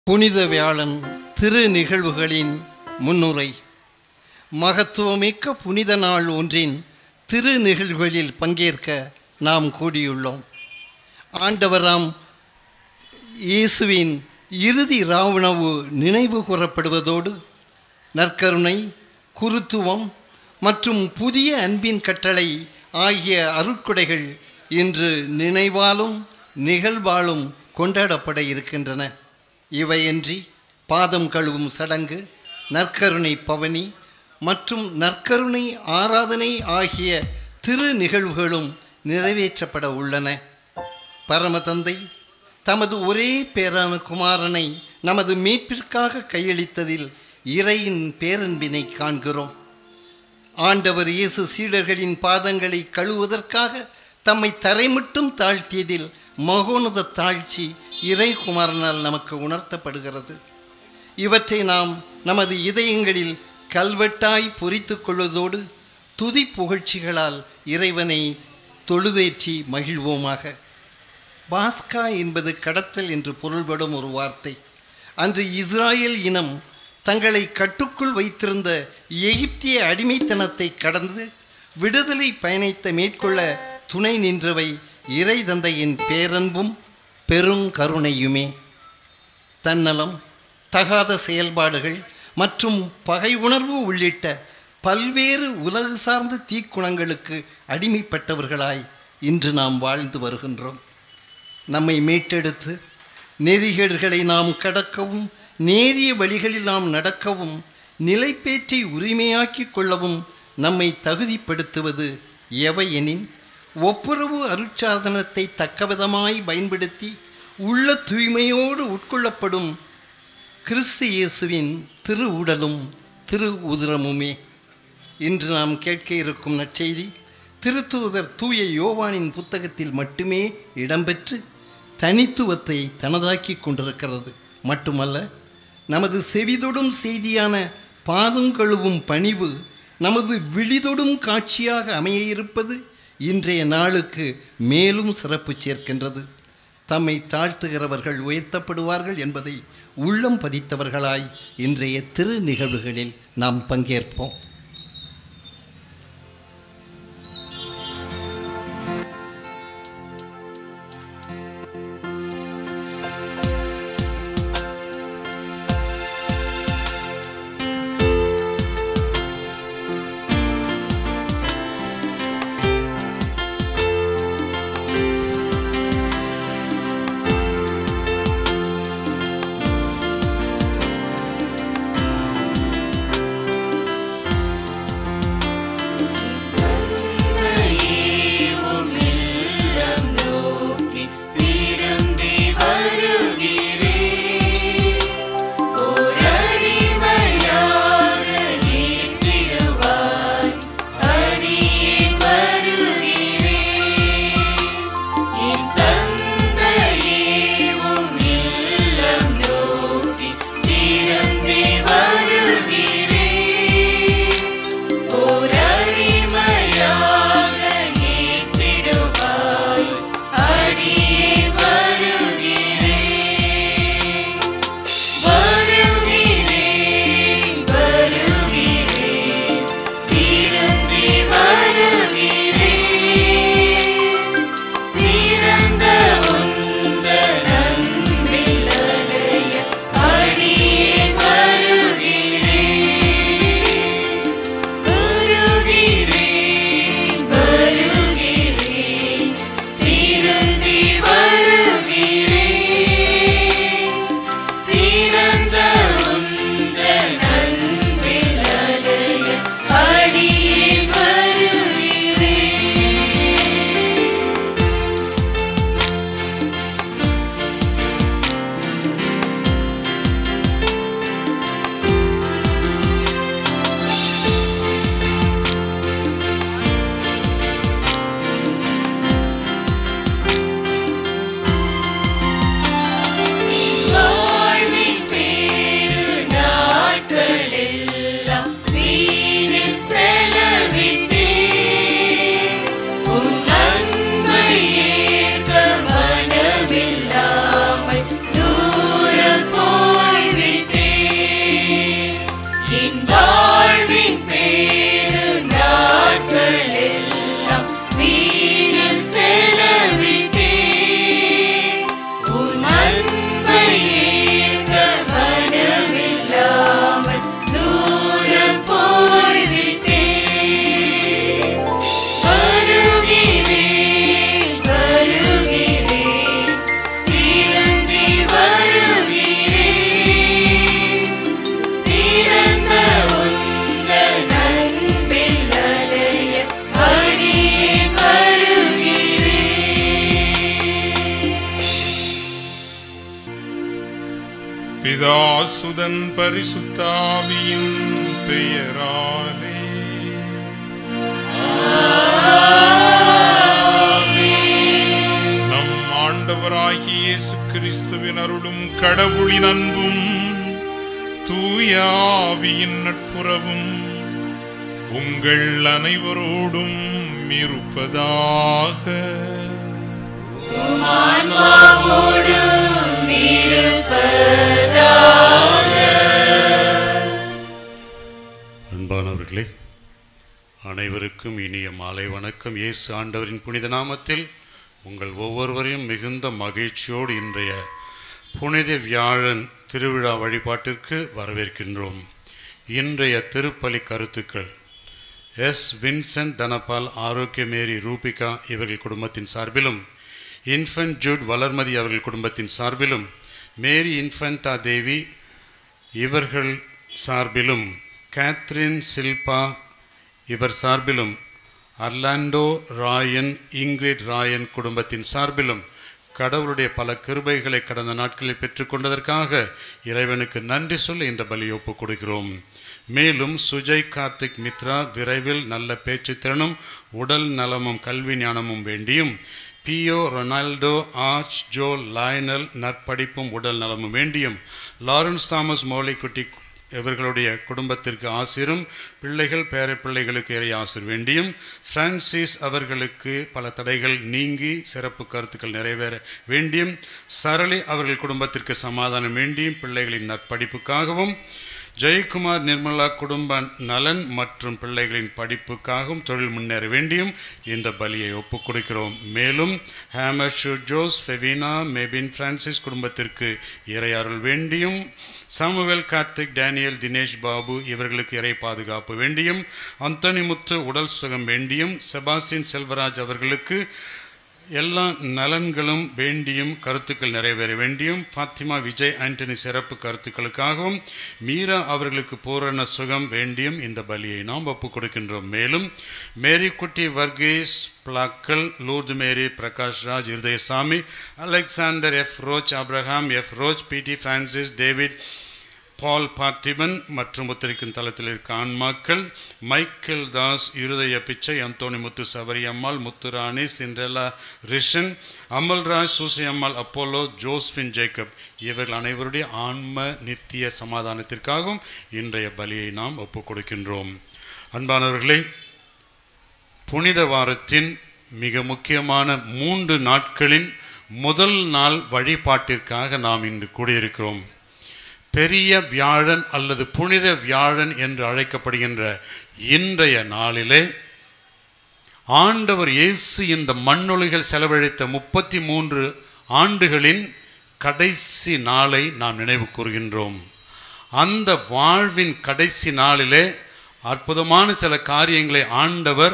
புனித வியாழன் திரு நிகழ்வுகளின் முன்னுரை மகத்துவமிக்க புனித நாள் ஒன்றின் திரு நிகழ்வுகளில் பங்கேற்க நாம் கூடியுள்ளோம் ஆண்டவராம் இயேசுவின் இறுதி ராவுணவு நினைவு கூறப்படுவதோடு நற்கருணை குருத்துவம் மற்றும் புதிய அன்பின் கட்டளை ஆகிய அருட்கொடைகள் இன்று நினைவாலும் நிகழ்வாலும் கொண்டாடப்பட இருக்கின்றன இவையன்றி பாதம் கழுவும் சடங்கு நற்கருணை பவனி மற்றும் நற்கருணை ஆராதனை ஆகிய திரு நிகழ்வுகளும் நிறைவேற்றப்பட உள்ளன பரமதந்தை தமது ஒரே பேரான குமாரனை நமது மீட்பிற்காக கையளித்ததில் இறையின் பேரன்பினை காண்கிறோம் ஆண்டவர் இயேசு சீடர்களின் பாதங்களை கழுவுவதற்காக தம்மை தரைமட்டும் தாழ்த்தியதில் மகோனத தாழ்ச்சி இறைகுமாரனால் நமக்கு உணர்த்தப்படுகிறது இவற்றை நாம் நமது இதயங்களில் கல்வெட்டாய் பொறித்து கொள்வதோடு துதி புகழ்ச்சிகளால் இறைவனை தொழுதேற்றி மகிழ்வோமாக பாஸ்கா என்பது கடத்தல் என்று பொருள்படும் ஒரு வார்த்தை அன்று இஸ்ராயேல் இனம் தங்களை கட்டுக்குள் வைத்திருந்த எகிப்திய அடிமைத்தனத்தை கடந்து விடுதலை பயணத்தை மேற்கொள்ள துணை நின்றவை இறை தந்தையின் பேரன்பும் பெருங்கருணையுமே தன்னலம் தகாத செயல்பாடுகள் மற்றும் பகை உணர்வு உள்ளிட்ட பல்வேறு உலகு சார்ந்த தீக்குணங்களுக்கு அடிமைப்பட்டவர்களாய் இன்று நாம் வாழ்ந்து வருகின்றோம் நம்மை மீட்டெடுத்து நெறிகேடுகளை நாம் கடக்கவும் நேரிய வழிகளில் நாம் நடக்கவும் நிலைப்பேற்றை உரிமையாக்கிக் கொள்ளவும் நம்மை தகுதிப்படுத்துவது எவையெனின் ஒப்புரவு அருட்சாதனத்தை தக்கவிதமாய் பயன்படுத்தி உள்ள தூய்மையோடு உட்கொள்ளப்படும் கிறிஸ்து இயேசுவின் திரு உடலும் திரு உதிரமுமே இன்று நாம் கேட்க இருக்கும் நற்செய்தி திருத்தூதர் தூய யோவானின் புத்தகத்தில் மட்டுமே இடம்பெற்று தனித்துவத்தை தனதாக்கி கொண்டிருக்கிறது மட்டுமல்ல நமது செவிதொடும் செய்தியான பாதங்கழுவும் பணிவு நமது விழிதொடும் காட்சியாக அமைய இருப்பது இன்றைய நாளுக்கு மேலும் சிறப்பு சேர்க்கின்றது தம்மை தாழ்த்துகிறவர்கள் உயர்த்தப்படுவார்கள் என்பதை உள்ளம் பதித்தவர்களாய் இன்றைய திரு நிகழ்வுகளில் நாம் பங்கேற்போம் பிதாசுதன் பரிசுத்தாவியின் பெயராலே நம் ஆண்டவராகிய இயேசு கிறிஸ்துவின் அருளும் கடவுளின் அன்பும் தூயாவியின் நட்புறவும் உங்கள் அனைவரோடும் இருப்பதாக அன்பானவர்களே அனைவருக்கும் இனிய மாலை வணக்கம் இயேசு ஆண்டவரின் புனித நாமத்தில் உங்கள் ஒவ்வொருவரையும் மிகுந்த மகிழ்ச்சியோடு இன்றைய புனித வியாழன் திருவிழா வழிபாட்டிற்கு வரவேற்கின்றோம் இன்றைய திருப்பலி கருத்துக்கள் எஸ் வின்சென்ட் தனபால் ஆரோக்கியமேரி ரூபிகா இவர்கள் குடும்பத்தின் சார்பிலும் இன்ஃபன்ட் ஜூட் வளர்மதி அவர்கள் குடும்பத்தின் சார்பிலும் மேரி இன்ஃபன்டா தேவி இவர்கள் சார்பிலும் கேத்ரின் சில்பா இவர் சார்பிலும் அர்லாண்டோ ராயன் இங்கிரிட் ராயன் குடும்பத்தின் சார்பிலும் கடவுளுடைய பல கிருபைகளை கடந்த நாட்களில் பெற்றுக்கொண்டதற்காக இறைவனுக்கு நன்றி சொல்லி இந்த பலி ஒப்புக் கொடுக்கிறோம் மேலும் சுஜய் கார்த்திக் மித்ரா விரைவில் நல்ல பேச்சு திறனும் உடல் நலமும் கல்வி ஞானமும் வேண்டியும் Pio Ronaldo Arch Jo Lionel நற்படிப்பும் உடல் நலமும் வேண்டியும் லாரன்ஸ் தாமஸ் மௌலிக்குட்டி இவர்களுடைய குடும்பத்திற்கு ஆசிரும் பிள்ளைகள் பேர பிள்ளைகளுக்கு இறை ஆசிர் வேண்டியும் பிரான்சிஸ் அவர்களுக்கு பல தடைகள் நீங்கி சிறப்பு கருத்துக்கள் நிறைவேற வேண்டியும் சரளி அவர்கள் குடும்பத்திற்கு சமாதானம் வேண்டியும் பிள்ளைகளின் நற்படிப்புக்காகவும் ஜெயக்குமார் நிர்மலா குடும்ப நலன் மற்றும் பிள்ளைகளின் படிப்புக்காகவும் தொழில் முன்னேற வேண்டியும் இந்த பலியை ஒப்புக் கொடுக்கிறோம் மேலும் ஹேமர் ஷூ ஜோஸ் ஃபெவினா மெபின் பிரான்சிஸ் குடும்பத்திற்கு இறையாறுள் வேண்டியும் சாமுவேல் கார்த்திக் டேனியல் தினேஷ் பாபு இவர்களுக்கு இறை பாதுகாப்பு வேண்டியும் அந்தோனி முத்து உடல் சுகம் வேண்டியும் செபாஸ்டின் செல்வராஜ் அவர்களுக்கு எல்லா நலன்களும் வேண்டியும் கருத்துக்கள் நிறைவேற வேண்டியும் ஃபாத்திமா விஜய் ஆண்டனி சிறப்பு கருத்துக்களுக்காகவும் மீரா அவர்களுக்கு பூரண சுகம் வேண்டியும் இந்த பலியை நாம் ஒப்புக் கொடுக்கின்றோம் மேலும் Marykutty Varghese Plackal Lourdu Mary Prakash Raj Irudayasamy Alexander F Roche Abraham F Roche P D Francis David Paul Parthiban மற்றும் உத்தரிக்கும் தளத்தில் இருக்க ஆன்மாக்கள் Michael Das Irudaya Pichai Anthony Muthu Sabari Ammal Muthurani Cinderella Rishan Amalraj Susi Ammal Apollo Josephine Jacob இவர்கள் அனைவருடைய ஆன்ம நித்திய சமாதானத்திற்காகவும் இன்றைய பலியை நாம் ஒப்புக் கொடுக்கின்றோம் அன்பானவர்களே புனித வாரத்தின் மிக முக்கியமான மூன்று நாட்களின் முதல் நாள் வழிபாட்டிற்காக நாம் இன்று கூடியிருக்கிறோம் பெரிய வியாழன் அல்லது புனித வியாழன் என்று அழைக்கப்படுகின்ற இன்றைய நாளிலே ஆண்டவர் இயேசு இந்த மண்ணுலகில் செலவழித்த முப்பத்தி மூன்று ஆண்டுகளின் கடைசி நாளை நாம் நினைவு கூறுகின்றோம் அந்த வாழ்வின் கடைசி நாளிலே அற்புதமான சில காரியங்களை ஆண்டவர்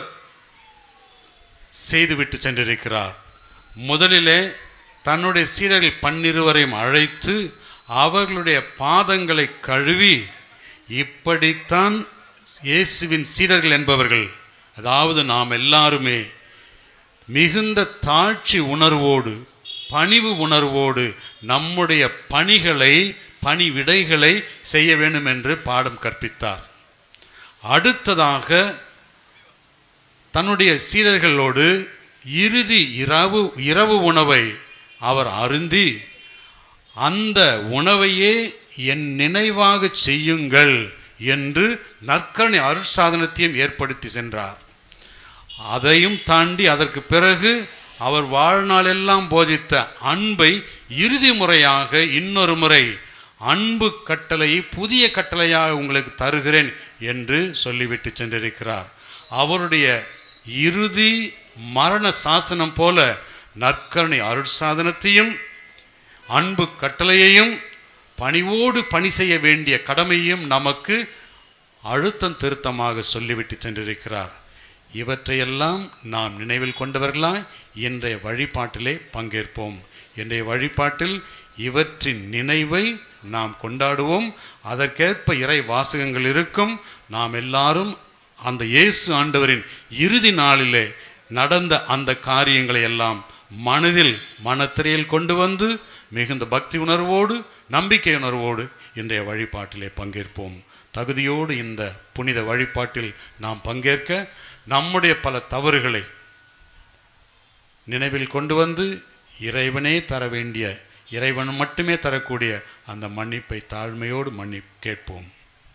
செய்துவிட்டு சென்றிருக்கிறார் முதலிலே தன்னுடைய சீடர்கள் பன்னிருவரையும் அழைத்து அவர்களுடைய பாதங்களை கழுவி இப்படித்தான் இயேசுவின் சீடர்கள் என்பவர்கள் அதாவது நாம் எல்லாருமே மிகுந்த தாழ்ச்சி உணர்வோடு பணிவு உணர்வோடு நம்முடைய பணிகளை பணி விடைகளை செய்ய வேண்டும் என்று பாடம் கற்பித்தார் அடுத்ததாக தன்னுடைய சீடர்களோடு இறுதி இரவு இரவு உணவை அவர் அருந்தி அந்த உணவையே என் நினைவாக செய்யுங்கள் என்று நற்கரணை அருட்சாதனத்தையும் ஏற்படுத்தி சென்றார் அதையும் தாண்டி அதற்கு பிறகு அவர் வாழ்நாளெல்லாம் போதித்த அன்பை இறுதி முறையாக இன்னொரு முறை அன்பு கட்டளையை புதிய கட்டளையாக உங்களுக்கு தருகிறேன் என்று சொல்லிவிட்டு சென்றிருக்கிறார் அவருடைய இறுதி மரண சாசனம் போல நற்கரணை அருட்சாதனத்தையும் அன்பு கட்டளையையும் பணிவோடு பணி செய்ய வேண்டிய கடமையும் நமக்கு அழுத்தம் திருத்தமாக சொல்லிவிட்டு சென்றிருக்கிறார் இவற்றையெல்லாம் நாம் நினைவில் கொண்டவர்களாய் இன்றைய வழிபாட்டிலே பங்கேற்போம் இன்றைய வழிபாட்டில் இவற்றின் நினைவை நாம் கொண்டாடுவோம் அதற்கேற்ப இறை வாசகங்கள் இருக்கும் நாம் எல்லாரும் அந்த இயேசு ஆண்டவரின் இறுதி நாளிலே நடந்த அந்த காரியங்களை எல்லாம் மனதில் மனத்திரையில் கொண்டு வந்து மிகுந்த பக்தி உணர்வோடு நம்பிக்கை உணர்வோடு இன்றைய வழிபாட்டிலே பங்கேற்போம் தகுதியோடு இந்த புனித வழிபாட்டில் நாம் பங்கேற்க நம்முடைய பல தவறுகளை நினைவில் கொண்டு வந்து இறைவனே தர வேண்டிய இறைவன் மட்டுமே தரக்கூடிய அந்த மன்னிப்பை தாழ்மையோடு மன்னி கேட்போம்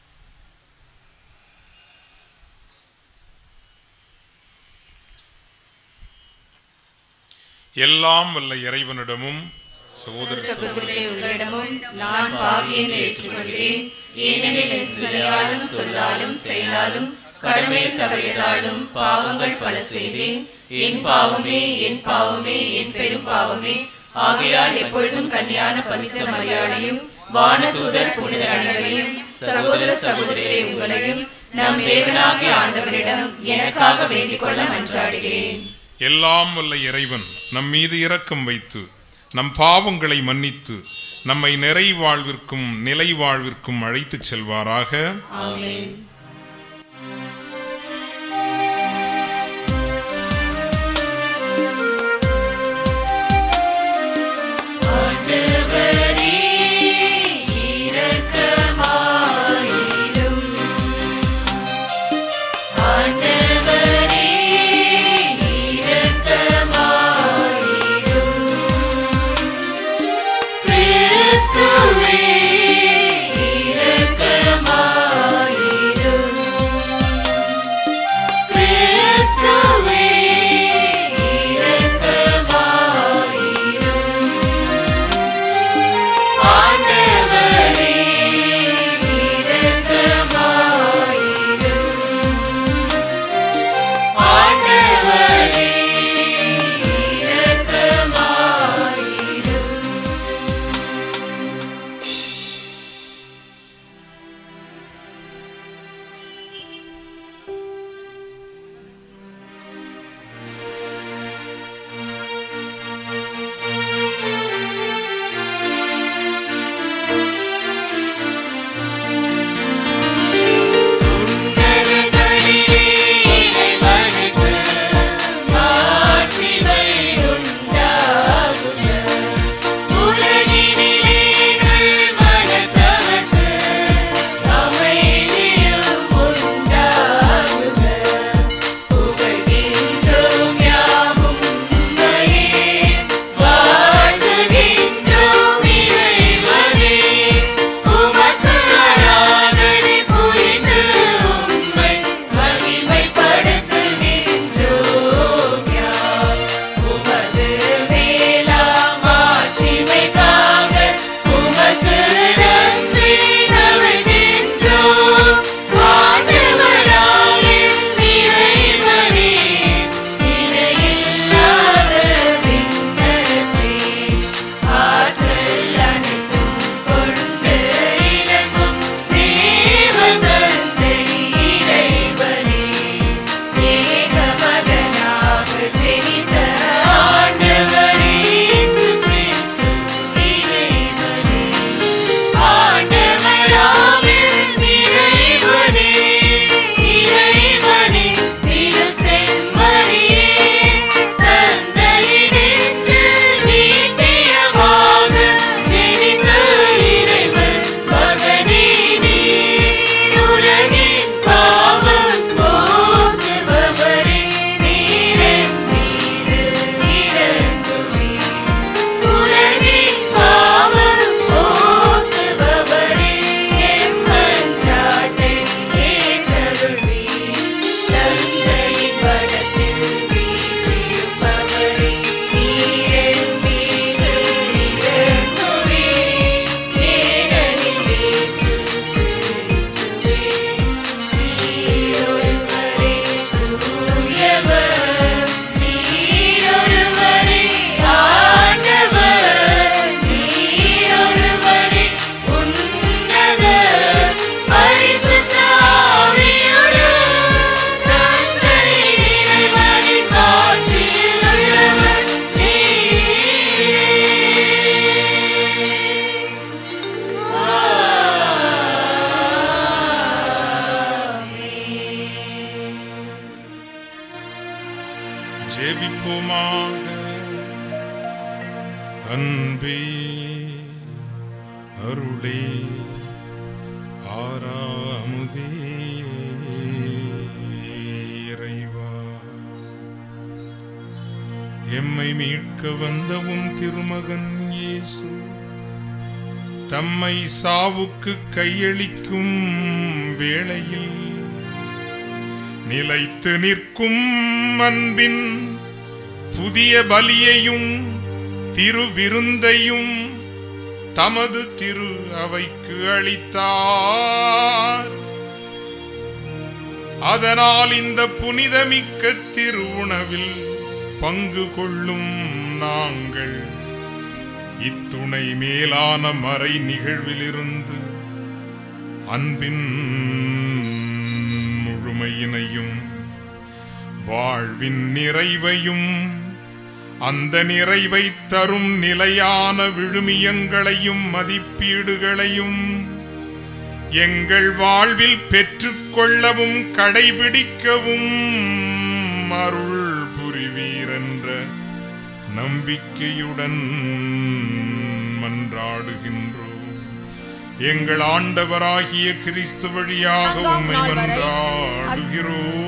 எல்லாம் வல்ல இறைவனிடமும் சகோதர சகோதரே உங்களிடமும் நான் பாவி என்று ஏற்றுக்கொள்கிறேன் ஏனெனில் என் சிலையாலும் சொல்லாலும் செயலாலும் கடமை தவறியதாலும் பாவங்கள் பல செய்தேன் என் பாவமே என் பாவமே என் பெரும் பாவமே ஆகையால் எப்பொழுதும் கன்னியான பரிசுத்த மரியாதையும் வானதூதர் புனிதர் அனைவரையும் சகோதர சகோதரிகளே உங்களையும் நம் இறைவனாகிய ஆண்டவரிடம் எனக்காக வேண்டிக் கொள்ள மன்றாடுகிறேன் எல்லாம் வல்ல இறைவன் நம் மீது இரக்கம் வைத்து நம் பாவங்களை மன்னித்து நம்மை நிறை வாழ்விற்கும் நிலை வாழ்விற்கும் அழைத்துச் செல்வாராக ஆமென் ஆண்டவரே இரக்கமாயிரும் ஆண்டவரே இரக்கமாயிரும் கிறிஸ்துவே இரக்கமாயிரும் கிறிஸ்துவே இரக்கமாயிரும் ஆண்டவரே இரக்கமாயிரும் ஆண்டவரே இரக்கமாயிரும் உன்னதங்களிலே இறைவனுக்கு மாட்சிமை உண்டாகுக. உலகினிலே நல்மனத்தவர்க்கு அமைதியும் உண்டாகுக. புகழ்கின்றோம் யாவும் உம்மையே, வாழ்த்துகின்றோம் இறைவனே. உமக்கு ஆராதனை புரிந்து உம்மை மகிமைப்படுத்துகின்றோம் யாம். உமது மேலாம் ஆட்சிமைக்காக உமக்கு நன்றி நல்கின்றோம். ஆண்டவராகிய இறைவனே, இணையில்லாத விண்ணரசே, ஆற்றல் அனைத்தும் கொண்டு இலங்கும் தேவதந்தை இறைவனே, ஏக மகனாக ஜெனித்த ஆண்டவரே இயேசு கிறிஸ்து இறைவனே. ஆண்டவராகிய இறைவனே, இறைவனே, திரு செம்மறியே, தந்தையினின்று நித்தியமாக ஜெனித்த இறைவன் மகனே நீர். உலகின் பாவம் போக்குபவரே, நீர் என் மீது இரங்குவீர். உலகின் பாவம் போக்குபவரே, எம் மன்றாட்டை ஏற்றருள்வீர். தந்தையின் பதத்தில் வீற்றிருப்பவரே, நீர் என் மீது இரங்குவீர். ஏனெனில் இயேசு கிறிஸ்துவே, நீர் ஒருவரே தூயவர். நீர் ஒருவரே ஆண்டவர். நீர் ஒருவரே உன்னதர். பரிசுத்த ஆவியுடன் தந்தை இறைவனின் ஆட்சியில் உள்ளவர் ஜெபிப்போமாக அன்பே அருளே ஆறாமுதே இறைவா எம்மை மீட்க வந்த உம் திருமகன் இயேசு தம்மை சாவுக்கு கையளிக்கும் வேளையில் நிலைத்து நிற்கும் அன்பின் புதிய பலியையும் திருவிருந்தையும் தமது திரு அவைக்கு அளித்தார் அதனால் இந்த புனிதமிக்க திருவுணவில் பங்கு கொள்ளும் நாங்கள் இத்துணை மேலான மறை நிகழ்விலிருந்து அன்பின் முழுமையினையும் வாழ்வின் நிறைவையும் அந்த நிறைவை தரும் நிலையான விழுமியங்களையும் மதிப்பீடுகளையும் எங்கள் வாழ்வில் பெற்றுக்கொள்ளவும் கடைபிடிக்கவும் அருள் புரிவீரென்ற நம்பிக்கையுடன் மன்றாடுகின்றோம் எங்கள் ஆண்டவராகிய கிறிஸ்து வழியாக நான்காம் உம்மை நாள் வரை மன்றாடுகிறோம்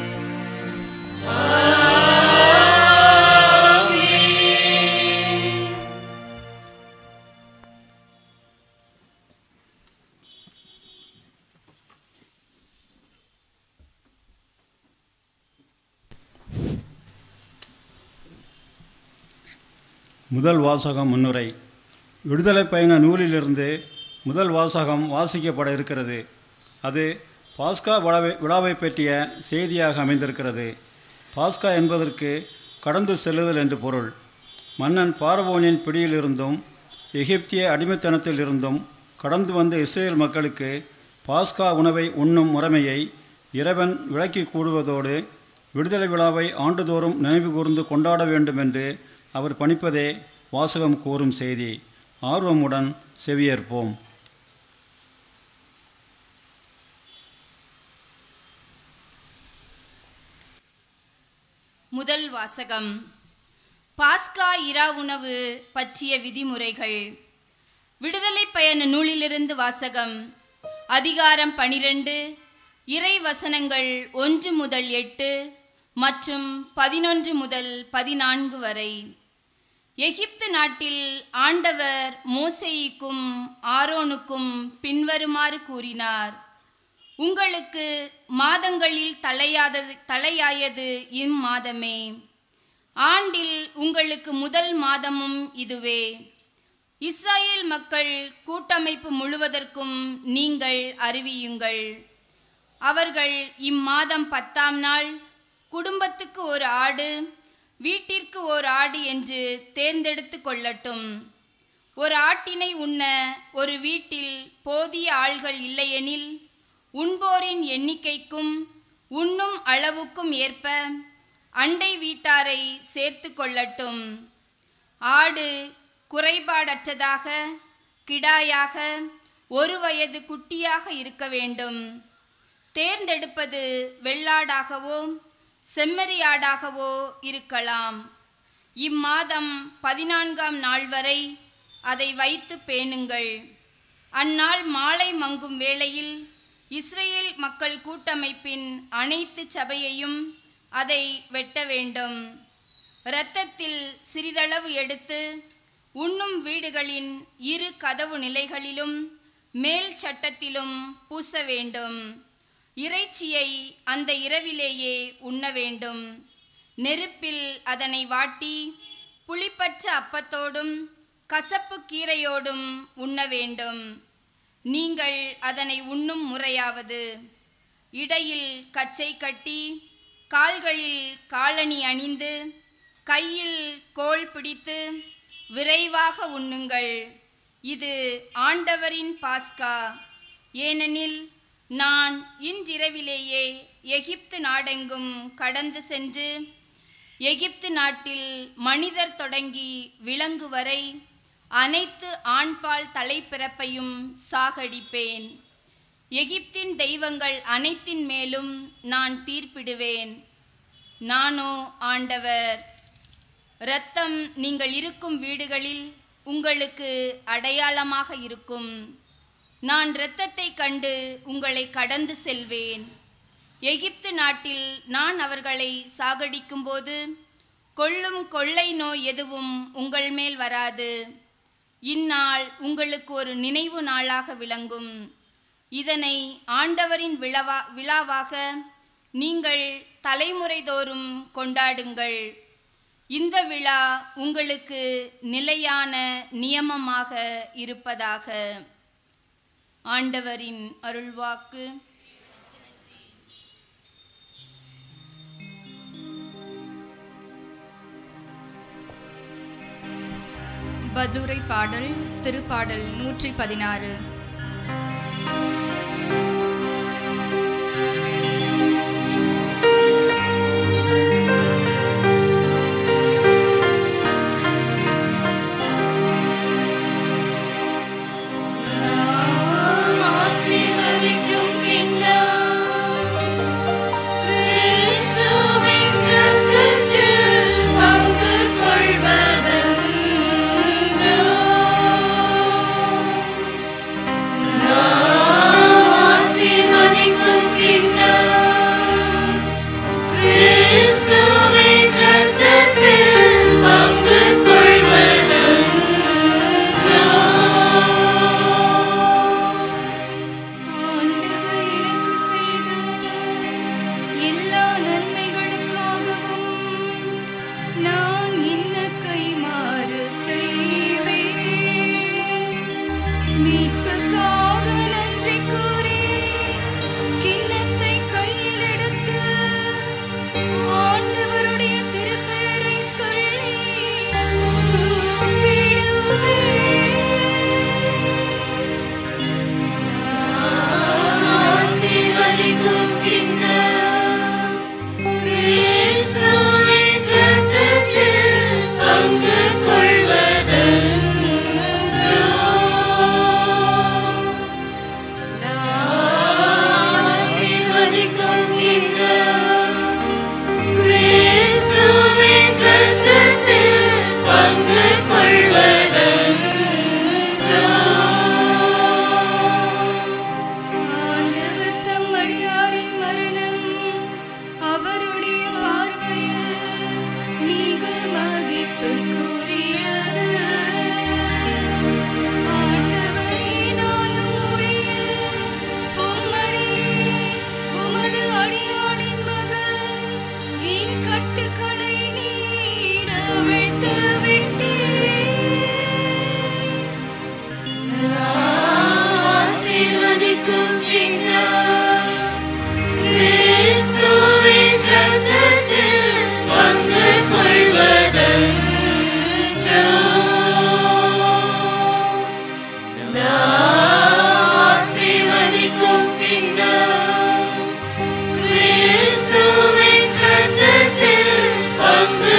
முதல் வாசகம் முன்னுரை விடுதலை பயண நூலிலிருந்து முதல் வாசகம் வாசிக்கப்பட இருக்கிறது அது பாஸ்கா விழாவை விழாவை பற்றிய செய்தியாக அமைந்திருக்கிறது பாஸ்கா என்பதற்கு கடந்து செல்லுதல் என்று பொருள் மன்னன் பார்வோனின் பிடியிலிருந்தும் எகிப்திய அடிமைத்தனத்தில் இருந்தும் கடந்து வந்த இஸ்ரேல் மக்களுக்கு பாஸ்கா உணவை உண்ணும் முறைமையை இறைவன் விளக்கி கூடுவதோடு விடுதலை விழாவை ஆண்டுதோறும் நினைவு கூர்ந்து கொண்டாட வேண்டும் என்று அவர் பணிப்பதே வாசகம் கூறும் செய்தி ஆர்வமுடன் செவியேற்போம் முதல் வாசகம் பாஸ்கா இரா உணவு பற்றிய விதிமுறைகள் விடுதலை பயண நூலிலிருந்து வாசகம் அதிகாரம் பனிரெண்டு இறை வசனங்கள் ஒன்று முதல் எட்டு மற்றும் பதினொன்று முதல் பதினான்கு வரை எகிப்து நாட்டில் ஆண்டவர் மோசேயிக்கும் ஆரோனுக்கும் பின்வருமாறு கூறினார் உங்களுக்கு மாதங்களில் தலையாதது தலையாயது இம்மாதமே ஆண்டில் உங்களுக்கு முதல் மாதமும் இதுவே இஸ்ராயேல் மக்கள் கூட்டமைப்பு முழுவதற்கும் நீங்கள் அறிவியுங்கள் அவர்கள் இம்மாதம் பத்தாம் நாள் குடும்பத்துக்கு ஒரு ஆடு வீட்டிற்கு ஓர் ஆடு என்று தேர்ந்தெடுத்து கொள்ளட்டும் ஒரு ஆட்டினை உண்ண ஒரு வீட்டில் போதிய ஆள்கள் இல்லையெனில் உண்போரின் எண்ணிக்கைக்கும் உண்ணும் அளவுக்கும் ஏற்ப அண்டை வீட்டாரை சேர்த்து கொள்ளட்டும் ஆடு குறைபாடற்றதாக கிடாயாக ஒரு வயது குட்டியாக இருக்க வேண்டும் தேர்ந்தெடுப்பது வெள்ளாடாகவோ செம்மறியாடாகவோ இருக்கலாம் இம்மாதம் பதினான்காம் நாள் வரை அதை வைத்து பேணுங்கள் அந்நாள் மாலை மங்கும் வேளையில் இஸ்ரேல் மக்கள் கூட்டமைப்பின் அனைத்து சபையையும் அதை வெட்ட வேண்டும் இரத்தத்தில் சிறிதளவு எடுத்து உண்ணும் வீடுகளின் இரு கதவு நிலைகளிலும் மேல் சட்டத்திலும் பூச வேண்டும் இறைச்சியை அந்த இரவிலேயே உண்ண வேண்டும் நெருப்பில் அதனை வாட்டி புளிப்பற்ற அப்பத்தோடும் கசப்பு கீரையோடும் உண்ண வேண்டும் நீங்கள் அதனை உண்ணும் முறையாவது இடையில் கச்சை கட்டி கால்களில் காலணி அணிந்து கையில் கோல் பிடித்து விரைவாக உண்ணுங்கள் இது ஆண்டவரின் பாஸ்கா ஏனெனில் நான் இன்றிரவிலேயே எகிப்து நாடெங்கும் கடந்து சென்று எகிப்து நாட்டில் மனிதர் தொடங்கி விலங்கு வரை அனைத்து ஆண்பால் தலைப்பிறப்பையும் சாகடிப்பேன் எகிப்தின் தெய்வங்கள் அனைத்தின் மேலும் நான் தீர்ப்பிடுவேன் நானோ ஆண்டவர் இரத்தம் நீங்கள் இருக்கும் வீடுகளில் உங்களுக்கு அடையாளமாக இருக்கும் நான் இரத்தத்தை கண்டு உங்களை கடந்து செல்வேன் எகிப்து நாட்டில் நான் அவர்களை சாகடிக்கும்போது கொள்ளும் கொள்ளை நோய் எதுவும் உங்கள் மேல் வராது இந்நாள் உங்களுக்கு ஒரு நினைவு நாளாக விளங்கும் இதனை ஆண்டவரின் விழாவா விழாவாக நீங்கள் தலைமுறை தோறும் கொண்டாடுங்கள் இந்த விழா உங்களுக்கு நிலையான நியமமாக இருப்பதாக ஆண்டவரின் அருள்வாக்கு பதுரை பாடல் திருப்பாடல் நூற்றி பதினாறு ஆசீர்வதிக்கும் கிண்ணம் கிறிஸ்துவின் இரத்தத்தில் பங்கு கொள்வதென்றோ. நாம் ஆசீர்வதிக்கும் கிண்ணம் கிறிஸ்துவின் இரத்தத்தில் பங்கு கொள்வதென்றோ. ஆண்டவர் எனக்கு செய்த எல்லா நன்மைகளுக்காகவும் நான் இன்ன கைமாறு செய்வேன் மீட்புக்காக நன்றி கூறி கிண்ணத்தை கையில் எடுத்து ஆண்டவருடைய திருப்பெயரை சொல்லி கூப்பிடுவேன் ஆசீர்வதிக்கும் கிண்ணம் கிறிஸ்துவின் இரத்தத்தில் பங்கு கொள்வதென்றோ. நாம் ஆசீர்வதிக்கும் கிண்ணம் கிறிஸ்துவின் இரத்தத்தில் பங்கு கொள்வதென்றோ. ஆண்டவர் தம் அடியாரின் மரணம் அவருடைய பார்வையில் மிக மதிப்புக்குரியது ஆண்டவரே நானும் ஒழிய உம்மடியே உமது அடியாளின் மகன் என் கட்டுக்களை நீர் அவிழ்த்து விட்டீர் ஆசீர்வதிக்கும் கிண்ணம் கிறிஸ்துவின் இரத்தத்தில் பங்கு கொள்வதென்றோ. நாம் ஆசீர்வதிக்கும் கிண்ணம் கிறிஸ்துவின் இரத்தத்தில் பங்கு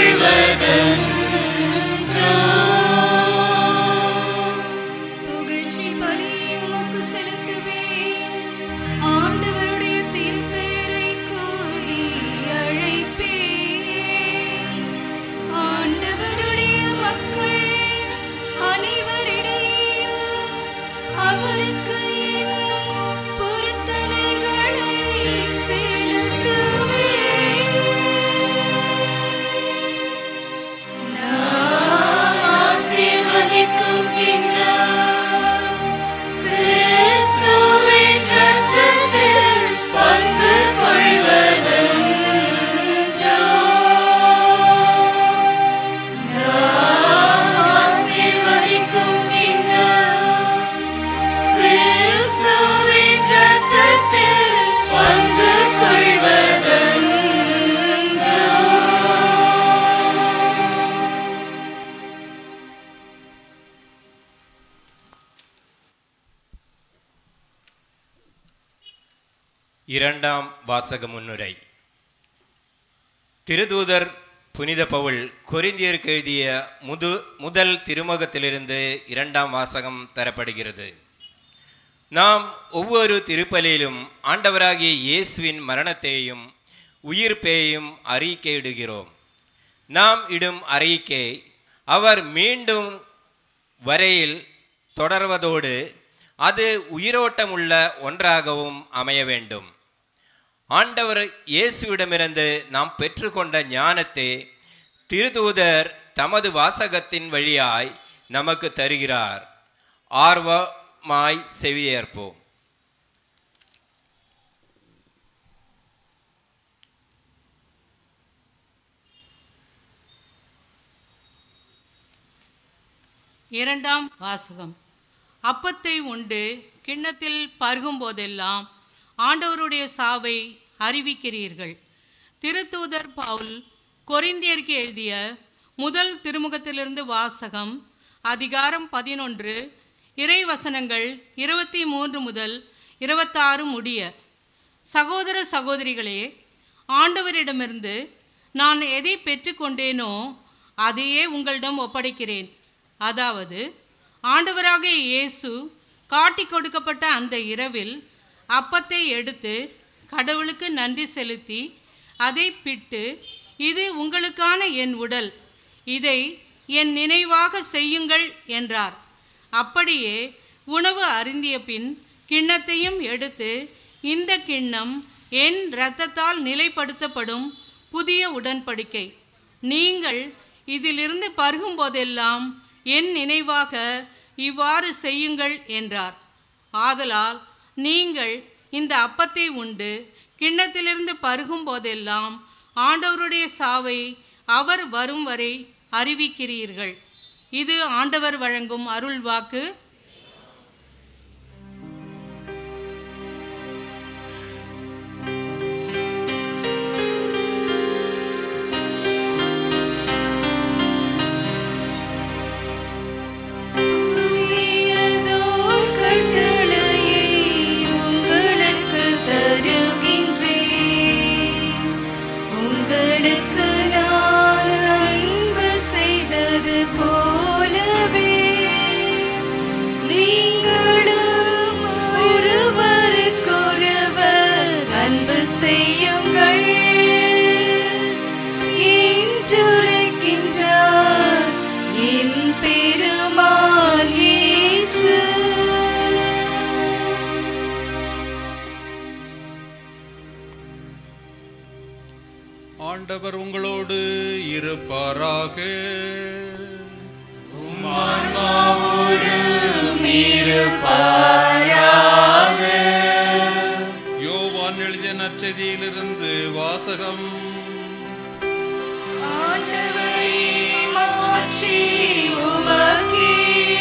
கொள்வதென்றோ. புகழ்ச்சி பலியை உமக்கு செலுத்துவேன் ஆண்டவருடைய திருப்பெயரை கூறி அழைப்பேன் ஆண்டவருடைய மக்கள் அனைவரிடையேயும் அவருக்கு என் பொருத்தனைகளை செலுத்துவேன் நாம் ஆசீர்வதிக்கும் கிண்ணம் கிறிஸ்துவின் இரத்தத்தில் பங்கு கொள்வதென்றோ. நாம் ஆசீர்வதிக்கும் கிண்ணம் கிறிஸ்துவின் இரத்தத்தில் பங்கு கொள்வதென்றோ. இரண்டாம் வாசக முன்னுரை திருதூதர் புனித பவுல் கொரிந்தியருக்கு எழுதிய முது முதல் திருமுகத்திலிருந்து இரண்டாம் வாசகம் தரப்படுகிறது நாம் ஒவ்வொரு திருப்பலியிலும் ஆண்டவராகிய இயேசுவின் மரணத்தையும் உயிர்ப்பையும் அறிக்கையிடுகிறோம் நாம் இடும் அறிக்கை அவர் மீண்டும் வரையில் தொடர்வதோடு அது உயிரோட்டமுள்ள ஒன்றாகவும் அமைய வேண்டும் ஆண்டவர் இயேசுவிடமிருந்து நாம் பெற்றுக்கொண்ட ஞானத்தை திருதூதர் தமது வாசகத்தின் வழியாய் நமக்கு தருகிறார் ஆர்வமாய் செவியேற்போம் இரண்டாம் வாசகம் அப்பத்தை உண்டு கிண்ணத்தில் பருகும் போதெல்லாம் ஆண்டவருடைய சாவை அறிவிக்கிறீர்கள் திருத்தூதர் பவுல் கொரிந்தியருக்கு எழுதிய முதல் திருமுகத்திலிருந்து வாசகம் அதிகாரம் பதினொன்று இறைவசனங்கள் இருபத்தி மூன்று முதல் இருபத்தாறு முடிய சகோதர சகோதரிகளே ஆண்டவரிடமிருந்து நான் எதை பெற்றுக்கொண்டேனோ அதையே உங்களிடம் ஒப்படைக்கிறேன் அதாவது ஆண்டவராகிய இயேசு காட்டிக் கொடுக்கப்பட்ட அந்த இரவில் அப்பத்தை எடுத்து கடவுளுக்கு நன்றி செலுத்தி அதை பிட்டு இது உங்களுக்கான என் உடல் இதை என் நினைவாக செய்யுங்கள் என்றார் அப்படியே உணவு அருந்திய பின் கிண்ணத்தையும் எடுத்து இந்த கிண்ணம் என் இரத்தத்தால் நிலைப்படுத்தப்படும் புதிய உடன்படிக்கை நீங்கள் இதிலிருந்து பருகும் போதெல்லாம் என் நினைவாக இவ்வாறு செய்யுங்கள் என்றார் ஆதலால் நீங்கள் இந்த அப்பத்தை உண்டு கிண்ணத்திலிருந்து பருகும் போதெல்லாம் ஆண்டவருடைய சாவை அவர் வரும் வரை அறிவிக்கிறீர்கள் இது ஆண்டவர் வழங்கும் அருள் வாக்கு புதியதோர் கட்டளையை உங்களுக்கு தருகின்றேன். உங்களுக்கு நான் அன்பு செய்தது போலவே நீங்களும் ஒருவருக்கொருவர் அன்பு செய்யுங்கள் என்றுரைக்கின்றார் என் பெருமான் இயேசு ஆண்டவர் உங்களோடு இருப்பாராக யோவான் எழுதிய நற்செய்தியிலிருந்து வாசகம் ஆண்டவரே மாட்சி உமக்கே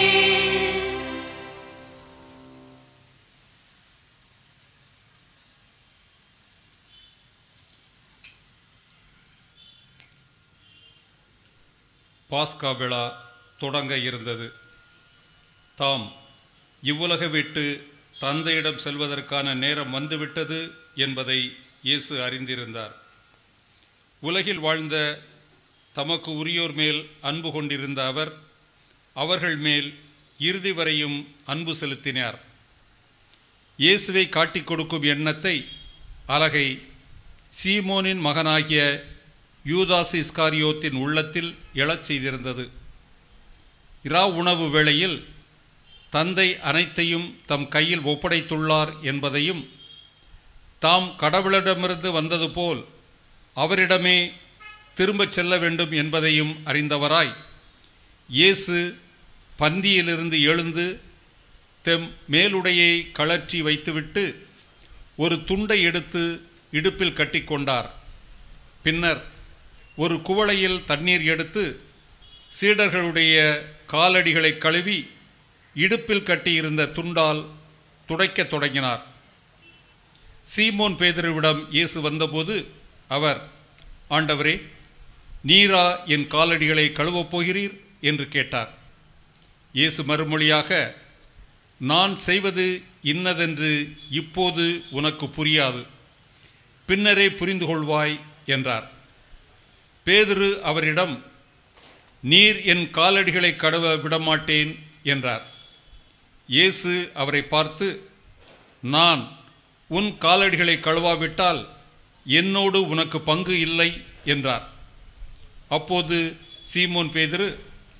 பாஸ்கா விழா தொடங்க இருந்தது தாம் இவ்வுலக விட்டு தந்தையிடம் செல்வதற்கான நேரம் வந்துவிட்டது என்பதை இயேசு அறிந்திருந்தார் உலகில் வாழ்ந்த தமக்கு உரியோர் மேல் அன்பு கொண்டிருந்த அவர் அவர்கள் மேல் இறுதி வரையும் அன்பு செலுத்தினார் இயேசுவை காட்டிக் கொடுக்கும் எண்ணத்தை அலகை சீமோனின் மகனாகிய யூதாஸ் இஸ்காரியோத்தின் உள்ளத்தில் எழச் செய்திருந்தது இரா உணவு வேளையில் தந்தை அனைத்தையும் தம் கையில் ஒப்படைத்துள்ளார் என்பதையும் தாம் கடவுளிடமிருந்து வந்தது போல் அவரிடமே திரும்பச் செல்ல வேண்டும் என்பதையும் அறிந்தவராய் இயேசு பந்தியிலிருந்து எழுந்து தெம் மேலுடையை கழற்றி வைத்துவிட்டு ஒரு துண்டை எடுத்து இடுப்பில் கட்டிக்கொண்டார் பின்னர் ஒரு குவளையில் தண்ணீர் எடுத்து சீடர்களுடைய காலடிகளை கழுவி இடுப்பில் கட்டியிருந்த துண்டால் துடைக்கத் தொடங்கினார் சீமோன் பேதுருவிடம் இயேசு வந்தபோது அவர் ஆண்டவரே நீரா என் காலடிகளை கழுவப் போகிறீர் என்று கேட்டார் இயேசு மறுமொழியாக நான் செய்வது இன்னதென்று இப்போது உனக்கு புரியாது பின்னரே புரிந்து கொள்வாய் என்றார் பேதுரு அவரிடம் நீர் என் காலடிகளை கழுவ விடமாட்டேன் என்றார் இயேசு அவரை பார்த்து நான் உன் காலடிகளை கழுவாவிட்டால் என்னோடு உனக்கு பங்கு இல்லை என்றார் அப்போது சீமோன் பேதுரு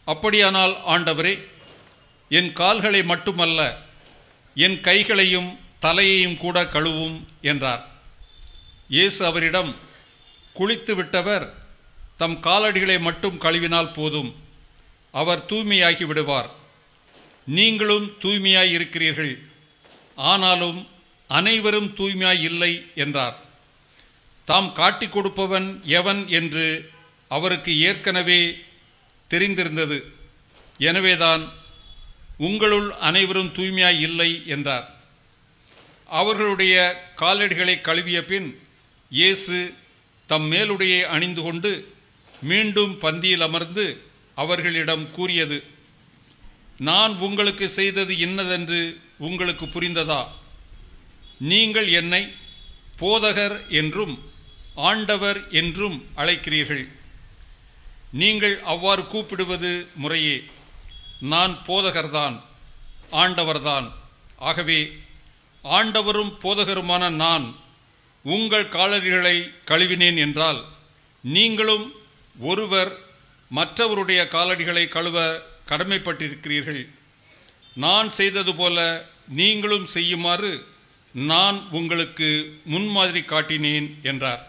அப்படியானால் ஆண்டவரே என் கால்களை மட்டுமல்ல என் கைகளையும் தலையையும் கூட கழுவும் என்றார் இயேசு அவரிடம் குளித்து விட்டவர் தம் காலடிகளை மட்டும் கழுவினால் போதும் அவர் தூய்மையாகி விடுவார் நீங்களும் தூய்மையாய் இருக்கிறீர்கள் ஆனாலும் அனைவரும் தூய்மையாய் இல்லை என்றார் தாம் காட்டிக் கொடுப்பவன் எவன் என்று அவருக்கு ஏற்கனவே தெரிந்திருந்தது எனவேதான் உங்களுள் அனைவரும் தூய்மையாய் இல்லை என்றார் அவர்களுடைய காலடிகளை கழுவிய பின் இயேசு தம் மேலுடையை அணிந்து கொண்டு மீண்டும் பந்தியில் அமர்ந்து அவர்களிடம் கூறியது நான் உங்களுக்கு செய்தது இன்னதென்று உங்களுக்கு புரிந்ததா நீங்கள் என்னை போதகர் என்றும் ஆண்டவர் என்றும் அழைக்கிறீர்கள் நீங்கள் அவ்வாறு கூப்பிடுவது முறையே நான் போதகர்தான் ஆண்டவர்தான் ஆகவே ஆண்டவரும் போதகருமான நான் உங்கள் காலடிகளை கழுவினேன் என்றால் நீங்களும் ஒருவர் மற்றவருடைய காலடிகளை கழுவ கடமைப்பட்டிருக்கிறீர்கள் நான் செய்தது போல நீங்களும் செய்யுமாறு நான் உங்களுக்கு முன்மாதிரி காட்டினேன் என்றார்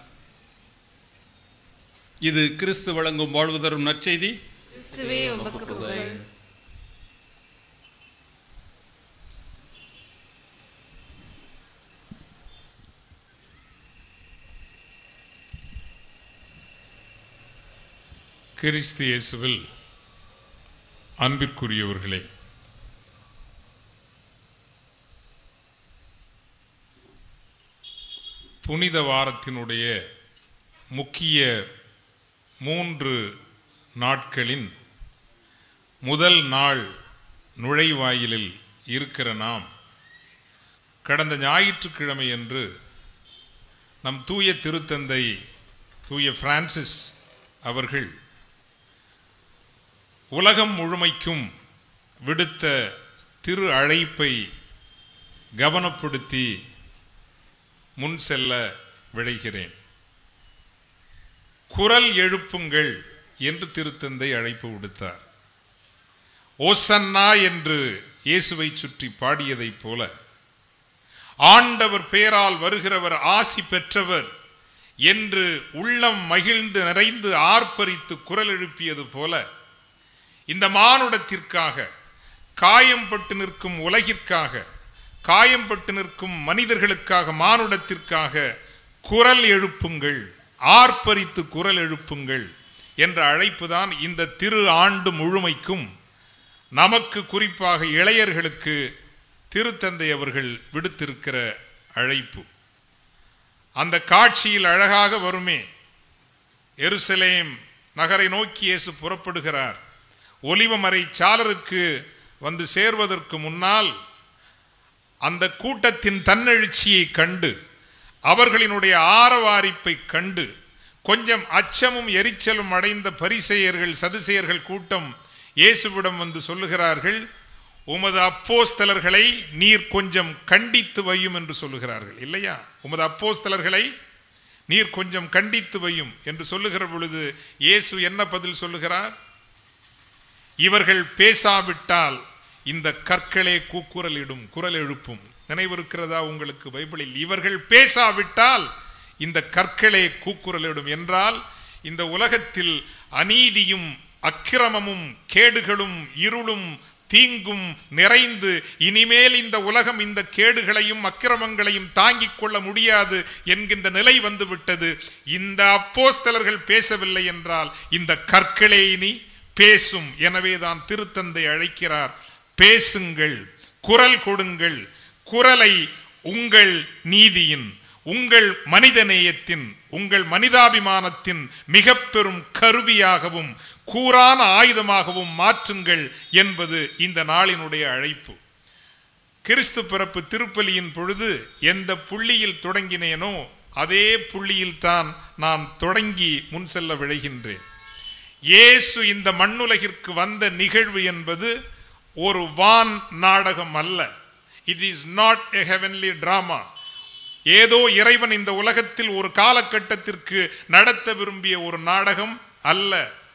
இது கிறிஸ்து வழங்கும் வாழ்வு தரும் நற்செய்தி கிறிஸ்துவே உமக்கு புகழ் கிறிஸ்து இயேசுவில் அன்பிற்குரியவர்களே புனித வாரத்தினுடைய முக்கிய மூன்று நாட்களின் முதல் நாள் நுழைவாயிலில் இருக்கிற நாம் கடந்த ஞாயிற்றுக்கிழமை அன்று நம் தூய திருத்தந்தை தூய பிரான்சிஸ் அவர்கள் உலகம் முழுமைக்கும் விடுத்த திரு அழைப்பை கவனப்படுத்தி முன் செல்ல விழைகிறேன் குரல் எழுப்புங்கள் என்று திருத்தந்தை அழைப்பு விடுத்தார் ஓசன்னா என்று இயேசுவை சுற்றி பாடியதைப் போல ஆண்டவர் பெயரால் வருகிறவர் ஆசி பெற்றவர் என்று உள்ளம் மகிழ்ந்து நிறைந்து ஆர்ப்பரித்து குரல் எழுப்பியது போல இந்த மானுடத்திற்காக காயம்பட்டு நிற்கும் உலகிற்காக காயம்பட்டு நிற்கும் மனிதர்களுக்காக மானுடத்திற்காக குரல் எழுப்புங்கள் ஆர்ப்பரித்து குரல் எழுப்புங்கள் என்ற அழைப்புதான் இந்த திரு ஆண்டு முழுமைக்கும் நமக்கு குறிப்பாக இளையர்களுக்கு திருத்தந்தை அவர்கள் விடுத்திருக்கிற அழைப்பு அந்த காட்சியில் அழகாக வருமே எருசலேம் நகரை நோக்கி இயேசு புறப்படுகிறார் ஒலிவமறை சாலருக்கு வந்து சேர்வதற்கு முன்னால் அந்த கூட்டத்தின் தன்னெழுச்சியை கண்டு அவர்களினுடைய ஆரவாரிப்பை கண்டு கொஞ்சம் அச்சமும் எரிச்சலும் அடைந்த பரிசெயர்கள் சதுசெயர்கள் கூட்டம் இயேசுவிடம் வந்து சொல்லுகிறார்கள் உமது அப்போஸ்தலர்களை நீர் கொஞ்சம் கண்டித்து வையும் என்று சொல்லுகிறார்கள் இல்லையா உமது அப்போஸ்தலர்களை நீர் கொஞ்சம் கண்டித்து வையும் என்று சொல்லுகிற பொழுது இயேசு என்ன பதில் சொல்லுகிறார் இவர்கள் பேசாவிட்டால் இந்த கற்களே கூக்குரலிடும் குரல் எழுப்பும் நினைவிருக்கிறதா உங்களுக்கு பைபிளில் இவர்கள் பேசாவிட்டால் இந்த கற்களே கூக்குரலிடும் என்றால் இந்த உலகத்தில் அநீதியும் அக்கிரமமும் கேடுகளும் இருளும் தீங்கும் நிறைந்து இனிமேல் இந்த உலகம் இந்த கேடுகளையும் அக்கிரமங்களையும் தாங்கிக் கொள்ள முடியாது என்கின்ற நிலை வந்துவிட்டது இந்த அப்போஸ்தலர்கள் பேசவில்லை என்றால் இந்த கற்களே இனி பேசும் எனவேதான் திருத்தந்தை அழைக்கிறார் பேசுங்கள் குரல் கொடுங்கள் குரலை உங்கள் நீதியின் உங்கள் மனிதநேயத்தின் உங்கள் மனிதாபிமானத்தின் மிக பெரும் கருவியாகவும் கூரான ஆயுதமாகவும் மாற்றுங்கள் என்பது இந்த நாளினுடைய அழைப்பு கிறிஸ்து பிறப்பு திருப்பலியின் பொழுது எந்த புள்ளியில் தொடங்கினேனோ அதே புள்ளியில் தான் நான் தொடங்கி முன் செல்ல விழைகின்றேன் இயேசு இந்த மண்ணுலகிற்கு வந்த நிகழ்வு என்பது ஒரு வான் நாடகம் அல்ல it is not a heavenly drama ஏதோ இறைவன் இந்த உலகத்தில் ஒரு காலகட்டத்திற்கு நடத்த விரும்பிய ஒரு நாடகம் அல்ல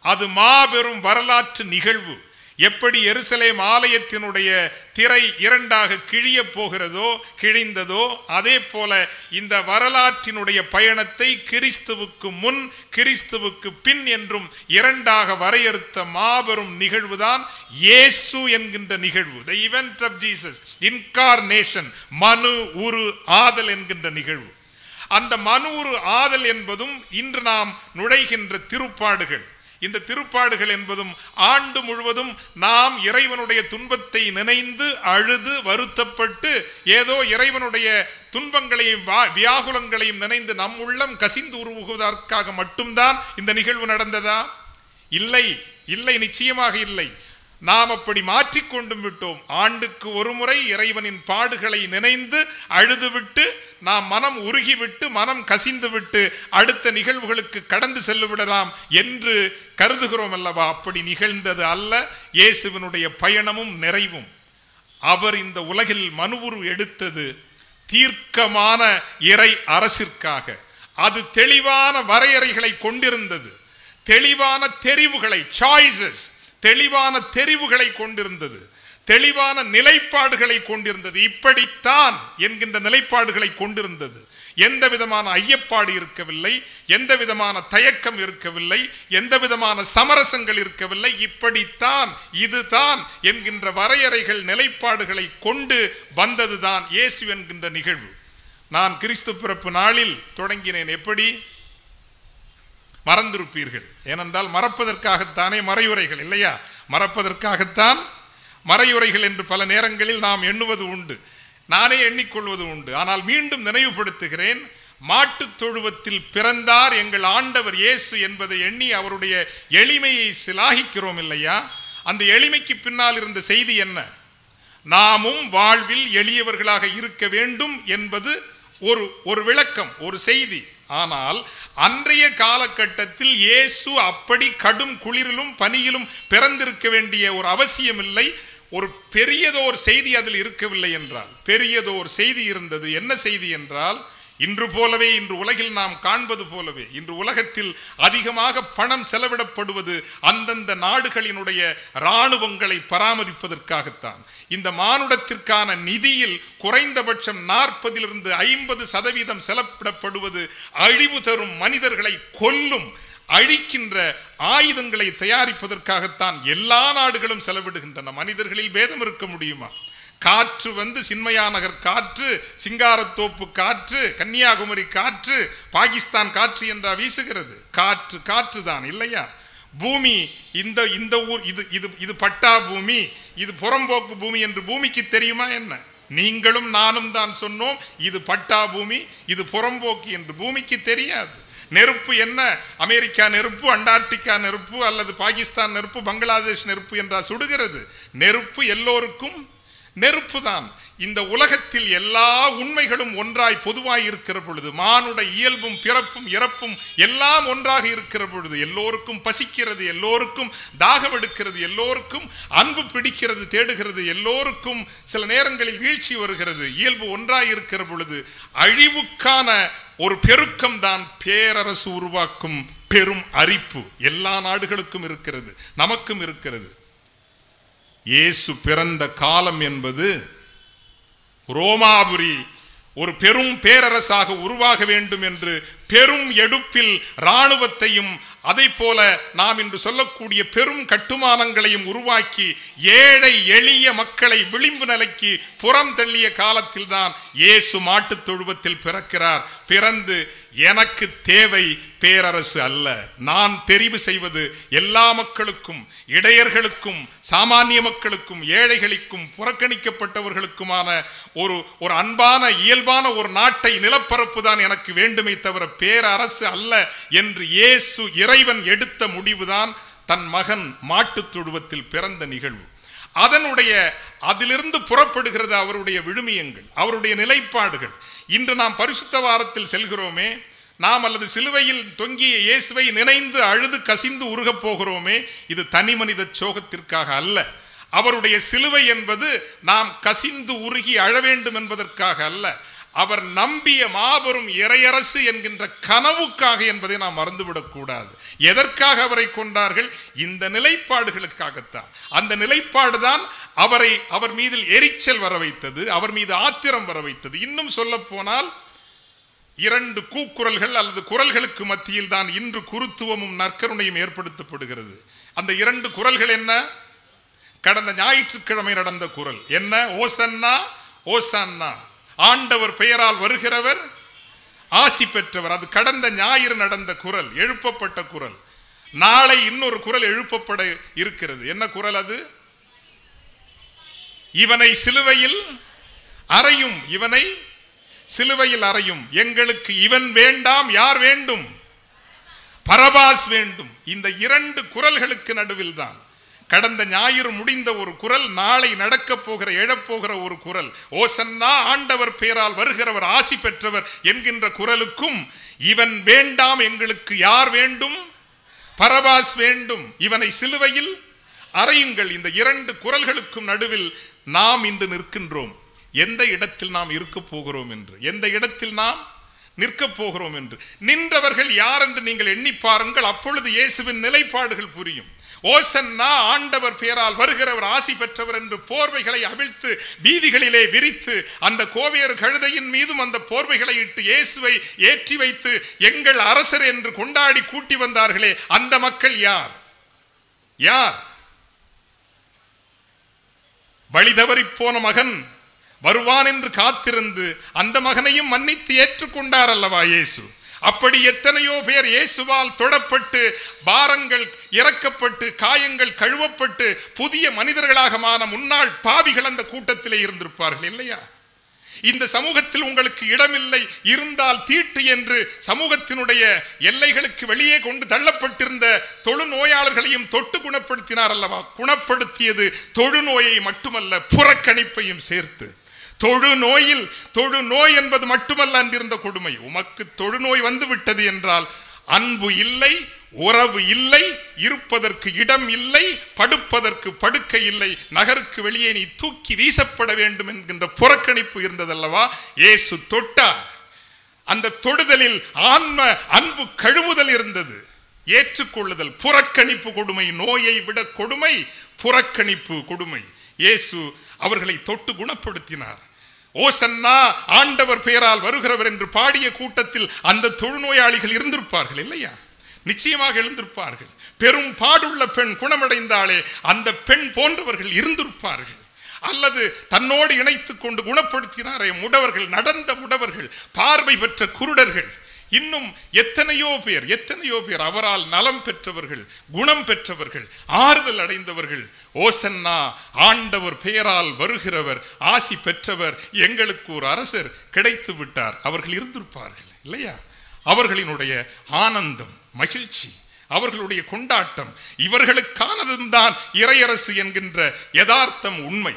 அது மாபெரும் வரலாற்று நிகழ்வு எப்படி எருசலேம் ஆலயத்தினுடைய திரை இரண்டாக கிழிய போகிறதோ கிழிந்ததோ அதே போல இந்த வரலாற்றினுடைய பயணத்தை கிறிஸ்துவுக்கு முன் கிறிஸ்துவுக்கு பின் என்றும் இரண்டாக வரையறுத்த மாபெரும் நிகழ்வுதான் இயேசு என்கின்ற நிகழ்வு the event of Jesus incarnation மனு உரு ஆதல் என்கின்ற நிகழ்வு அந்த மனூறு ஆதல் என்பதும் இன்று நாம் நுழைகின்ற திருப்பாடுகள் இந்த திருப்பாடுகள் என்பதும் ஆண்டு முழுவதும் நாம் இறைவனுடைய துன்பத்தை நினைந்து அழுது வருத்தப்பட்டு ஏதோ இறைவனுடைய துன்பங்களையும் வா- வியாகுலங்களையும் நினைந்து நம் உள்ளம் கசிந்து உருவுவதற்காக மட்டும்தான் இந்த நிகழ்வு நடந்ததா இல்லை இல்லை நிச்சயமாக இல்லை நாம் அப்படி மாற்றிக்கொண்டும் விட்டோம் ஆண்டுக்கு ஒரு முறை இறைவனின் பாடுகளை நினைந்து அழுதுவிட்டு நாம் மனம் உருகிவிட்டு மனம் கசிந்து விட்டு அடுத்த நிகழ்வுகளுக்கு கடந்து செல்லு விடலாம் என்று கருதுகிறோம் அல்லவா அப்படி நிகழ்ந்தது அல்ல இயேசுவினுடைய பயணமும் நிறைவும் அவர் இந்த உலகில் மனுவுரு எடுத்தது தீர்க்கமான இறை அரசிற்காக அது தெளிவான வரையறைகளை கொண்டிருந்தது தெளிவான தெரிவுகளை சாய்ஸஸ் தெளிவான தெரிவுகளை கொண்டிருந்தது தெளிவான நிலைப்பாடுகளை கொண்டிருந்தது இப்படித்தான் என்கின்ற நிலைப்பாடுகளை கொண்டிருந்தது எந்த விதமான ஐயப்பாடு இருக்கவில்லை எந்த விதமான தயக்கம் இருக்கவில்லை எந்த விதமான சமரசங்கள் இருக்கவில்லை இப்படித்தான் இதுதான் என்கின்ற வரையறைகள் நிலைப்பாடுகளை கொண்டு வந்ததுதான் இயேசு என்கின்ற நிகழ்வு நான் கிறிஸ்து பிறப்பு நாளில் தொடங்கினேன் எப்படி மறந்திருப்பீர்கள் ஏனென்றால் மறப்பதற்காகத்தானே மறையுரைகள் இல்லையா மறப்பதற்காகத்தான் மறையுரைகள் என்று பல நேரங்களில் நாம் எண்ணுவது உண்டு நானே எண்ணிக்கொள்வது உண்டு ஆனால் மீண்டும் நினைவுபடுத்துகிறேன் மாட்டுத் தொழுவத்தில் பிறந்தார் எங்கள் ஆண்டவர் இயேசு என்பதை எண்ணி அவருடைய எளிமையை சிலாகிக்கிறோம் இல்லையா அந்த எளிமைக்கு பின்னால் இருந்த செய்தி என்ன நாமும் வாழ்வில் எளியவர்களாக இருக்க வேண்டும் என்பது ஒரு ஒரு விளக்கம் ஒரு செய்தி ஆனால் அன்றைய காலகட்டத்தில் இயேசு அப்படி கடும் குளிரிலும் பனியிலும் பிறந்திருக்க வேண்டிய ஒரு அவசியம் இல்லை ஒரு பெரியதோர் செய்தி அதில் இருக்கவில்லை என்றால் பெரியதோர் செய்தி இருந்தது என்ன செய்தி என்றால் இன்று போலவே இன்று உலகில் நாம் காண்பது போலவே இன்று உலகத்தில் அதிகமாக பணம் செலவிடப்படுவது அந்தந்த நாடுகளினுடைய இராணுவங்களை பராமரிப்பதற்காகத்தான் இந்த மானுடத்திற்கான நிதியில் குறைந்தபட்சம் நாற்பதிலிருந்து ஐம்பது சதவீதம் செலவிடப்படுவது அழிவு தரும் மனிதர்களை கொல்லும் அழிக்கின்ற ஆயுதங்களை தயாரிப்பதற்காகத்தான் எல்லா நாடுகளும் செலவிடுகின்றன மனிதர்களில் பேதம் இருக்க முடியுமா காற்று வந்து சின்மயா நகர் காற்று சிங்காரத்தோப்பு காற்று கன்னியாகுமரி காற்று பாகிஸ்தான் காற்று என்றா வீசுகிறது காற்று காற்று தான் இல்லையா பூமி இந்த இந்த ஊர் இது இது இது பட்டா பூமி இது புறம்போக்கு பூமி என்று பூமிக்கு தெரியுமா என்ன நீங்களும் நானும் தான் சொன்னோம் இது பட்டா பூமி இது புறம்போக்கு என்று பூமிக்கு தெரியாது நெருப்பு என்ன அமெரிக்கா நெருப்பு அண்டார்டிகா நெருப்பு அல்லது பாகிஸ்தான் நெருப்பு பங்களாதேஷ் நெருப்பு என்றா சுடுகிறது நெருப்பு எல்லோருக்கும் நெருப்பு தான் இந்த உலகத்தில் எல்லா உண்மைகளும் ஒன்றாய் பொதுவாய் இருக்கிற பொழுது மானுட இயல்பும் பிறப்பும் இறப்பும் எல்லாம் ஒன்றாக இருக்கிற பொழுது எல்லோருக்கும் பசிக்கிறது எல்லோருக்கும் தாகம் எடுக்கிறது எல்லோருக்கும் அன்பு பிடிக்கிறது தேடுகிறது எல்லோருக்கும் சில நேரங்களில் வீழ்ச்சி வருகிறது இயல்பு ஒன்றாய் இருக்கிற பொழுது அழிவுக்கான ஒரு பெருக்கம் தான் பேரரசு உருவாக்கும் பெரும் அரிப்பு எல்லா நாடுகளுக்கும் இருக்கிறது நமக்கும் இருக்கிறது இயேசு பிறந்த காலம் என்பது ரோமாபுரி ஒரு பெரும் பேரரசாக உருவாக வேண்டும் என்று பெரும் எடுப்பில் இராணுவத்தையும் அதை போல நாம் இன்று சொல்லக்கூடிய பெரும் கட்டுமானங்களையும் உருவாக்கி ஏழை எளிய மக்களை விளிம்பு நிலைக்கு புறம் தள்ளிய காலத்தில்தான் இயேசு மாட்டுத் தொழுவத்தில் பிறக்கிறார் பிறந்து எனக்கு தேவை பேரரசு அல்ல நான் தெரிவு செய்வது எல்லா மக்களுக்கும் இடையர்களுக்கும் சாமானிய மக்களுக்கும் ஏழைகளுக்கும் புறக்கணிக்கப்பட்டவர்களுக்குமான ஒரு ஒரு அன்பான இயல்பான ஒரு நாட்டை நிலப்பரப்பு தான் எனக்கு வேண்டுமே தவிர பேரரசு அல்ல என்று இயேசு இறைவன் எடுத்த முடிவுதான் தன் மகன் மாட்டுத் தொழுவத்தில் பிறந்த நிகழ்வு அதனுடைய அதிலிருந்து புறப்படுகிறது அவருடைய விழுமியங்கள் அவருடைய நிலைப்பாடுகள் இன்று நாம் பரிசுத்த வாரத்தில் செல்கிறோமே நாம் அல்லது சிலுவையில் தொங்கிய இயேசுவை நினைந்து அழுது கசிந்து உருகப் போகிறோமே இது தனி மனித சோகத்திற்காக அல்ல அவருடைய சிலுவை என்பது நாம் கசிந்து உருகி அழ வேண்டும் என்பதற்காக அல்ல அவர் நம்பிய மாபெரும் இறையரசு என்கின்ற கனவுக்காக என்பதை நாம் மறந்துவிடக் கூடாது எதற்காக அவரை கொண்டார்கள் இந்த நிலைப்பாடுகளுக்காகத்தான் அந்த நிலைப்பாடுதான் அவரை அவர் மீது எரிச்சல் வர வைத்தது அவர் மீது ஆத்திரம் வர வைத்தது இன்னும் சொல்ல போனால் இரண்டு கூக்குரல்கள் அல்லது குரல்களுக்கு மத்தியில் தான் இன்று குருத்துவமும் நற்கருணையும் ஏற்படுத்தப்படுகிறது அந்த இரண்டு குரல்கள் என்ன கடந்த ஞாயிற்றுக்கிழமை நடந்த குரல் என்ன ஓசன்னா ஓசன்னா ஆண்டவர் பெயரால் வருகிறவர் ஆசி பெற்றவர் அது கடந்த ஞாயிறு நடந்த குரல் எழுப்பப்பட்ட குரல் நாளை இன்னொரு குரல் எழுப்பப்பட இருக்கிறது என்ன குரல் அது இவனை சிலுவையில் அறையும் இவனை சிலுவையில் அறையும் எங்களுக்கு இவன் வேண்டாம் யார் வேண்டும் பரபாஸ் வேண்டும் இந்த இரண்டு குரல்களுக்கு நடுவில் தான் கடந்த ஞாயிறு முடிந்த ஒரு குரல் நாளை நடக்கப் போகிற எழப்போகிற ஒரு குரல் ஓசன்னா ஆண்டவர் பேரால் வருகிறவர் ஆசி பெற்றவர் என்கின்ற குரலுக்கும் இவன் வேண்டாம் எங்களுக்கு யார் வேண்டும் பரபாஸ் வேண்டும் இவனை சிலுவையில் அறையுங்கள் இந்த இரண்டு குரல்களுக்கும் நடுவில் நாம் இன்று நிற்கின்றோம் எந்த இடத்தில் நாம் இருக்க போகிறோம் என்று எந்த இடத்தில் நாம் நிற்கப் போகிறோம் என்று நின்றவர்கள் யார் என்று நீங்கள் எண்ணி பாருங்கள் அப்பொழுது இயேசுவின் நிலைப்பாடுகள் புரியும் ஓசன்னா ஆண்டவர் பேரால் வருகிறவர் ஆசி பெற்றவர் என்று போர்வைகளை அவிழ்த்து வீதிகளிலே விரித்து அந்த கோவேறு கழுதையின் மீதும் அந்த போர்வைகளை இட்டு இயேசுவை ஏற்றி வைத்து எங்கள் அரசர் என்று கொண்டாடி கூட்டி வந்தார்களே அந்த மக்கள் யார் யார் வழி தவறிப் போன மகன் வருவான் என்று காத்திருந்து அந்த மகனையும் மன்னித்து ஏற்றுக்கொண்டார் அல்லவா இயேசு அப்படி எத்தனையோ பேர் இயேசுவால் தொடப்பட்டு பாரங்கள் இறக்கப்பட்டு காயங்கள் கழுவப்பட்டு புதிய மனிதர்களாக மான முன்னாள் பாவிகள் அந்த கூட்டத்திலே இருந்திருப்பார்கள் இல்லையா இந்த சமூகத்தில் உங்களுக்கு இடமில்லை இருந்தால் தீட்டு என்று சமூகத்தினுடைய எல்லைகளுக்கு வெளியே கொண்டு தள்ளப்பட்டிருந்த தொழுநோயாளர்களையும் தொட்டு குணப்படுத்தினார் அல்லவா குணப்படுத்தியது தொழுநோயை மட்டுமல்ல புறக்கணிப்பையும் சேர்த்து தொழுநோயில் தொழுநோய் என்பது மட்டுமல்ல அன்றிருந்த கொடுமை உமக்கு தொழுநோய் வந்து விட்டது என்றால் அன்பு இல்லை உறவு இல்லை இருப்பதற்கு இடம் இல்லை படுப்பதற்கு படுக்கை இல்லை நகருக்கு வெளியே நீ தூக்கி வீசப்பட வேண்டும் என்கின்ற புறக்கணிப்பு இருந்ததல்லவா இயேசு தொட்டார் அந்த தொடுதலில் ஆன்ம அன்பு கழுவுதல் இருந்தது ஏற்றுக்கொள்ளுதல் புறக்கணிப்பு கொடுமை நோயை விட கொடுமை புறக்கணிப்பு கொடுமை இயேசு அவர்களை தொட்டு குணப்படுத்தினார் ஓசன்னா ஆண்டவர் பெயரால் வருகிறவர் என்று பாடிய கூட்டத்தில் அந்த தொழுநோயாளிகள் இருந்திருப்பார்கள் இல்லையா நிச்சயமாக எழுந்திருப்பார்கள் பெரும் பாடுள்ள பெண் குணமடைந்தாலே அந்த பெண் போன்றவர்கள் இருந்திருப்பார்கள் அல்லது தன்னோடு இணைத்துக் கொண்டு குணப்படுத்தினாரே முடவர்கள் நடந்த முடவர்கள் பார்வை பெற்ற குருடர்கள் இன்னும் எத்தனையோ பேர் எத்தனையோ பேர் அவரால் நலம் பெற்றவர்கள் குணம் பெற்றவர்கள் ஆறுதல் அடைந்தவர்கள் ஓசன்னா ஆண்டவர் பெயரால் வருகிறவர் ஆசி பெற்றவர் எங்களுக்கு ஒரு அரசர் கிடைத்து விட்டார் அவர்கள் இருந்திருப்பார்கள் இல்லையா அவர்களினுடைய ஆனந்தம் மகிழ்ச்சி அவர்களுடைய கொண்டாட்டம் இவர்களுக்கானதும் தான் இறையரசு என்கின்ற யதார்த்தம் உண்மை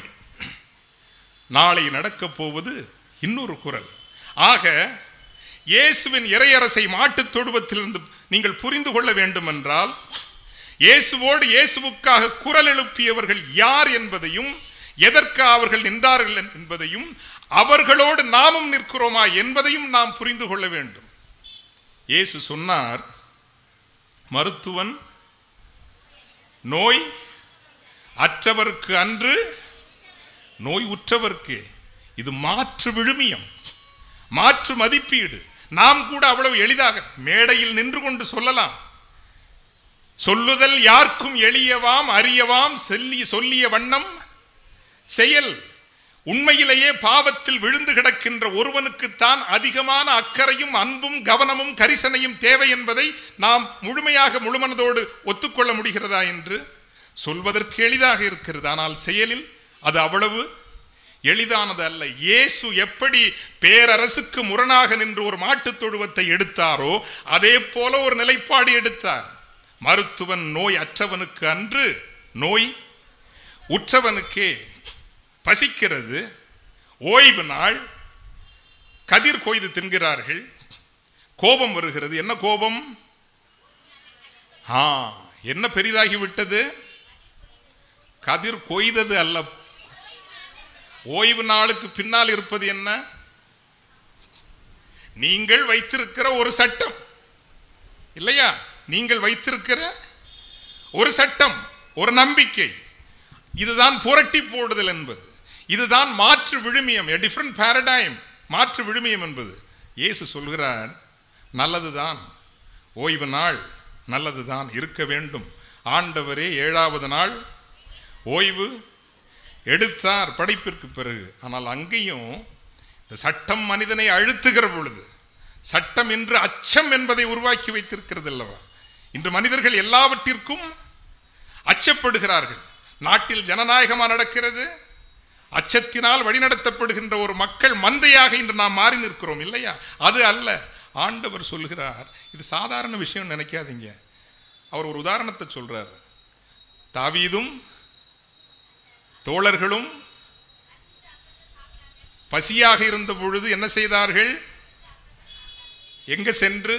நாளை நடக்கப் போவது இன்னொரு குரல் ஆக இயேசுவின் இறையரசை மாட்டுத் தொழுவத்திலிருந்து நீங்கள் புரிந்து கொள்ள வேண்டும் என்றால் இயேசுவோடு இயேசுவுக்காக குரல் எழுப்பியவர்கள் யார் என்பதையும் எதற்கு அவர்கள் நின்றார்கள் என்பதையும் அவர்களோடு நாமும் நிற்கிறோமா என்பதையும் நாம் புரிந்து கொள்ள வேண்டும் இயேசு சொன்னார் மருத்துவன் நோய் அற்றவருக்கு அன்று நோய் உற்றவர்க்கு இது மாற்று விழுமியம் மாற்று மதிப்பீடு நாம் கூட அவ்வளவு எளிதாக மேடையில் நின்று கொண்டு சொல்லலாம் சொல்லுதல் யாருக்கும் எளியவாம் அறியவாம் சொல்லி சொல்லிய வண்ணம் செயல் உண்மையிலேயே பாவத்தில் விழுந்து கிடக்கின்ற ஒருவனுக்குத்தான் அதிகமான அக்கறையும் அன்பும் கவனமும் கரிசனையும் தேவை என்பதை நாம் முழுமையாக முழுமனதோடு ஒத்துக்கொள்ள முடிகிறதா என்று சொல்வதற்கு எளிதாக இருக்கிறது ஆனால் செயலில் அது அவ்வளவு எளிதானது அல்ல இயேசு எப்படி பேரரசுக்கு முரணாக நின்று ஒரு மாட்டுத் தொழுவத்தை எடுத்தாரோ அதே போல ஒரு நிலைப்பாடு எடுத்தார் மருத்துவன் நோய் அற்றவனுக்கு அன்று நோய் உற்றவனுக்கே பசிக்கிறது ஓய்வு நாள் கதிர் கொய்து தின்கிறார்கள் கோபம் வருகிறது என்ன கோபம் ஆ என்ன பெரிதாகி விட்டது கதிர் கொய்தது அல்ல ஓய்வு நாளுக்கு பின்னால் இருப்பது என்ன நீங்கள் வைத்திருக்கிற ஒரு சட்டம் இல்லையா நீங்கள் வைத்திருக்கிற ஒரு சட்டம் ஒரு நம்பிக்கை இதுதான் புரட்டி போடுதல் என்பது இதுதான் மாற்று விழுமியம் எ டிஃப்ரெண்ட் பேரடைம் மாற்று விழுமியம் என்பது இயேசு சொல்கிறார் நல்லதுதான் ஓய்வு நாள் நல்லதுதான் இருக்க வேண்டும் ஆண்டவரே ஏழாவது நாள் ஓய்வு எடுத்தார் படைப்பிற்கு பிறகு ஆனால் அங்கேயும் இந்த சட்டம் மனிதனை அழுத்துகிற பொழுது சட்டம் என்று அச்சம் என்பதை உருவாக்கி வைத்திருக்கிறது அல்லவா இன்று மனிதர்கள் எல்லாவற்றிற்கும் அச்சப்படுகிறார்கள் நாட்டில் ஜனநாயகமா நடக்கிறது அச்சத்தினால் வழிநடத்தப்படுகின்ற ஒரு மக்கள் மந்தையாக இன்று நாம் மாறி நிற்கிறோம் இல்லையா அது அல்ல ஆண்டவர் சொல்கிறார் இது சாதாரண விஷயம் நினைக்காதீங்க அவர் ஒரு உதாரணத்தை சொல்றார் தாவீதும் தோழர்களும் பசியாக இருந்த பொழுது என்ன செய்தார்கள் எங்க சென்று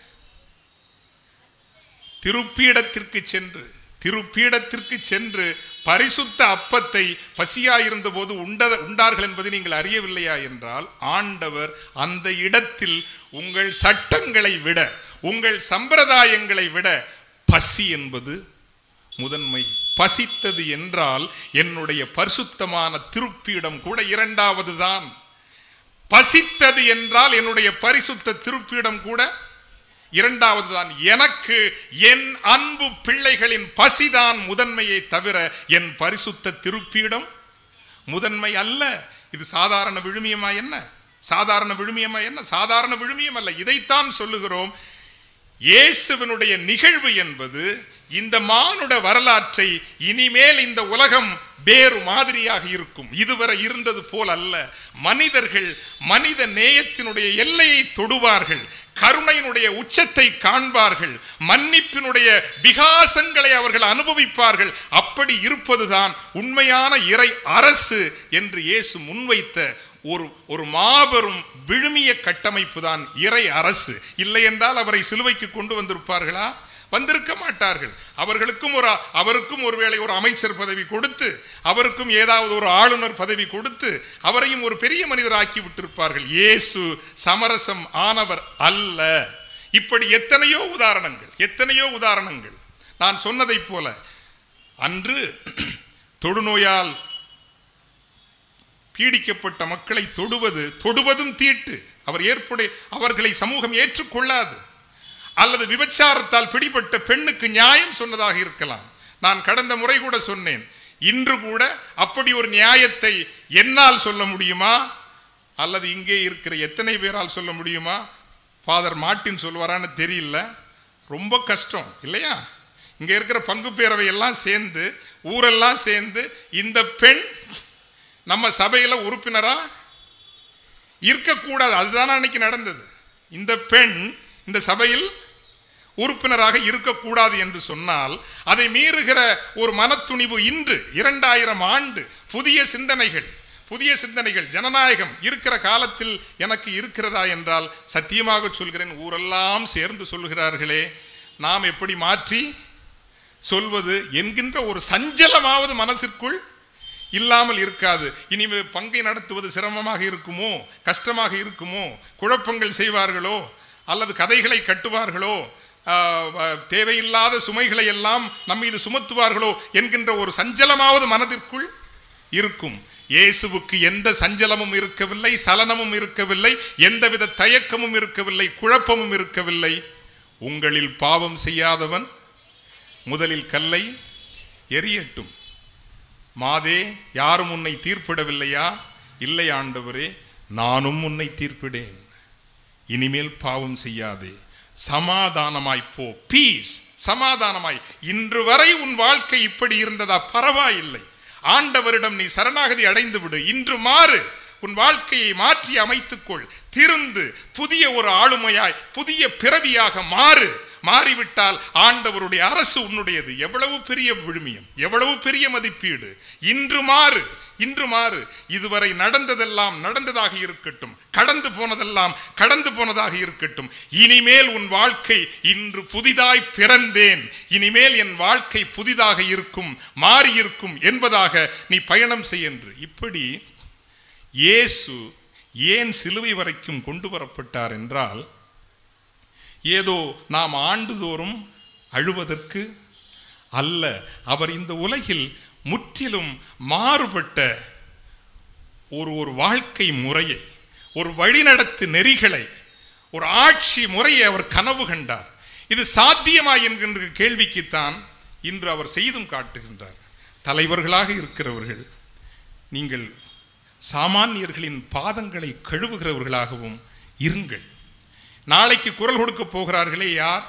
திருப்பீடத்திற்கு சென்று திருப்பீடத்திற்கு சென்று பரிசுத்த அப்பத்தை பசியாயிருந்த போது உண்ட உண்டார்கள் என்பதை நீங்கள் அறியவில்லையா என்றால் ஆண்டவர் அந்த இடத்தில் உங்கள் சட்டங்களை விட உங்கள் சம்பிரதாயங்களை விட பசி என்பது முதன்மை பசித்தது என்றால் என்னுடைய பரிசுத்தமான திருப்பீடம் கூட இரண்டாவது தான் பசித்தது என்றால் என்னுடைய பரிசுத்த திருப்பீடம் கூட இரண்டாவது தான் எனக்கு என் அன்பு பிள்ளைகளின் பசிதான் முதன்மையை தவிர என் பரிசுத்த திருப்பீடம் முதன்மை அல்ல இது சாதாரண விழுமியமா என்ன சாதாரண விழுமியமா என்ன சாதாரண விழுமியம் அல்ல இதைத்தான் சொல்லுகிறோம் இயேசுவினுடைய நிகழ்வு என்பது இந்த மானுட வரலாற்றை இனிமேல் இந்த உலகம் வேறு மாதிரியாக இருக்கும் இதுவரை இருந்தது போல் அல்ல மனிதர்கள் மனித நேயத்தினுடைய எல்லையை தொடுவார்கள் கருணையினுடைய உச்சத்தை காண்பார்கள் மன்னிப்பினுடைய விகாசங்களை அவர்கள் அனுபவிப்பார்கள் அப்படி இருப்பதுதான் உண்மையான இறை அரசு என்று இயேசு முன்வைத்த ஒரு ஒரு மாபெரும் விழுமிய கட்டமைப்பு தான் இறை அரசு இல்லை என்றால் அவரை சிலுவைக்கு கொண்டு வந்திருப்பார்களா வந்திருக்க மாட்டார்கள் அவர்களுக்கும் ஒரு அவருக்கும் ஒருவேளை ஒரு அமைச்சர் பதவி கொடுத்து அவருக்கும் ஏதாவது ஒரு ஆளுநர் பதவி கொடுத்து அவரையும் ஒரு பெரிய மனிதராக்கி விட்டிருப்பார்கள் இயேசு சமரசம் ஆனவர் அல்ல இப்படி எத்தனையோ உதாரணங்கள் எத்தனையோ உதாரணங்கள் நான் சொன்னதைப் போல அன்று தொடுநோயால் பீடிக்கப்பட்ட மக்களை தொடுவது தொடுவதும் தீட்டு அவர் ஏற்புடைய அவர்களை சமூகம் ஏற்றுக்கொள்ளாது அல்லது விபச்சாரத்தால் பிடிபட்ட பெண்ணுக்கு நியாயம் சொன்னதாக இருக்கலாம் நான் கடந்த முறை கூட சொன்னேன் இன்று கூட அப்படி ஒரு நியாயத்தை என்னால் சொல்ல முடியுமா அல்லது இங்கே இருக்கிற எத்தனை பேரால் சொல்ல முடியுமா ஃபாதர் மார்ட்டின் சொல்வாரான்னு தெரியல ரொம்ப கஷ்டம் இல்லையா இங்கே இருக்கிற பங்கு பேரவை எல்லாம் சேர்ந்து ஊரெல்லாம் சேர்ந்து இந்த பெண் நம்ம சபையில் உறுப்பினரா இருக்கக்கூடாது அதுதான் அன்னைக்கு நடந்தது இந்த பெண் இந்த சபையில் உறுப்பினராக இருக்கக்கூடாது என்று சொன்னால் அதை மீறுகிற ஒரு மனத்துணிவு இன்று இரண்டாயிரம் ஆண்டு புதிய சிந்தனைகள் புதிய சிந்தனைகள் ஜனநாயகம் இருக்கிற காலத்தில் எனக்கு இருக்கிறதா என்றால் சத்தியமாக சொல்கிறேன் ஊரெல்லாம் சேர்ந்து சொல்கிறார்களே நாம் எப்படி மாற்றி சொல்வது என்கின்ற ஒரு சஞ்சலமாவது மனசிற்குள் இல்லாமல் இருக்காது இனி பங்கை நடத்துவது சிரமமாக இருக்குமோ கஷ்டமாக இருக்குமோ குழப்பங்கள் செய்வார்களோ அல்லது கதைகளை கட்டுவார்களோ தேவையில்லாத சுமைகளை எல்லாம் நம் மீது சுமத்துவார்களோ என்கின்ற ஒரு சஞ்சலமாவது மனதிற்குள் இருக்கும் இயேசுவுக்கு எந்த சஞ்சலமும் இருக்கவில்லை சலனமும் இருக்கவில்லை எந்தவித தயக்கமும் இருக்கவில்லை குழப்பமும் இருக்கவில்லை உங்களில் பாவம் செய்யாதவன் முதலில் கல்லை எரியட்டும் மாதே யாரும் உன்னை தீர்ப்பிடவில்லையா இல்லை ஆண்டவரே நானும் உன்னை தீர்ப்பிடேன் இனிமேல் பாவம் செய்யாதே சமாதானமாய் போ பீஸ் சமாதானமாய் இன்று வரை உன் வாழ்க்கை இப்படி இருந்ததா பரவாயில்லை ஆண்டவரிடம் நீ சரணாகதி அடைந்து விடு இன்று மாறு உன் வாழ்க்கையை மாற்றி அமைத்துக்கொள் திருந்து புதிய ஒரு ஆளுமையாய் புதிய பிறவியாக மாறு மாறிவிட்டால் ஆண்டவருடைய அரசு உன்னுடையது எவ்வளவு பெரிய விழுமியம் எவ்வளவு பெரிய மதிப்பீடு இன்று மாறு இன்று மாறு இதுவரை நடந்ததெல்லாம் நடந்ததாக இருக்கட்டும் கடந்து போனதெல்லாம் கடந்து போனதாக இருக்கட்டும் இனிமேல் உன் வாழ்க்கை இன்று புதிதாய் பிறந்தேன் இனிமேல் என் வாழ்க்கை புதிதாக இருக்கும் மாறி இருக்கும் என்பதாக நீ பயணம் செய்யென்று இப்படி இயேசு ஏன் சிலுவை வரைக்கும் கொண்டு வரப்பட்டார் என்றால் ஏதோ நாம் ஆண்டுதோறும் அழுவதற்கு அல்ல அவர் இந்த உலகில் முற்றிலும் மாறுபட்ட ஒரு ஒரு வாழ்க்கை முறையை ஒரு வழிநடத்து நெறிகளை ஒரு ஆட்சி முறையை அவர் கனவு கண்டார் இது சாத்தியமா என்கின்ற கேள்விக்குத்தான் இன்று அவர் செய்தும் காட்டுகின்றார் தலைவர்களாக இருக்கிறவர்கள் நீங்கள் சாமானியர்களின் பாதங்களை கழுவுகிறவர்களாகவும் இருங்கள் நாளைக்கு குரல் கொடுக்க போகிறார்களே யார்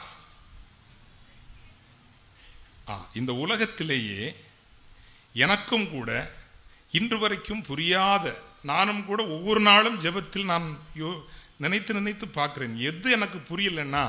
ஆ, இந்த உலகத்திலேயே எனக்கும் கூட இன்று வரைக்கும் புரியாத நானும் கூட ஒவ்வொரு நாளும் ஜெபத்தில் நான் யோ நினைத்து நினைத்து பார்க்குறேன் எது எனக்கு புரியலன்னா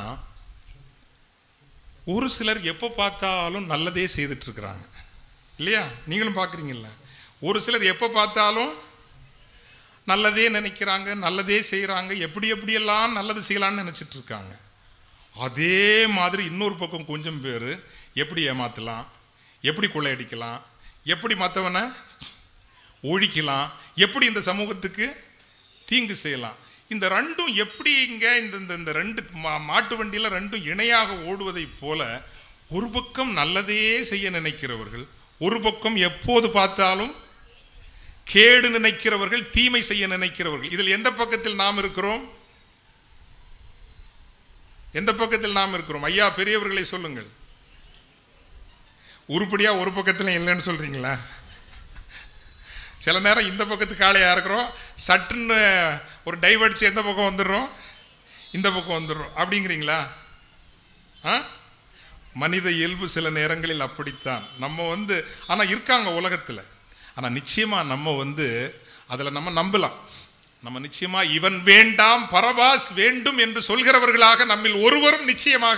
ஒரு சிலர் எப்போ பார்த்தாலும் நல்லதே செய்துட்டு இருக்கிறாங்க இல்லையா நீங்களும் பார்க்குறீங்கல்ல ஒரு சிலர் எப்போ பார்த்தாலும் நல்லதே நினைக்கிறாங்க நல்லதே செய்கிறாங்க எப்படி எப்படியெல்லாம் நல்லது செய்யலாம்னு நினச்சிட்டு இருக்காங்க அதே மாதிரி இன்னொரு பக்கம் கொஞ்சம் பேர் எப்படி ஏமாற்றலாம் எப்படி கொள்ளையடிக்கலாம் எப்படி மற்றவனை ஒழிக்கலாம் எப்படி இந்த சமூகத்துக்கு தீங்கு செய்யலாம் இந்த ரெண்டும் எப்படி இங்கே இந்த இந்த இந்த ரெண்டு மா மாட்டு வண்டியில் ரெண்டும் இணையாக ஓடுவதைப் போல ஒரு பக்கம் நல்லதே செய்ய நினைக்கிறவர்கள் ஒரு பக்கம் எப்போது பார்த்தாலும் கேடு நினைக்கிறவர்கள் தீமை செய்ய நினைக்கிறவர்கள் இதில் எந்த பக்கத்தில் நாம் இருக்கிறோம் எந்த பக்கத்தில் நாம் இருக்கிறோம் ஐயா பெரியவர்களை சொல்லுங்கள் உருப்படியா ஒரு பக்கத்தில் இல்லைன்னு சொல்றீங்களா சில நேரம் இந்த பக்கத்து காளையா இருக்கிறோம் சட்டுன்னு ஒரு டைவர்ட்ஸ் எந்த பக்கம் வந்துடுறோம் இந்த பக்கம் வந்துடுறோம் அப்படிங்கிறீங்களா ஆ மனித இயல்பு சில நேரங்களில் அப்படித்தான் நம்ம வந்து ஆனால் இருக்காங்க உலகத்தில் ஆனால் நிச்சயமாக நம்ம வந்து அதில் நம்ம நம்பலாம் நம்ம நிச்சயமா இவன் வேண்டாம் பரபாஸ் வேண்டும் என்று சொல்கிறவர்களாக நம்மில் ஒருவரும் நிச்சயமாக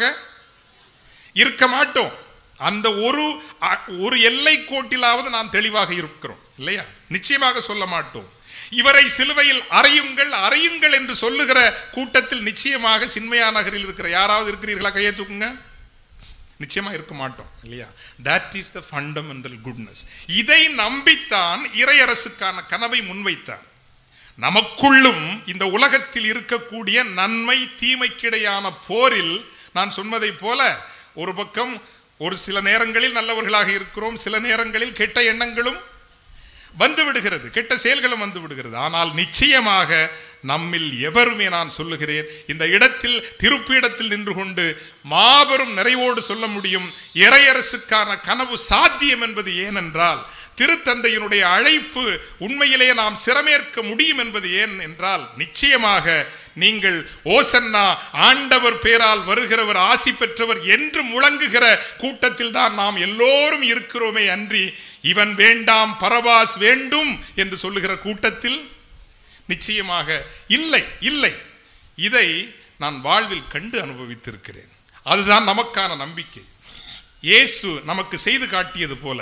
இருக்க மாட்டோம் அந்த ஒரு அ- ஒரு எல்லை கோட்டிலாவது நாம் தெளிவாக இருக்கிறோம் இல்லையா நிச்சயமாக சொல்ல மாட்டோம் இவரை சிலுவையில் அறையுங்கள் அறையுங்கள் என்று சொல்லுகிற கூட்டத்தில் நிச்சயமாக சின்மயா நகரில் இருக்கிற யாராவது இருக்கிறீர்களா கையை தூக்குங்க நிச்சயமா இருக்க மாட்டோம் இல்லையா that is the fundamental goodness இதை நம்பித்தான் இறையரசுக்கான கனவை முன்வைத்தார் நமக்குள்ளும் இந்த உலகத்தில் இருக்கக்கூடிய நன்மை தீமைக்கிடையான போரில் நான் சொன்னதைப் போல ஒரு பக்கம் ஒரு சில நேரங்களில் நல்லவர்களாக இருக்கிறோம் சில நேரங்களில் கெட்ட எண்ணங்களும் வந்து விடுகிறது கெட்ட செயல்களும் வந்து விடுகிறது ஆனால் நிச்சயமாக நம்மில் எவருமே நான் சொல்லுகிறேன் இந்த இடத்தில் திருப்பீடத்தில் நின்று கொண்டு மாபெரும் நிறைவோடு சொல்ல முடியும் இறையரசுக்கான கனவு சாத்தியம் என்பது ஏனென்றால் திருத்தந்தையினுடைய அழைப்பு உண்மையிலே நாம் சிரமேற்க முடியும் என்பது ஏன் என்றால் நிச்சயமாக நீங்கள் ஓசன்னா ஆண்டவர் பேரால் வருகிறவர் ஆசி பெற்றவர் என்று முழங்குகிற கூட்டத்தில் தான் நாம் எல்லோரும் இருக்கிறோமே அன்றி இவன் வேண்டாம் பரபாஸ் வேண்டும் என்று சொல்லுகிற கூட்டத்தில் நிச்சயமாக இல்லை இல்லை இதை நான் வாழ்வில் கண்டு அனுபவித்திருக்கிறேன் அதுதான் நமக்கான நம்பிக்கை இயேசு நமக்கு செய்து காட்டியது போல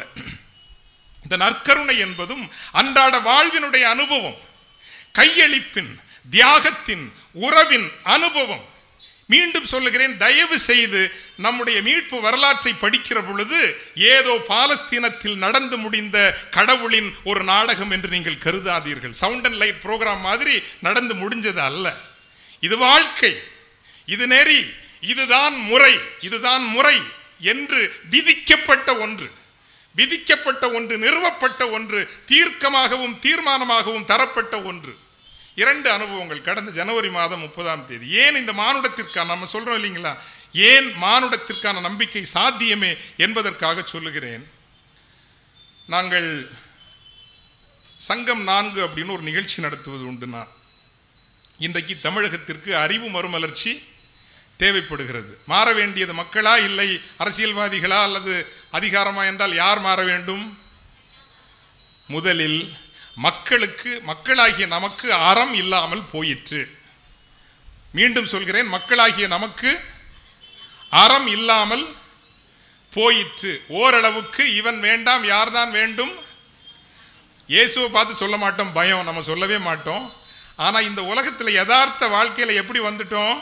இந்த நற்கருணை என்பதும் அன்றாட வாழ்வினுடைய அனுபவம் கையளிப்பின் தியாகத்தின் உறவின் அனுபவம் மீண்டும் சொல்லுகிறேன் தயவு செய்து நம்முடைய மீட்பு வரலாற்றை படிக்கிற பொழுது ஏதோ பாலஸ்தீனத்தில் நடந்து முடிந்த கடவுளின் ஒரு நாடகம் என்று நீங்கள் கருதாதீர்கள் சவுண்ட் அண்ட் லைட் ப்ரோக்ராம் மாதிரி நடந்து முடிஞ்சது அல்ல இது வாழ்க்கை இது நெறி இதுதான் முறை இதுதான் முறை என்று விதிக்கப்பட்ட ஒன்று விதிக்கப்பட்ட ஒன்று நிறுவப்பட்ட ஒன்று தீர்க்கமாகவும் தீர்மானமாகவும் தரப்பட்ட ஒன்று இரண்டு அனுபவங்கள் கடந்த ஜனவரி மாதம் முப்பதாம் தேதி ஏன் இந்த மானுடத்திற்கான நம்ம சொல்றோம் இல்லைங்களா ஏன் மானுடத்திற்கான நம்பிக்கை சாத்தியமே என்பதற்காக சொல்லுகிறேன் நாங்கள் சங்கம் நான்கு அப்படின்னு ஒரு நிகழ்ச்சி நடத்துவது உண்டு நான் இன்றைக்கு தமிழகத்திற்கு அறிவு மறுமலர்ச்சி தேவைப்படுகிறது மாற வேண்டியது மக்களா இல்லை அரசியல்வாதிகளா அல்லது அதிகாரமா என்றால் யார் மாற வேண்டும் முதலில் மக்களுக்கு மக்களாகிய நமக்கு அறம் இல்லாமல் போயிற்று மீண்டும் சொல்கிறேன் மக்களாகிய நமக்கு அறம் இல்லாமல் போயிற்று ஓரளவுக்கு இவன் வேண்டாம் யார்தான் வேண்டும் இயேசுவை பார்த்து சொல்ல மாட்டோம் பயம் நம்ம சொல்லவே மாட்டோம் ஆனா இந்த உலகத்துல யதார்த்த வாழ்க்கையில எப்படி வந்துட்டோம்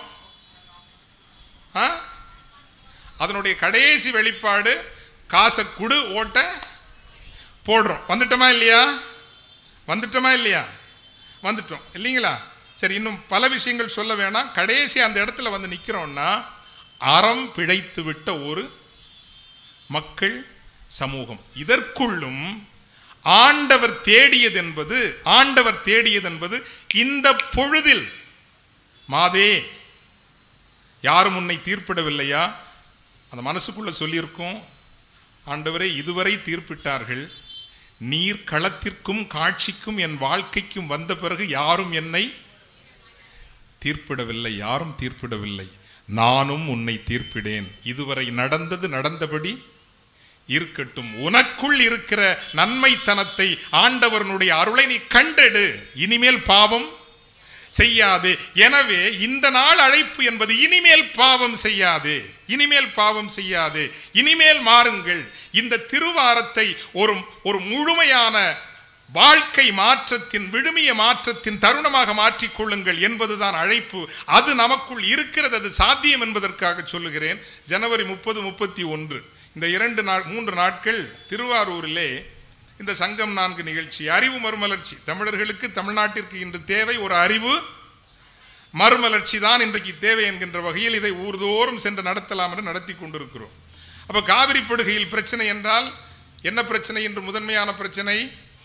ஆ? அதனுடைய கடைசி வெளிப்பாடு காசை குடு ஓட்ட போடுறோம் வந்துட்டோமா இல்லையா வந்துட்டோமா இல்லையா வந்துட்டோம் இல்லைங்களா சரி இன்னும் பல விஷயங்கள் சொல்ல வேணாம் கடைசி அந்த இடத்துல வந்து நிற்கிறோம்னா அறம் பிழைத்து விட்ட ஒரு மக்கள் சமூகம் இதற்குள்ளும் ஆண்டவர் தேடியது என்பது ஆண்டவர் தேடியது என்பது இந்த பொழுதில் மாதே யாரும் உன்னை தீர்ப்பிடவில்லையா அந்த மனசுக்குள்ள சொல்லியிருக்கோம் ஆண்டவரே இதுவரை தீர்ப்பிட்டார்கள் நீர் களத்திற்கும் காட்சிக்கும் என் வாழ்க்கைக்கும் வந்த பிறகு யாரும் என்னை தீர்ப்பிடவில்லை யாரும் தீர்ப்பிடவில்லை நானும் உன்னை தீர்ப்பிடேன் இதுவரை நடந்தது நடந்தபடி இருக்கட்டும் உனக்குள் இருக்கிற நன்மைத்தனத்தை ஆண்டவரனுடைய அருளை நீ கண்டெடு இனிமேல் பாவம் செய்யாது எனவே இந்த நாள் அழைப்பு என்பது இனிமேல் பாவம் செய்யாது இனிமேல் பாவம் செய்யாது இனிமேல் மாறுங்கள் இந்த திருவாரத்தை ஒரு ஒரு முழுமையான வாழ்க்கை மாற்றத்தின் விழுமிய மாற்றத்தின் தருணமாக மாற்றிக்கொள்ளுங்கள் என்பதுதான் அழைப்பு அது நமக்குள் இருக்கிறது அது சாத்தியம் என்பதற்காக சொல்லுகிறேன் ஜனவரி முப்பது முப்பத்தி ஒன்று இந்த இரண்டு நாள் மூன்று நாட்கள் திருவாரூரிலே இந்த சங்கம் நான்கு நிகழ்ச்சி அறிவு மறுமலர்ச்சி தமிழர்களுக்கு தமிழ்நாட்டிற்கு இன்று தேவை ஒரு அறிவு மறுமலர்ச்சி தான் இன்றைக்கு தேவை என்கின்ற வகையில் இதை ஊர்தோறும் சென்று நடத்தலாம் என்று நடத்தி கொண்டிருக்கிறோம் அப்போ காவிரி படுகையில் பிரச்சனை என்றால் என்ன பிரச்சனை என்று முதன்மையான பிரச்சனை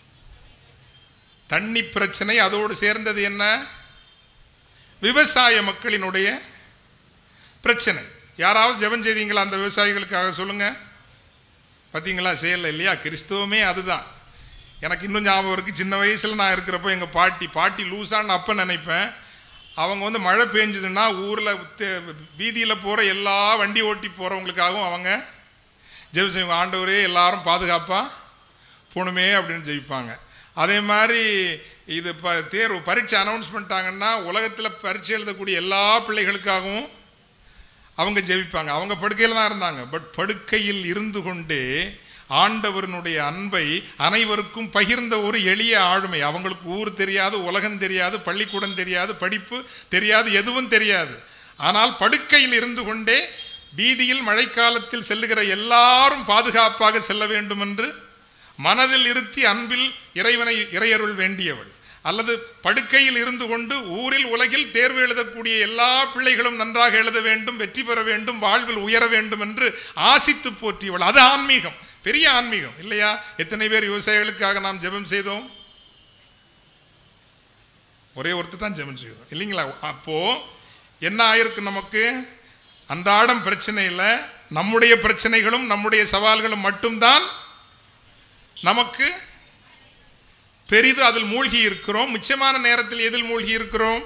தண்ணி பிரச்சனை அதோடு சேர்ந்தது என்ன விவசாய மக்களினுடைய பிரச்சனை யாராவது ஜெபம் செய்வீங்களா அந்த விவசாயிகளுக்காக சொல்லுங்க பார்த்தீங்களா செய்யல இல்லையா கிறிஸ்துவமே அதுதான் எனக்கு இன்னும் ஞாபகம் இருக்குது சின்ன வயசில் நான் இருக்கிறப்போ எங்கள் பாட்டி பாட்டி லூஸான்னு அப்போ நினைப்பேன் அவங்க வந்து மழை பெஞ்சதுன்னா ஊரில் வீதியில் போகிற எல்லா வண்டி ஓட்டி போகிறவங்களுக்காகவும் அவங்க ஜெபம் செய்வாங்க ஆண்டவரே எல்லாரும் பாதுகாப்பாக போகணுமே அப்படின்னு ஜெயிப்பாங்க அதே மாதிரி இது ப தேர்வு பரீட்சை அனௌன்ஸ் பண்ணிட்டாங்கன்னா உலகத்தில் பரீட்சை எழுதக்கூடிய எல்லா பிள்ளைகளுக்காகவும் அவங்க ஜெபிப்பாங்க அவங்க படுக்கையில் தான் இருந்தாங்க பட் படுக்கையில் இருந்து கொண்டே ஆண்டவரனுடைய அன்பை அனைவருக்கும் பகிர்ந்த ஒரு எளிய ஆளுமை அவங்களுக்கு ஊர் தெரியாது உலகம் தெரியாது பள்ளிக்கூடம் தெரியாது படிப்பு தெரியாது எதுவும் தெரியாது ஆனால் படுக்கையில் இருந்து கொண்டே வீதியில் மழைக்காலத்தில் செல்லுகிற எல்லாரும் பாதுகாப்பாக செல்ல வேண்டும் என்று மனதில் இருத்தி அன்பில் இறைவனை இறையருள் வேண்டியவள் அல்லது படுக்கையில் இருந்து கொண்டு ஊரில் உலகில் தேர்வு எழுதக்கூடிய எல்லா பிள்ளைகளும் நன்றாக எழுத வேண்டும் வெற்றி பெற வேண்டும் வாழ்வில் உயர வேண்டும் என்று ஆசித்து போற்றியவள் அது ஆன்மீகம் பெரிய ஆன்மீகம் இல்லையா எத்தனை பேர் விவசாயிகளுக்காக நாம் ஜெபம் செய்தோம் ஒரே ஒருத்தர் தான் ஜெபம் செய்தோம் இல்லைங்களா அப்போ என்ன ஆயிருக்கு நமக்கு அன்றாடம் பிரச்சனை இல்லை நம்முடைய பிரச்சனைகளும் நம்முடைய சவால்களும் மட்டும்தான் நமக்கு பெரிது அதில் மூழ்கி இருக்கிறோம் மிச்சமான நேரத்தில் எதில் மூழ்கி இருக்கிறோம்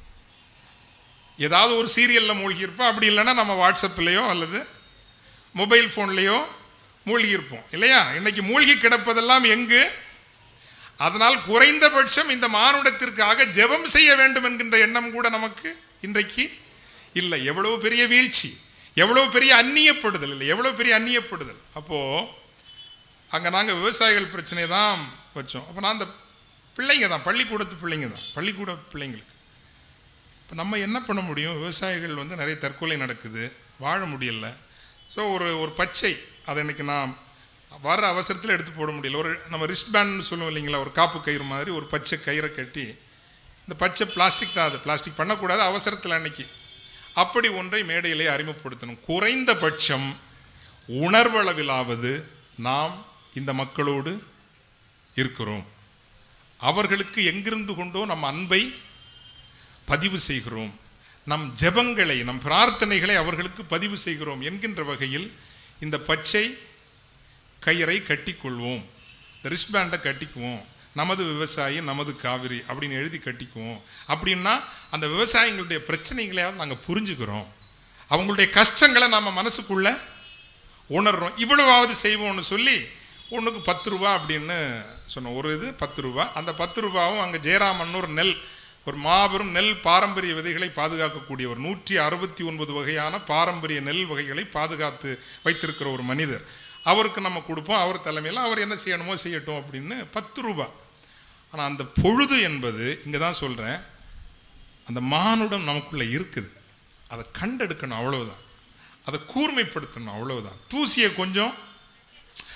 ஏதாவது ஒரு சீரியலில் மூழ்கி இருப்போம் அப்படி இல்லைன்னா நம்ம வாட்ஸ்அப்லேயோ அல்லது மொபைல் ஃபோன்லேயோ மூழ்கி இருப்போம் இல்லையா இன்னைக்கு மூழ்கி கிடப்பதெல்லாம் எங்கு அதனால் குறைந்தபட்சம் இந்த மானுடத்திற்காக ஜெபம் செய்ய வேண்டும் என்கின்ற எண்ணம் கூட நமக்கு இன்றைக்கு இல்லை எவ்வளவு பெரிய வீழ்ச்சி எவ்வளவு பெரிய அந்நியப்படுதல் இல்லை எவ்வளவு பெரிய அந்நியப்படுதல் அப்போது அங்கே நாங்கள் விவசாயிகள் பிரச்சனை தான் வச்சோம் அப்போ நான் அந்த பிள்ளைங்க தான் பள்ளிக்கூடத்து பிள்ளைங்க தான் பள்ளிக்கூட பிள்ளைங்களுக்கு இப்போ நம்ம என்ன பண்ண முடியும் விவசாயிகள் வந்து நிறைய தற்கொலை நடக்குது வாழ முடியல ஸோ ஒரு ஒரு பச்சை அதை இன்னைக்கு நான் வர அவசரத்தில் எடுத்து போட முடியல ஒரு நம்ம ரிஸ்ட் பேண்ட் சொல்லுவோம் இல்லைங்களா ஒரு காப்பு கயிறு மாதிரி ஒரு பச்சை கயிறை கட்டி இந்த பச்சை பிளாஸ்டிக் தான் அது பிளாஸ்டிக் பண்ணக்கூடாது அவசரத்தில் அன்னைக்கு அப்படி ஒன்றை மேடையிலே அறிமுகப்படுத்தணும் குறைந்தபட்சம் உணர்வளவிலாவது நாம் இந்த மக்களோடு இருக்கிறோம் அவர்களுக்கு எங்கிருந்து கொண்டோ நம் அன்பை பதிவு செய்கிறோம் நம் ஜெபங்களை நம் பிரார்த்தனைகளை அவர்களுக்கு பதிவு செய்கிறோம் என்கின்ற வகையில் இந்த பச்சை கயிறை கட்டிக்கொள்வோம் இந்த ரிஸ்ட்பேண்டை கட்டிக்குவோம் நமது விவசாயி நமது காவிரி அப்படின்னு எழுதி கட்டிக்குவோம் அப்படின்னா அந்த விவசாயிகளுடைய பிரச்சனைகளையாவது நாங்கள் புரிஞ்சுக்கிறோம் அவங்களுடைய கஷ்டங்களை நம்ம மனசுக்குள்ள உணர்றோம் இவ்வளவாவது செய்வோம்னு சொல்லி ஒன்றுக்கு பத்து ரூபா அப்படின்னு சொன்னோம் ஒரு இது பத்து ரூபா அந்த பத்து ரூபாவும் அங்கே ஜெயராமன்னூர் நெல் ஒரு மாபெரும் நெல் பாரம்பரிய விதைகளை பாதுகாக்கக்கூடிய ஒரு நூற்றி அறுபத்தி ஒன்பது வகையான பாரம்பரிய நெல் வகைகளை பாதுகாத்து வைத்திருக்கிற ஒரு மனிதர் அவருக்கு நம்ம கொடுப்போம் அவர் தலைமையில் அவர் என்ன செய்யணுமோ செய்யட்டும் அப்படின்னு பத்து ரூபா ஆனால் அந்த பொழுது என்பது இங்கே தான் சொல்கிறேன் அந்த மானுடம் நமக்குள்ளே இருக்குது அதை கண்டெடுக்கணும் அவ்வளவுதான் அதை கூர்மைப்படுத்தணும் அவ்வளவுதான் தூசியை கொஞ்சம்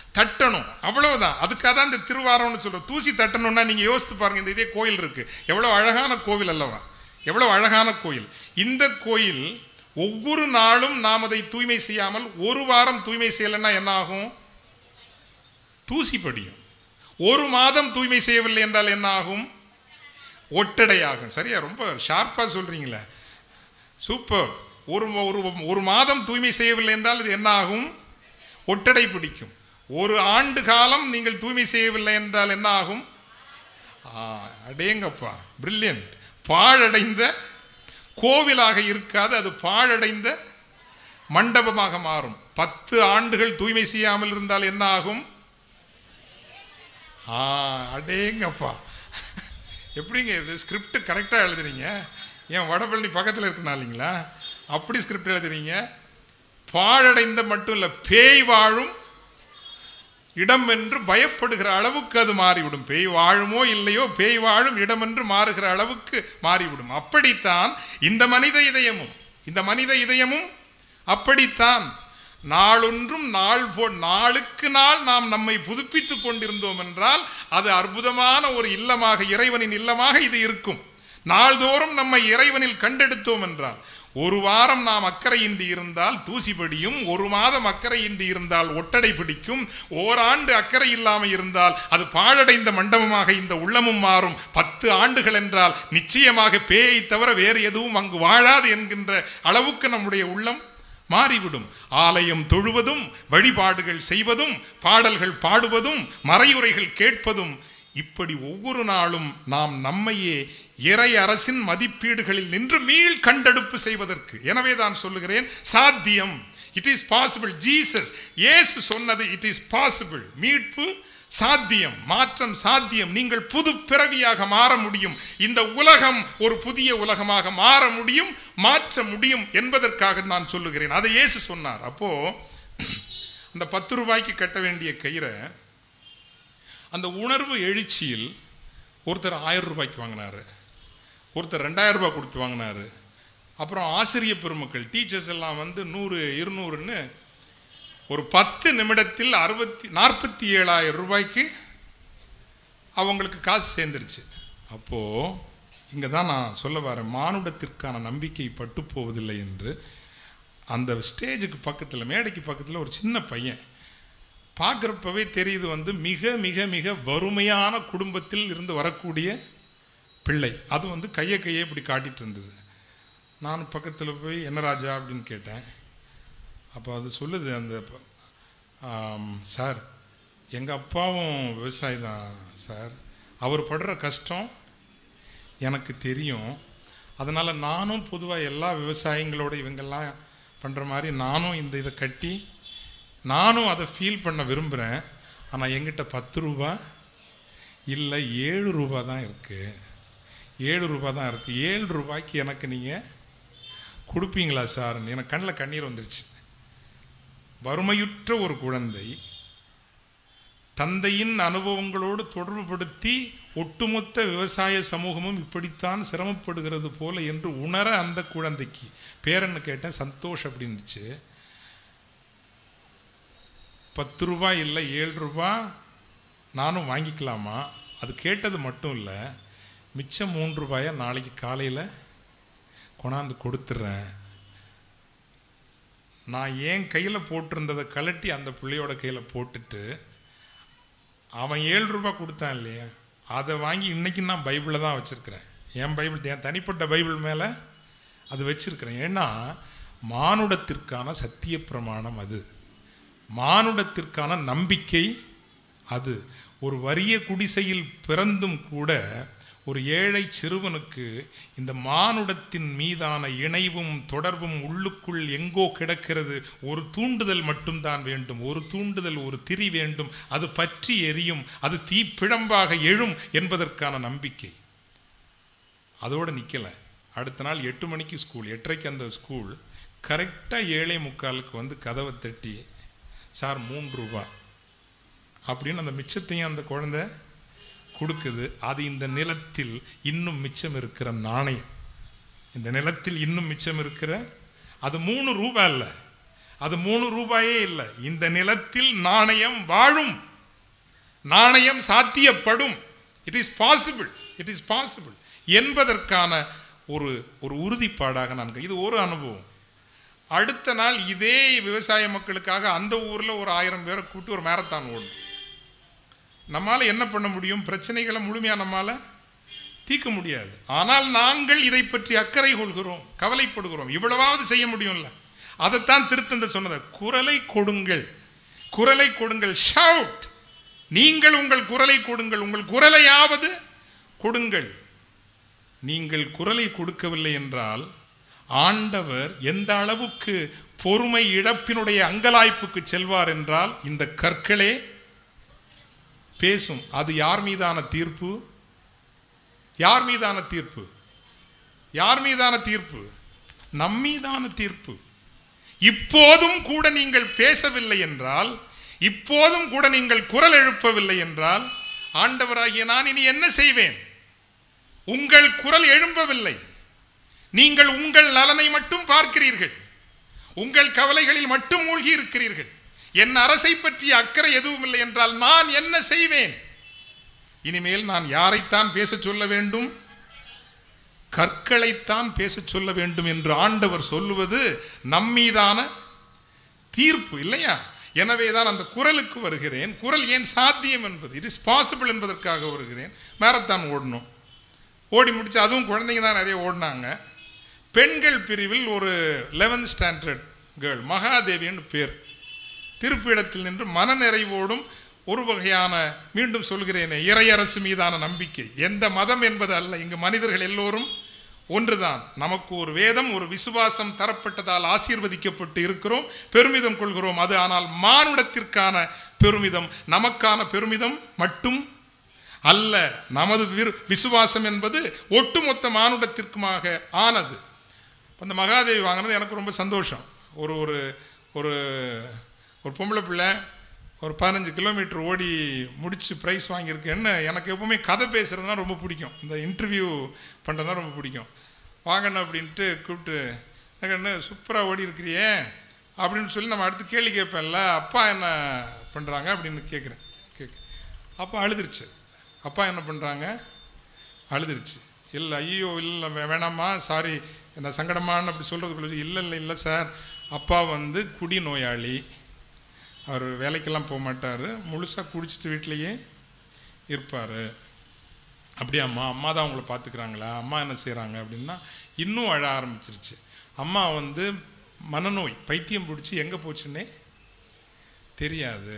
தட்டணும் அவ்வளவுதான் அதுக்காக தான் இந்த திருவாரம்னு சொல்றோம் தூசி தட்டணும்னா நீங்க யோசித்து பாருங்க இந்த இதே கோயில் இருக்கு எவ்வளவு அழகான கோவில் அல்லவா எவ்வளவு அழகான கோயில் இந்த கோயில் ஒவ்வொரு நாளும் நாம் அதை தூய்மை செய்யாமல் ஒரு வாரம் தூய்மை செய்யலைன்னா என்ன ஆகும் தூசி படியும் ஒரு மாதம் தூய்மை செய்யவில்லை என்றால் என்ன ஆகும் ஒட்டடையாகும் சரியா ரொம்ப ஷார்ப்பா சொல்றீங்களே சூப்பர் ஒரு ஒரு ஒரு மாதம் தூய்மை செய்யவில்லை என்றால் இது என்ன ஆகும் ஒட்டடை பிடிக்கும் ஒரு ஆண்டு காலம் நீங்கள் தூய்மை செய்யவில்லை என்றால் என்ன ஆகும் ஆ, அடேங்கப்பா பிரில்லியன்ட் பாழடைந்த கோவிலாக இருக்காது அது பாழடைந்த மண்டபமாக மாறும் பத்து ஆண்டுகள் தூய்மை செய்யாமல் இருந்தால் என்ன ஆகும் ஆ அடேங்கப்பா எப்படிங்க இது ஸ்கிரிப்ட் கரெக்டாக எழுதுறீங்க ஏன் வடபழனி பக்கத்தில் இருக்கனாலிங்களா அப்படி ஸ்கிரிப்ட் எழுதுறீங்க பாழடைந்த மட்டும் இல்லை பேய் வாழும் இடம் என்று பயப்படுகிற அளவுக்கு அது மாறிவிடும் பேய் வாழுமோ இல்லையோ பேய் வாழும் இடம் என்று மாறுகிற அளவுக்கு மாறிவிடும் அப்படித்தான் இந்த மனித இதயமும் இந்த மனித இதயமும் அப்படித்தான் நாளொன்றும் நாள் போ நாளுக்கு நாள் நாம் நம்மை புதுப்பித்துக் கொண்டிருந்தோம் என்றால் அது அற்புதமான ஒரு இல்லமாக இறைவனின் இல்லமாக இது இருக்கும் நாள்தோறும் நம்மை இறைவனில் கண்டெடுத்தோம் என்றால் ஒரு வாரம் நாம் அக்கறையின்றி இருந்தால் தூசி படியும் ஒரு மாதம் அக்கறையின்றி இருந்தால் ஒட்டடை பிடிக்கும் ஓராண்டு அக்கறை இல்லாமல் இருந்தால் அது பாழடைந்த மண்டபமாக இந்த உள்ளமும் மாறும் பத்து ஆண்டுகள் என்றால் நிச்சயமாக பேயை தவிர வேறு எதுவும் அங்கு வாழாது என்கின்ற அளவுக்கு நம்முடைய உள்ளம் மாறிவிடும் ஆலயம் தொழுவதும் வழிபாடுகள் செய்வதும் பாடல்கள் பாடுவதும் மறையுரைகள் கேட்பதும் இப்படி ஒவ்வொரு நாளும் நாம் நம்மையே இறை அரசின் மதிப்பீடுகளில் நின்று மீள் கண்டெடுப்பு செய்வதற்கு எனவே தான் சொல்லுகிறேன் சாத்தியம் இட் இஸ் பாசிபிள் ஜீசஸ் இயேசு சொன்னது இட் இஸ் பாசிபிள் மீட்பு சாத்தியம் மாற்றம் சாத்தியம் நீங்கள் புது பிறவியாக மாற முடியும் இந்த உலகம் ஒரு புதிய உலகமாக மாற முடியும் மாற்ற முடியும் என்பதற்காக நான் சொல்லுகிறேன் அதை இயேசு சொன்னார் அப்போ அந்த பத்து ரூபாய்க்கு கட்ட வேண்டிய கயிறை அந்த உணர்வு எழுச்சியில் ஒருத்தர் ஆயிரம் ரூபாய்க்கு வாங்கினாரு ஒருத்தர் ரெண்டாயிரம் ரூபாய் கொடுத்து வாங்கினாரு அப்புறம் ஆசிரிய பெருமக்கள் டீச்சர்ஸ் எல்லாம் வந்து நூறு இருநூறுன்னு ஒரு பத்து நிமிடத்தில் அறுபத்தி நாற்பத்தி ஏழாயிரம் ரூபாய்க்கு அவங்களுக்கு காசு சேர்ந்துருச்சு அப்போது இங்கே தான் நான் சொல்ல வரேன் மானுடத்திற்கான நம்பிக்கை பட்டு போவதில்லை என்று அந்த ஸ்டேஜுக்கு பக்கத்தில் மேடைக்கு பக்கத்தில் ஒரு சின்ன பையன் பார்க்குறப்பவே தெரியுது வந்து மிக மிக மிக வறுமையான குடும்பத்தில் இருந்து வரக்கூடிய பிள்ளை அது வந்து கையை கையை இப்படி காட்டிட்டு இருந்தது நான் பக்கத்தில் போய் என்ன ராஜா அப்படின்னு கேட்டேன் அப்போ அது சொல்லுது அந்த ப- ஆம், சார் எங்கள் அப்பாவும் விவசாயி தான் சார் அவர் படுற கஷ்டம் எனக்கு தெரியும் அதனால் நானும் பொதுவாக எல்லா விவசாயிங்களோட இவங்கெல்லாம் பண்ணுற மாதிரி நானும் இந்த இதை கட்டி நானும் அதை ஃபீல் பண்ண விரும்புகிறேன் ஆனால் எங்கிட்ட பத்து ரூபா இல்லை ஏழு ரூபா தான் இருக்குது ஏழு ரூபா தான் இருக்குது ஏழு ரூபாய்க்கு எனக்கு நீங்கள் கொடுப்பீங்களா சார் எனக்கு கண்ணில் கண்ணீர் வந்துருச்சு வறுமையுற்ற ஒரு குழந்தை தந்தையின் அனுபவங்களோடு தொடர்புபடுத்தி ஒட்டுமொத்த விவசாய சமூகமும் இப்படித்தான் சிரமப்படுகிறது போல என்று உணர அந்த குழந்தைக்கு பேரன்னு கேட்டேன் சந்தோஷ் அப்படின்னுச்சு பத்து ரூபாய் இல்லை ஏழு ரூபாய் நானும் வாங்கிக்கலாமா அது கேட்டது மட்டும் இல்லை மிச்சம் மூன்று ரூபாயை நாளைக்கு காலையில் கொண்டாந்து கொடுத்துட்றேன் நான் ஏன் கையில் போட்டிருந்ததை கழட்டி அந்த பிள்ளையோட கையில் போட்டுட்டு அவன் ஏழு ரூபாய் கொடுத்தான் இல்லையா அதை வாங்கி இன்னைக்கு நான் பைபிளில் தான் வச்சுருக்கிறேன் என் பைபிள் என் தனிப்பட்ட பைபிள் மேலே அது வச்சிருக்கிறேன் ஏன்னா மானுடத்திற்கான சத்திய பிரமாணம் அது மானுடத்திற்கான நம்பிக்கை அது ஒரு வறிய குடிசையில் பிறந்தும் கூட ஒரு ஏழை சிறுவனுக்கு இந்த மானுடத்தின் மீதான இணைவும் தொடர்பும் உள்ளுக்குள் எங்கோ கிடக்கிறது ஒரு தூண்டுதல் மட்டும்தான் வேண்டும் ஒரு தூண்டுதல் ஒரு திரி வேண்டும் அது பற்றி எரியும் அது தீப்பிழம்பாக எழும் என்பதற்கான நம்பிக்கை அதோடு நிற்கலை அடுத்த நாள் எட்டு மணிக்கு ஸ்கூல் எட்டரைக்கு அந்த ஸ்கூல் கரெக்டாக ஏழை முக்காலுக்கு வந்து கதவை தட்டி சார் மூன்று ரூபா அப்படின்னு அந்த மிச்சத்தையும் அந்த குழந்தை கொடுக்குது அது இந்த நிலத்தில் இன்னும் மிச்சம் இருக்கிற நாணயம் இந்த நிலத்தில் இன்னும் மிச்சம் இருக்கிற அது மூணு ரூபாய் இல்லை அது மூணு ரூபாயே இல்லை இந்த நிலத்தில் நாணயம் வாழும் நாணயம் சாத்தியப்படும் it is possible it is possible என்பதற்கான ஒரு ஒரு உறுதிப்பாடாக நான் இது ஒரு அனுபவம் அடுத்த நாள் இதே விவசாய மக்களுக்காக அந்த ஊரில் ஒரு ஆயிரம் பேரை கூட்டி ஒரு மேரத்தான் ஓடும் நம்மால் என்ன பண்ண முடியும் பிரச்சனைகளை முழுமையாக நம்மால் தீர்க்க முடியாது ஆனால் நாங்கள் இதை பற்றி அக்கறை கொள்கிறோம் கவலைப்படுகிறோம் இவ்வளவாவது செய்ய முடியும்ல அதைத்தான் திருத்தந்த சொன்னது குரலை கொடுங்கள் குரலை கொடுங்கள் ஷவுட் நீங்கள் உங்கள் குரலை கொடுங்கள் உங்கள் குரலையாவது கொடுங்கள் நீங்கள் குரலை கொடுக்கவில்லை என்றால் ஆண்டவர் எந்த அளவுக்கு பொறுமை இழப்பினுடைய அங்கலாய்ப்புக்கு செல்வார் என்றால் இந்த கற்களே பேசும் அது யார் மீதான தீர்ப்பு யார் மீதான தீர்ப்பு யார் மீதான தீர்ப்பு நம் மீதான தீர்ப்பு இப்போதும் கூட நீங்கள் பேசவில்லை என்றால் இப்போதும் கூட நீங்கள் குரல் எழுப்பவில்லை என்றால் ஆண்டவராகிய நான் இனி என்ன செய்வேன் உங்கள் குரல் எழும்பவில்லை நீங்கள் உங்கள் நலனை மட்டும் பார்க்கிறீர்கள் உங்கள் கவலைகளில் மட்டும் மூழ்கி இருக்கிறீர்கள் என் அரசை பற்றிய அக்கறை எதுவும் இல்லை என்றால் நான் என்ன செய்வேன் இனிமேல் நான் யாரைத்தான் பேசச் சொல்ல வேண்டும் கற்களைத்தான் பேசச் சொல்ல வேண்டும் என்று ஆண்டவர் சொல்லுவது நம்மீதான தீர்ப்பு இல்லையா எனவே தான் அந்த குரலுக்கு வருகிறேன் குரல் ஏன் சாத்தியம் என்பது இட் இஸ் பாசிபிள் என்பதற்காக வருகிறேன் மேரத்தான் ஓடணும் ஓடி முடிச்சு அதுவும் குழந்தைங்க தான் நிறைய ஓடினாங்க பெண்கள் பிரிவில் ஒரு லெவன்த் ஸ்டாண்டர்ட் கேர்ள் மகாதேவின்னு பேர் திருப்பிடத்தில் நின்று மனநிறைவோடும் ஒரு வகையான மீண்டும் சொல்கிறேனே இறையரசு மீதான நம்பிக்கை எந்த மதம் என்பது அல்ல இங்கு மனிதர்கள் எல்லோரும் ஒன்றுதான் நமக்கு ஒரு வேதம் ஒரு விசுவாசம் தரப்பட்டதால் ஆசீர்வதிக்கப்பட்டு இருக்கிறோம் பெருமிதம் கொள்கிறோம் அது ஆனால் மானுடத்திற்கான பெருமிதம் நமக்கான பெருமிதம் மட்டும் அல்ல நமது விரு- விசுவாசம் என்பது ஒட்டுமொத்த மானுடத்திற்குமாக ஆனது அந்த மகாதேவி வாங்கினது எனக்கு ரொம்ப சந்தோஷம் ஒரு ஒரு ஒரு ஒரு பொம்பளை பிள்ளை ஒரு பதினஞ்சு கிலோமீட்டர் ஓடி முடிச்சு ப்ரைஸ் வாங்கியிருக்கேன்னு எனக்கு எப்பவுமே கதை பேசுகிறதுனா ரொம்ப பிடிக்கும் இந்த இன்டர்வியூ பண்ணுறதுனா ரொம்ப பிடிக்கும் வாங்கண்ணா அப்படின்ட்டு கூப்பிட்டு என்ன சூப்பராக ஓடி இருக்கிறியே அப்படின்னு சொல்லி நம்ம அடுத்து கேள்வி கேட்பேன்ல அப்பா என்ன பண்ணுறாங்க அப்படின்னு கேட்குறேன் கேட்க அப்பா அழுதுருச்சு அப்பா என்ன பண்ணுறாங்க அழுதுருச்சு இல்லை ஐயோ இல்லை வே- வேணாம்மா சாரி என்ன சங்கடமான்னு அப்படி சொல்கிறதுக்குள்ள இல்லை இல்லை இல்லை சார் அப்பா வந்து குடி நோயாளி அவர் வேலைக்கெல்லாம் போக மாட்டார் முழுசாக குடிச்சிட்டு வீட்டிலையே இருப்பார் அப்படியாம்மா அம்மா தான் உங்களை பார்த்துக்கிறாங்களா அம்மா என்ன செய்கிறாங்க அப்படின்னா இன்னும் அழ ஆரம்பிச்சிருச்சு அம்மா வந்து மனநோய் பைத்தியம் பிடிச்சி எங்கே போச்சுன்னே தெரியாது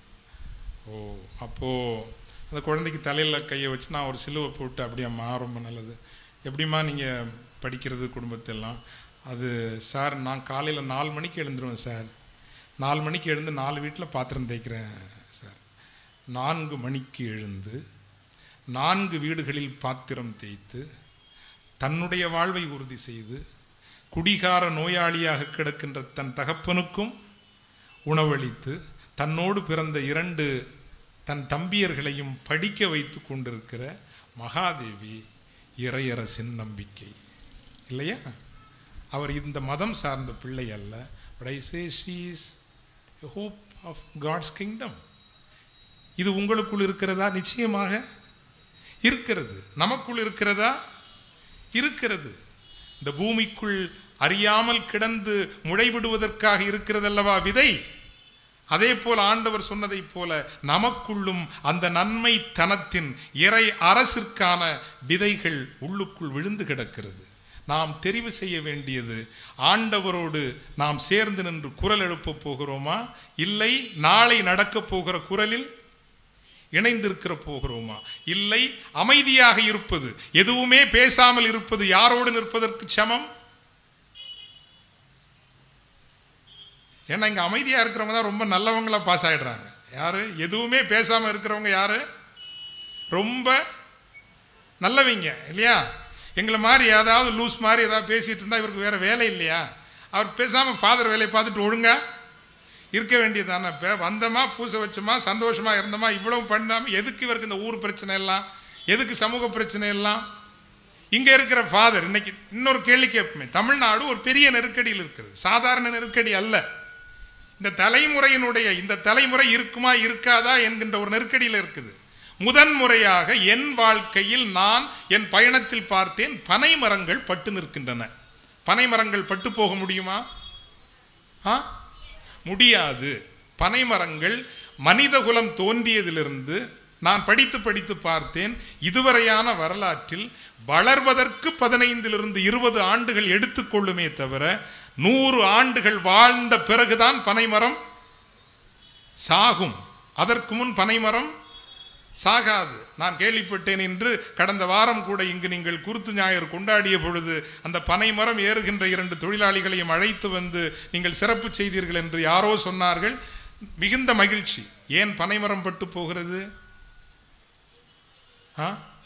ஓ அப்போது அந்த குழந்தைக்கு தலையில் கையை வச்சு நான் ஒரு சிலுவை போட்டு அப்படியாம்மா ரொம்ப நல்லது எப்படிம்மா நீங்கள் படிக்கிறது குடும்பத்தெல்லாம் அது சார் நான் காலையில் நாலு மணிக்கு எழுந்துருவேன் சார் நாலு மணிக்கு எழுந்து நாலு வீட்டில் பாத்திரம் தேய்க்கிறேன் சார் நான்கு மணிக்கு எழுந்து நான்கு வீடுகளில் பாத்திரம் தேய்த்து தன்னுடைய வாழ்வை உறுதி செய்து குடிகார நோயாளியாக கிடக்கின்ற தன் தகப்பனுக்கும் உணவளித்து தன்னோடு பிறந்த இரண்டு தன் தம்பியர்களையும் படிக்க வைத்து கொண்டிருக்கிற மகாதேவி இறையரசின் நம்பிக்கை இல்லையா அவர் இந்த மதம் சார்ந்த பிள்ளை அல்ல but I say she is hope of God's kingdom இது உங்களுக்குள் இருக்கிறதா நிச்சயமாக இருக்கிறது நமக்குள் இருக்கிறதா இருக்கிறது இந்த பூமிக்குள் அறியாமல் கிடந்து முளைவிடுவதற்காக இருக்கிறதல்லவா விதை அதே போல ஆண்டவர் சொன்னதைப் போல நமக்குள்ளும் அந்த நன்மை தனத்தின் இறை அரசிற்கான விதைகள் உள்ளுக்குள் விழுந்து கிடக்கிறது நாம் தெரிவு செய்ய வேண்டியது ஆண்டவரோடு நாம் சேர்ந்து நின்று குரல் எழுப்பப் போகிறோமா இல்லை நாளை நடக்கப் போகிற குரலில் இணைந்திருக்கிற போகிறோமா இல்லை அமைதியாக இருப்பது எதுவுமே பேசாமல் இருப்பது யாரோடு நிற்பதற்கு சமம் ஏன்னா இங்க அமைதியா இருக்கிறவங்க தான் ரொம்ப நல்லவங்களா பாஸ் ஆயிடுறாங்க யாரு எதுவுமே பேசாம இருக்கிறவங்க யாரு ரொம்ப நல்லவங்க இல்லையா எங்களை மாதிரி ஏதாவது லூஸ் மாதிரி ஏதாவது பேசிட்டு இருந்தா இவருக்கு வேற வேலை இல்லையா அவர் பேசாம ஃபாதர் வேலையை பார்த்துட்டு ஒழுங்கா இருக்க வேண்டியதானே இப்போ வந்தோமா பூசை வச்சோமா சந்தோஷமா இருந்தோமா இவ்வளவு பண்ணாமல் எதுக்கு இவருக்கு இந்த ஊர் பிரச்சனை எல்லாம் எதுக்கு சமூக பிரச்சனை எல்லாம் இங்க இருக்கிற ஃபாதர் இன்னைக்கு இன்னொரு கேள்வி கேட்போமே தமிழ்நாடு ஒரு பெரிய நெருக்கடியில் இருக்கிறது சாதாரண நெருக்கடி அல்ல இந்த தலைமுறையினுடைய இந்த தலைமுறை இருக்குமா இருக்காதா என்கின்ற ஒரு நெருக்கடியில் இருக்குது முதன் முறையாக என் வாழ்க்கையில் நான் என் பயணத்தில் பார்த்தேன் பனை மரங்கள் பட்டு நிற்கின்றன பனை மரங்கள் பட்டு போக முடியுமா ஆ முடியாது பனை மரங்கள் மனிதகுலம் தோன்றியதிலிருந்து நான் படித்து படித்து பார்த்தேன் இதுவரையான வரலாற்றில் வளர்வதற்கு பதினைந்திலிருந்து இருபது ஆண்டுகள் எடுத்துக்கொள்ளுமே தவிர நூறு ஆண்டுகள் வாழ்ந்த பிறகுதான் பனைமரம் சாகும் அதற்கு முன் பனைமரம் சாகாது நான் கேள்விப்பட்டேன் என்று கடந்த வாரம் கூட இங்கு நீங்கள் குருத்து ஞாயிறு கொண்டாடிய பொழுது அந்த பனைமரம் ஏறுகின்ற இரண்டு தொழிலாளிகளையும் அழைத்து வந்து நீங்கள் சிறப்பு செய்தீர்கள் என்று யாரோ சொன்னார்கள் மிகுந்த மகிழ்ச்சி ஏன் பனைமரம் பட்டு போகிறது ஆ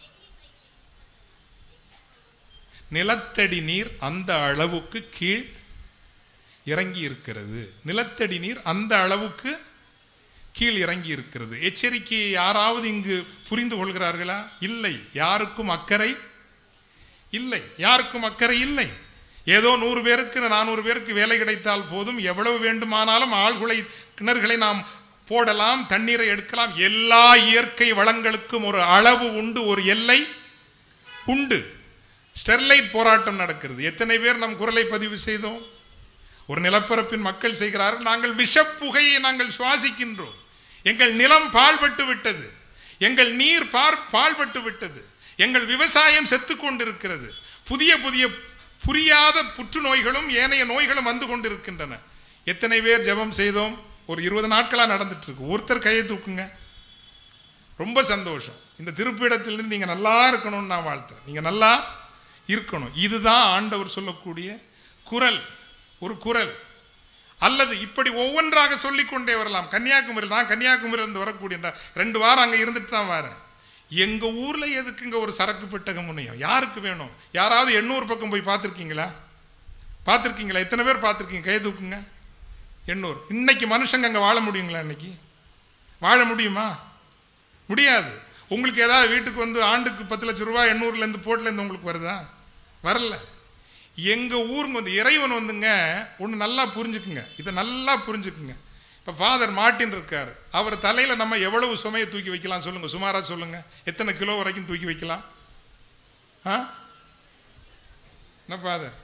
நிலத்தடி நீர் அந்த அளவுக்கு கீழ் இறங்கி இருக்கிறது நிலத்தடி நீர் அந்த அளவுக்கு கீழ் இறங்கி இருக்கிறது எச்சரிக்கையை யாராவது இங்கு புரிந்து கொள்கிறார்களா இல்லை யாருக்கும் அக்கறை இல்லை யாருக்கும் அக்கறை இல்லை ஏதோ நூறு பேருக்கு நானூறு பேருக்கு வேலை கிடைத்தால் போதும் எவ்வளவு வேண்டுமானாலும் ஆழ்குலை கிணறுகளை நாம் போடலாம் தண்ணீரை எடுக்கலாம் எல்லா இயற்கை வளங்களுக்கும் ஒரு அளவு உண்டு ஒரு எல்லை உண்டு ஸ்டெர்லைட் போராட்டம் நடக்கிறது எத்தனை பேர் நம் குரலை பதிவு செய்தோம் ஒரு நிலப்பரப்பின் மக்கள் செய்கிறார்கள் நாங்கள் விஷப் புகையை நாங்கள் சுவாசிக்கின்றோம் எங்கள் நிலம் பாழ்பட்டு விட்டது எங்கள் நீர் பார் பாழ்பட்டு விட்டது எங்கள் விவசாயம் செத்து கொண்டிருக்கிறது புதிய புதிய புரியாத புற்றுநோய்களும் ஏனைய நோய்களும் வந்து கொண்டிருக்கின்றன எத்தனை பேர் ஜெபம் செய்தோம் ஒரு இருபது நாட்களாக நடந்துட்டு இருக்கு ஒருத்தர் கையை தூக்குங்க ரொம்ப சந்தோஷம் இந்த திருப்பிடத்திலிருந்து நீங்கள் நல்லா இருக்கணும்னு நான் வாழ்த்துறேன் நீங்கள் நல்லா இருக்கணும் இதுதான் ஆண்டவர் சொல்லக்கூடிய குரல் ஒரு குரல் அல்லது இப்படி ஒவ்வொன்றாக சொல்லிக்கொண்டே வரலாம் கன்னியாகுமரி நான் கன்னியாகுமரியிலிருந்து வரக்கூடிய இந்த ரெண்டு வாரம் அங்கே இருந்துட்டு தான் வரேன் எங்கள் ஊரில் எதுக்குங்க ஒரு சரக்கு பெட்டகம் முனையும் யாருக்கு வேணும் யாராவது எண்ணூறு பக்கம் போய் பார்த்துருக்கீங்களா பார்த்துருக்கீங்களா எத்தனை பேர் பார்த்துருக்கீங்க கை தூக்குங்க எண்ணூறு இன்னைக்கு மனுஷங்க அங்கே வாழ முடியுங்களா இன்னைக்கு வாழ முடியுமா முடியாது உங்களுக்கு ஏதாவது வீட்டுக்கு வந்து ஆண்டுக்கு பத்து லட்ச ரூபா எண்ணூறுலேருந்து போட்டிலேருந்து உங்களுக்கு வருதா வரல எங்கள் ஊருங்க வந்து இறைவன் வந்துங்க ஒன்று நல்லா புரிஞ்சுக்குங்க இதை நல்லா புரிஞ்சுக்குங்க இப்போ ஃபாதர் மார்ட்டின் இருக்கார் அவர் தலையில் நம்ம எவ்வளவு சுமையை தூக்கி வைக்கலாம் சொல்லுங்கள் சுமாராக சொல்லுங்கள் எத்தனை கிலோ வரைக்கும் தூக்கி வைக்கலாம் ஆ என்ன ஃபாதர்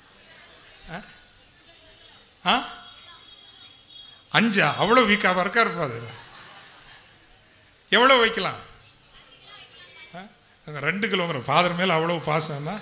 ஆ அஞ்சா அவ்வளோ வீக்காக இருக்கார் ஃபாதர் எவ்வளோ வைக்கலாம் ஆ? அங்க ரெண்டு கிலோங்கிற ஃபாதர் மேலே அவ்வளோ பாசம்னா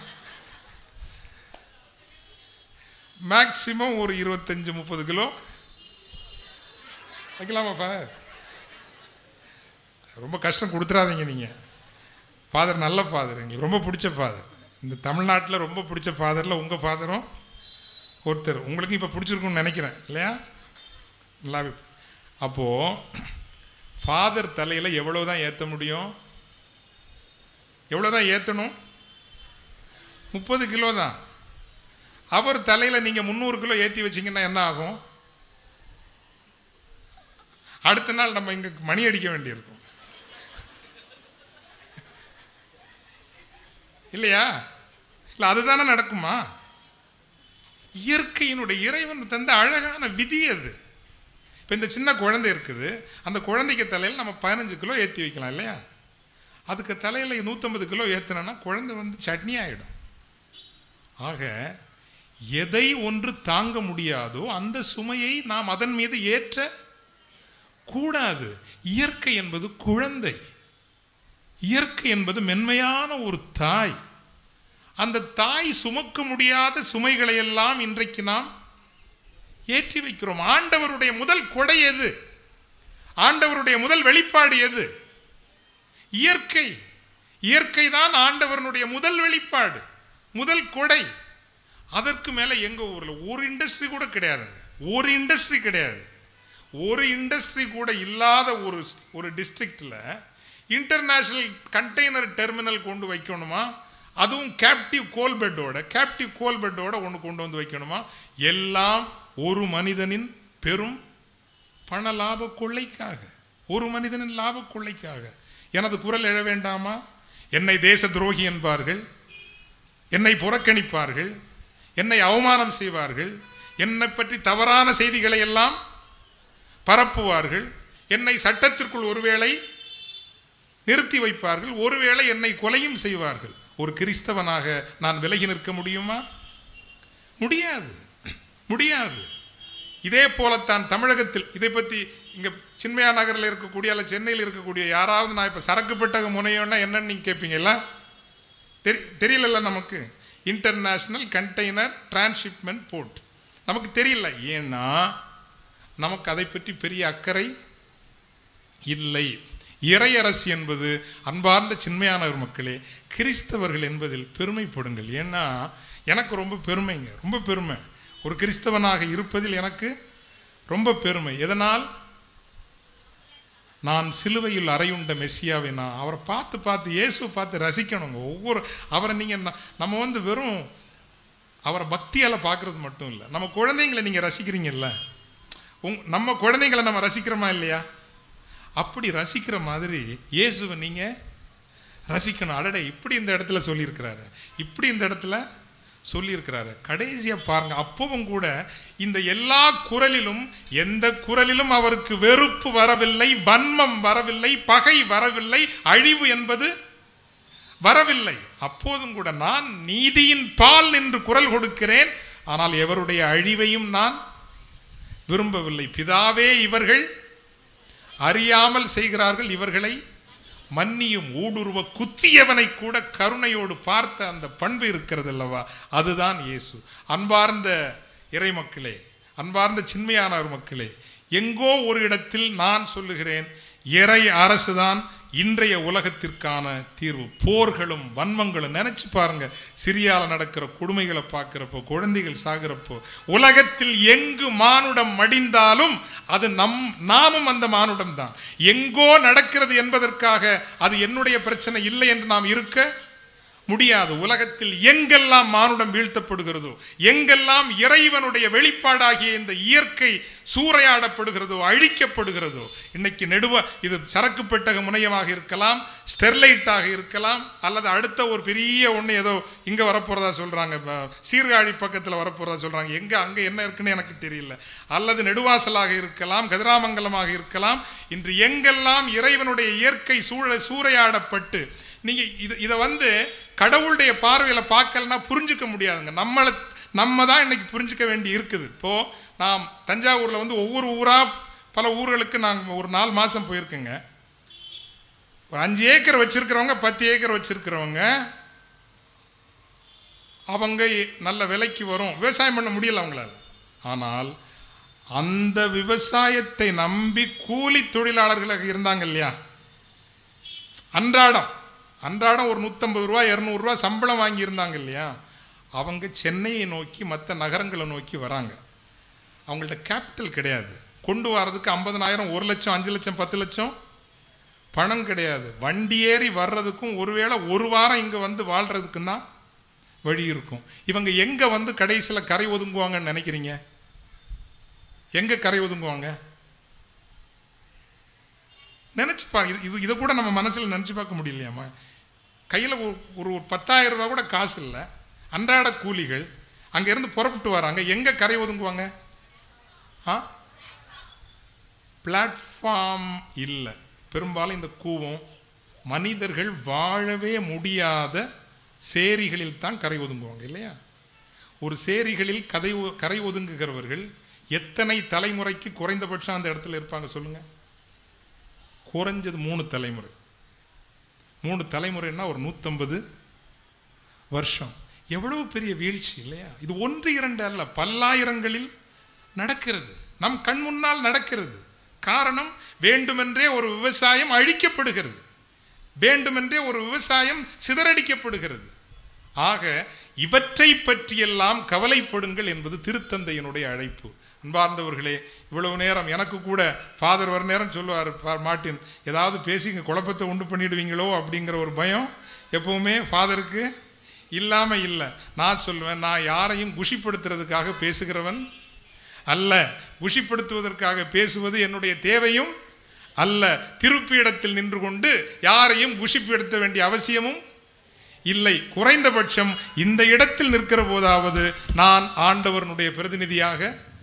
மேக்சிமம் ஒரு இருபத்தஞ்சு முப்பது கிலோ வைக்கலாமா ஃபாதர் ரொம்ப கஷ்டம் கொடுத்துறாதீங்க நீங்கள் ஃபாதர் நல்ல ஃபாதர் எங்களுக்கு ரொம்ப பிடிச்ச ஃபாதர் இந்த தமிழ்நாட்டில் ரொம்ப பிடிச்ச ஃபாதரில் உங்கள் ஃபாதரும் ஒருத்தர் உங்களுக்கு இப்போ பிடிச்சிருக்குன்னு நினைக்கிறேன் இல்லையா நல்லாவே அப்போது ஃபாதர் தலையில் எவ்வளோ தான் ஏற்ற முடியும் எவ்வளோ தான் ஏற்றணும் முப்பது கிலோ தான் அவர் தலையில் நீங்கள் முந்நூறு கிலோ ஏற்றி வச்சிங்கன்னா என்ன ஆகும் அடுத்த நாள் நம்ம இங்கே மணி அடிக்க வேண்டியிருக்கும் இல்லையா இல்லை அதுதானே நடக்குமா இயற்கையினுடைய இறைவன் தந்த அழகான விதி அது இப்போ இந்த சின்ன குழந்தை இருக்குது அந்த குழந்தைக்கு தலையில் நம்ம பதினஞ்சு கிலோ ஏற்றி வைக்கலாம் இல்லையா அதுக்கு தலையில் நூற்றம்பது கிலோ ஏற்றினோன்னா குழந்தை வந்து சட்னி ஆகிடும் ஆக எதை ஒன்று தாங்க முடியாதோ அந்த சுமையை நாம் அதன் மீது ஏற்ற கூடாது இயற்கை என்பது குழந்தை இயற்கை என்பது மென்மையான ஒரு தாய் அந்த தாய் சுமக்க முடியாத சுமைகளை எல்லாம் இன்றைக்கு நாம் ஏற்றி வைக்கிறோம் ஆண்டவருடைய முதல் கொடை எது ஆண்டவருடைய முதல் வெளிப்பாடு எது இயற்கை இயற்கை தான் ஆண்டவரனுடைய முதல் வெளிப்பாடு முதல் கொடை அதற்கு மேலே எங்கள் ஊரில் ஒரு இண்டஸ்ட்ரி கூட கிடையாதுங்க ஒரு இண்டஸ்ட்ரி கிடையாது ஒரு இண்டஸ்ட்ரி கூட இல்லாத ஒரு ஒரு டிஸ்ட்ரிக்டில் இன்டர்நேஷ்னல் கண்டெய்னர் டெர்மினல் கொண்டு வைக்கணுமா அதுவும் கேப்டிவ் கோல் பெட்டோட கேப்டிவ் கோல் பெட்டோட ஒன்று கொண்டு வந்து வைக்கணுமா எல்லாம் ஒரு மனிதனின் பெரும் பண லாப கொள்ளைக்காக ஒரு மனிதனின் லாப கொள்ளைக்காக எனது குரல் எழ வேண்டாமா என்னை தேச துரோகி என்பார்கள் என்னை புறக்கணிப்பார்கள் என்னை அவமானம் செய்வார்கள் என்னை பற்றி தவறான செய்திகளை எல்லாம் பரப்புவார்கள் என்னை சட்டத்திற்குள் ஒருவேளை நிறுத்தி வைப்பார்கள் ஒருவேளை என்னை கொலையும் செய்வார்கள் ஒரு கிறிஸ்தவனாக நான் விலகி நிற்க முடியுமா முடியாது முடியாது இதே போலத்தான் தமிழகத்தில் இதை பற்றி இங்கே சின்மயா நகரில் இருக்கக்கூடிய அல்ல சென்னையில் இருக்கக்கூடிய யாராவது நான் இப்போ சரக்கு பெட்டக முனையோன்னா என்னன்னு நீங்கள் கேட்பீங்களா தெரி தெரியலல்ல நமக்கு இன்டர்நேஷ்னல் கண்டெய்னர் டிரான்ஸ்ஷிப்மெண்ட் போர்ட் நமக்கு தெரியல ஏன்னா நமக்கு அதை பற்றி பெரிய அக்கறை இல்லை இறையரசு என்பது அன்பார்ந்த சின்மையானவர் மக்களே கிறிஸ்தவர்கள் என்பதில் பெருமைப்படுங்கள் ஏன்னா எனக்கு ரொம்ப பெருமைங்க ரொம்ப பெருமை ஒரு கிறிஸ்தவனாக இருப்பதில் எனக்கு ரொம்ப பெருமை எதனால் நான் சிலுவையில் அறையுண்ட மெஸ்ஸியாவை நான் அவரை பார்த்து பார்த்து இயேசுவை பார்த்து ரசிக்கணுங்க ஒவ்வொரு அவரை நீங்கள் நம்ம வந்து வெறும் அவரை பக்தியால் பார்க்குறது மட்டும் இல்லை நம்ம குழந்தைங்களை நீங்கள் ரசிக்கிறீங்கல்ல உங் நம்ம குழந்தைங்களை நம்ம ரசிக்கிறோமா இல்லையா அப்படி ரசிக்கிற மாதிரி இயேசுவை நீங்கள் ரசிக்கணும் அடடே இப்படி இந்த இடத்துல சொல்லியிருக்கிறாரு இப்படி இந்த இடத்துல சொல்லியிருக்கிறாரு கடைசியாக பாருங்க அப்பவும் கூட இந்த எல்லா குரலிலும் எந்த குரலிலும் அவருக்கு வெறுப்பு வரவில்லை வன்மம் வரவில்லை பகை வரவில்லை அழிவு என்பது வரவில்லை அப்போதும் கூட நான் நீதியின் பால் நின்று குரல் கொடுக்கிறேன் ஆனால் எவருடைய அழிவையும் நான் விரும்பவில்லை பிதாவே இவர்கள் அறியாமல் செய்கிறார்கள் இவர்களை மன்னியும் ஊடுருவ குத்தியவனை கூட கருணையோடு பார்த்த அந்த பண்பு இருக்கிறது அல்லவா அதுதான் இயேசு அன்பார்ந்த இறை மக்களே அன்பார்ந்த சின்மையானவர் மக்களே எங்கோ ஒரு இடத்தில் நான் சொல்லுகிறேன் இறை அரசுதான் இன்றைய உலகத்திற்கான தீர்வு போர்களும் வன்மங்களும் நினைச்சு பாருங்க சிரியால நடக்கிற கொடுமைகளை பார்க்கிறப்போ குழந்தைகள் சாகிறப்போ உலகத்தில் எங்கு மானுடம் மடிந்தாலும் அது நம் நாமும் அந்த மானுடம் தான் எங்கோ நடக்கிறது என்பதற்காக அது என்னுடைய பிரச்சனை இல்லை என்று நாம் இருக்க முடியாது உலகத்தில் எங்கெல்லாம் மானுடம் வீழ்த்தப்படுகிறதோ எங்கெல்லாம் இறைவனுடைய வெளிப்பாடாகிய இந்த இயற்கை சூறையாடப்படுகிறதோ அழிக்கப்படுகிறதோ இன்னைக்கு நெடுவ இது சரக்கு பெட்டக முனையமாக இருக்கலாம் ஸ்டெர்லைட்டாக இருக்கலாம் அல்லது அடுத்த ஒரு பெரிய ஒன்று ஏதோ இங்கே வரப்போகிறதா சொல்கிறாங்க சீர்காழி பக்கத்தில் வரப்போகிறதா சொல்கிறாங்க எங்கே அங்கே என்ன இருக்குன்னு எனக்கு தெரியல அல்லது நெடுவாசலாக இருக்கலாம் கதிராமங்கலமாக இருக்கலாம் இன்று எங்கெல்லாம் இறைவனுடைய இயற்கை சூழ சூறையாடப்பட்டு நீங்கள் இது இதை வந்து கடவுளுடைய பார்வையில் பார்க்கலன்னா புரிஞ்சுக்க முடியாதுங்க நம்மளை நம்ம தான் இன்னைக்கு புரிஞ்சுக்க வேண்டி இருக்குது இப்போது நான் தஞ்சாவூரில் வந்து ஒவ்வொரு ஊராக பல ஊர்களுக்கு நாங்கள் ஒரு நாலு மாதம் போயிருக்கேங்க ஒரு அஞ்சு ஏக்கர் வச்சுருக்கிறவங்க பத்து ஏக்கர் வச்சுருக்கிறவங்க அவங்க நல்ல விலைக்கு வரும் விவசாயம் பண்ண முடியல அவங்களால ஆனால் அந்த விவசாயத்தை நம்பி கூலி தொழிலாளர்களாக இருந்தாங்க இல்லையா அன்றாடம் அன்றாடம் ஒரு நூற்றம்பது ரூபா இரநூறுவா சம்பளம் வாங்கியிருந்தாங்க இல்லையா அவங்க சென்னையை நோக்கி மற்ற நகரங்களை நோக்கி வராங்க அவங்கள்ட்ட கேபிட்டல் கிடையாது கொண்டு வரதுக்கு ஐம்பதனாயிரம் ஒரு லட்சம் அஞ்சு லட்சம் பத்து லட்சம் பணம் கிடையாது வண்டி ஏறி வர்றதுக்கும் ஒருவேளை ஒரு வாரம் இங்கே வந்து வாழ்கிறதுக்கும் தான் வழி இருக்கும் இவங்க எங்கே வந்து கடைசியில் கரை ஒதுங்குவாங்கன்னு நினைக்கிறீங்க எங்கே கரை ஒதுங்குவாங்க நினச்சி பாருங்க இது இது இதை கூட நம்ம மனசில் நினச்சி பார்க்க முடியலையாம்மா கையில் ஒரு ஒரு பத்தாயிரம் ரூபா கூட காசு இல்லை அன்றாட கூலிகள் அங்கேருந்து புறப்பட்டு வராங்க எங்கே கரை ஒதுங்குவாங்க ஆ பிளாட்ஃபார்ம் இல்லை பெரும்பாலும் இந்த கூவம் மனிதர்கள் வாழவே முடியாத சேரிகளில் தான் கரை ஒதுங்குவாங்க இல்லையா ஒரு சேரிகளில் கதை ஒ- கரை ஒதுங்குகிறவர்கள் எத்தனை தலைமுறைக்கு குறைந்தபட்சம் அந்த இடத்துல இருப்பாங்க சொல்லுங்கள் குறைஞ்சது மூணு தலைமுறை மூணு தலைமுறைன்னா ஒரு நூற்றம்பது வருஷம் எவ்வளவு பெரிய வீழ்ச்சி இல்லையா இது ஒன்று இரண்டு அல்ல பல்லாயிரங்களில் நடக்கிறது நம் கண் முன்னால் நடக்கிறது காரணம் வேண்டுமென்றே ஒரு விவசாயம் அழிக்கப்படுகிறது வேண்டுமென்றே ஒரு விவசாயம் சிதறடிக்கப்படுகிறது ஆக இவற்றை பற்றியெல்லாம் கவலைப்படுங்கள் என்பது திருத்தந்தையினுடைய அழைப்பு அன்பார்ந்தவர்களே இவ்வளவு நேரம் எனக்கு கூட ஃபாதர் வர நேரம் சொல்லுவார் பா- மார்ட்டின் ஏதாவது பேசிங்க குழப்பத்தை உண்டு பண்ணிடுவீங்களோ அப்படிங்கிற ஒரு பயம் எப்பவுமே ஃபாதருக்கு இல்லாமல் இல்லை நான் சொல்லுவேன் நான் யாரையும் குஷிப்படுத்துறதுக்காக பேசுகிறவன் அல்ல குஷிப்படுத்துவதற்காக பேசுவது என்னுடைய தேவையும் அல்ல திருப்பியிடத்தில் நின்று கொண்டு யாரையும் குஷிப்படுத்த வேண்டிய அவசியமும் இல்லை குறைந்தபட்சம் இந்த இடத்தில் நிற்கிற போதாவது நான் ஆண்டவரனுடைய பிரதிநிதியாக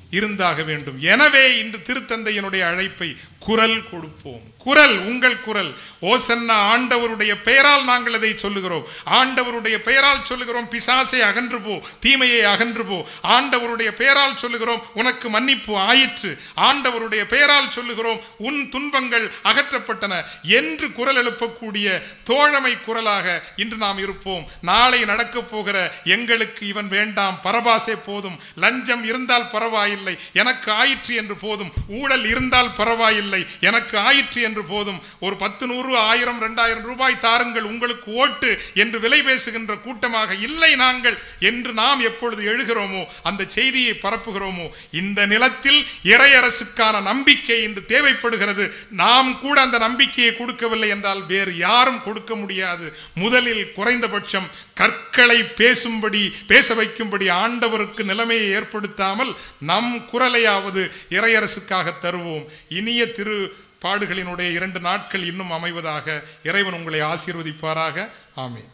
இருந்தாக வேண்டும் எனவே இன்று திருத்தந்தையினுடைய அழைப்பை குரல் கொடுப்போம் குரல் உங்கள் குரல் ஓசன்னா ஆண்டவருடைய பெயரால் நாங்கள் அதை சொல்லுகிறோம் ஆண்டவருடைய பெயரால் சொல்லுகிறோம் பிசாசை அகன்று போ தீமையை அகன்று போ ஆண்டவருடைய பெயரால் சொல்லுகிறோம் உனக்கு மன்னிப்பு ஆயிற்று ஆண்டவருடைய பெயரால் சொல்லுகிறோம் உன் துன்பங்கள் அகற்றப்பட்டன என்று குரல் எழுப்பக்கூடிய தோழமை குரலாக இன்று நாம் இருப்போம் நாளை நடக்கப் போகிற எங்களுக்கு இவன் வேண்டாம் பரபாசே போதும் லஞ்சம் இருந்தால் பரவாயில்லை எனக்கு ஆயிற்று என்று போதும் ஊழல் இருந்தால் பரவாயில்லை எனக்கு ஆயிற்று என்று போதும் ஒரு பத்து நூறு ஆயிரம் ரெண்டாயிரம் ரூபாய் தாருங்கள் உங்களுக்கு ஓட்டு என்று விலை பேசுகின்ற கூட்டமாக இல்லை நாங்கள் என்று நாம் எப்பொழுது எழுகிறோமோ அந்த செய்தியை பரப்புகிறோமோ இந்த நிலத்தில் இறையரசுக்கான நம்பிக்கை இன்று தேவைப்படுகிறது நாம் கூட அந்த நம்பிக்கையை கொடுக்கவில்லை என்றால் வேறு யாரும் கொடுக்க முடியாது முதலில் குறைந்தபட்சம் கற்களை பேசும்படி பேச வைக்கும்படி ஆண்டவருக்கு நிலைமையை ஏற்படுத்தாமல் நம் குரலையாவது இறையரசுக்காக தருவோம் இனிய திரு பாடுகளினுடைய இரண்டு நாட்கள் இன்னும் அமைவதாக இறைவன் உங்களை ஆசீர்வதிப்பாராக ஆமீன்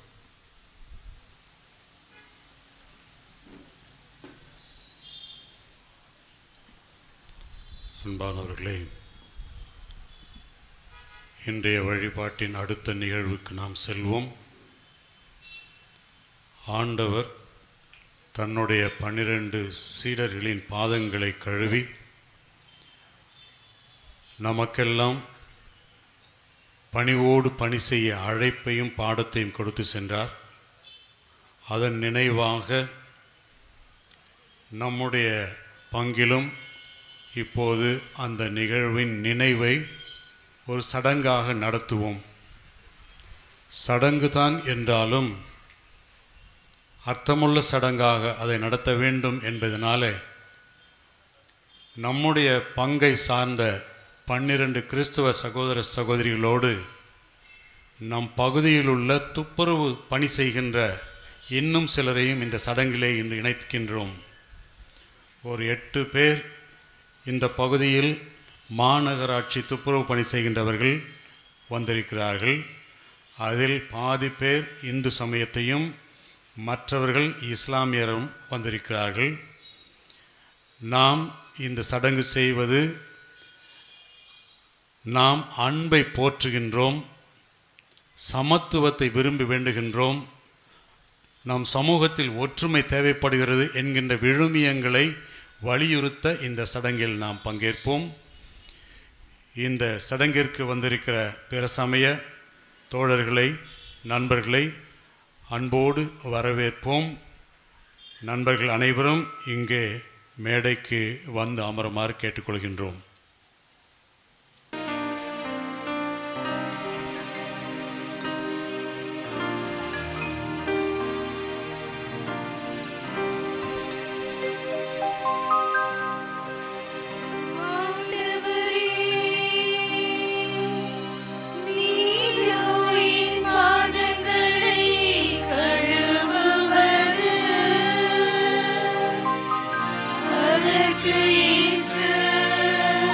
அன்பானவர்களே இன்றைய வழிபாட்டின் அடுத்த நிகழ்வுக்கு நாம் செல்வோம் ஆண்டவர் தன்னுடைய பன்னிரண்டு சீடர்களின் பாதங்களை கழுவி நமக்கெல்லாம் பணிவோடு பணி செய்ய அழைப்பையும் பாடத்தையும் கொடுத்து சென்றார் அதன் நினைவாக நம்முடைய பங்கிலும் இப்போது அந்த நிகழ்வின் நினைவை ஒரு சடங்காக நடத்துவோம் சடங்குதான் என்றாலும் அர்த்தமுள்ள சடங்காக அதை நடத்த வேண்டும் என்பதனாலே நம்முடைய பங்கை சார்ந்த பன்னிரண்டு கிறிஸ்துவ சகோதர சகோதரிகளோடு நம் பகுதியில் உள்ள துப்புரவு பணி செய்கின்ற இன்னும் சிலரையும் இந்த சடங்கிலே இன்று இணைக்கின்றோம் ஒரு எட்டு பேர் இந்த பகுதியில் மாநகராட்சி துப்புரவு பணி செய்கின்றவர்கள் வந்திருக்கிறார்கள் அதில் பாதி பேர் இந்து சமயத்தையும் மற்றவர்கள் இஸ்லாமியரும் வந்திருக்கிறார்கள் நாம் இந்த சடங்கு செய்வது நாம் அன்பை போற்றுகின்றோம் சமத்துவத்தை விரும்பி வேண்டுகின்றோம் நம் சமூகத்தில் ஒற்றுமை தேவைப்படுகிறது என்கின்ற விழுமியங்களை வலியுறுத்த இந்த சடங்கில் நாம் பங்கேற்போம் இந்த சடங்கிற்கு வந்திருக்கிற பிற சமய தோழர்களை நண்பர்களை அன்போடு வரவேற்போம் நண்பர்கள் அனைவரும் இங்கே மேடைக்கு வந்து அமருமாறு கேட்டுக்கொள்கின்றோம் அதற்கு இயேசு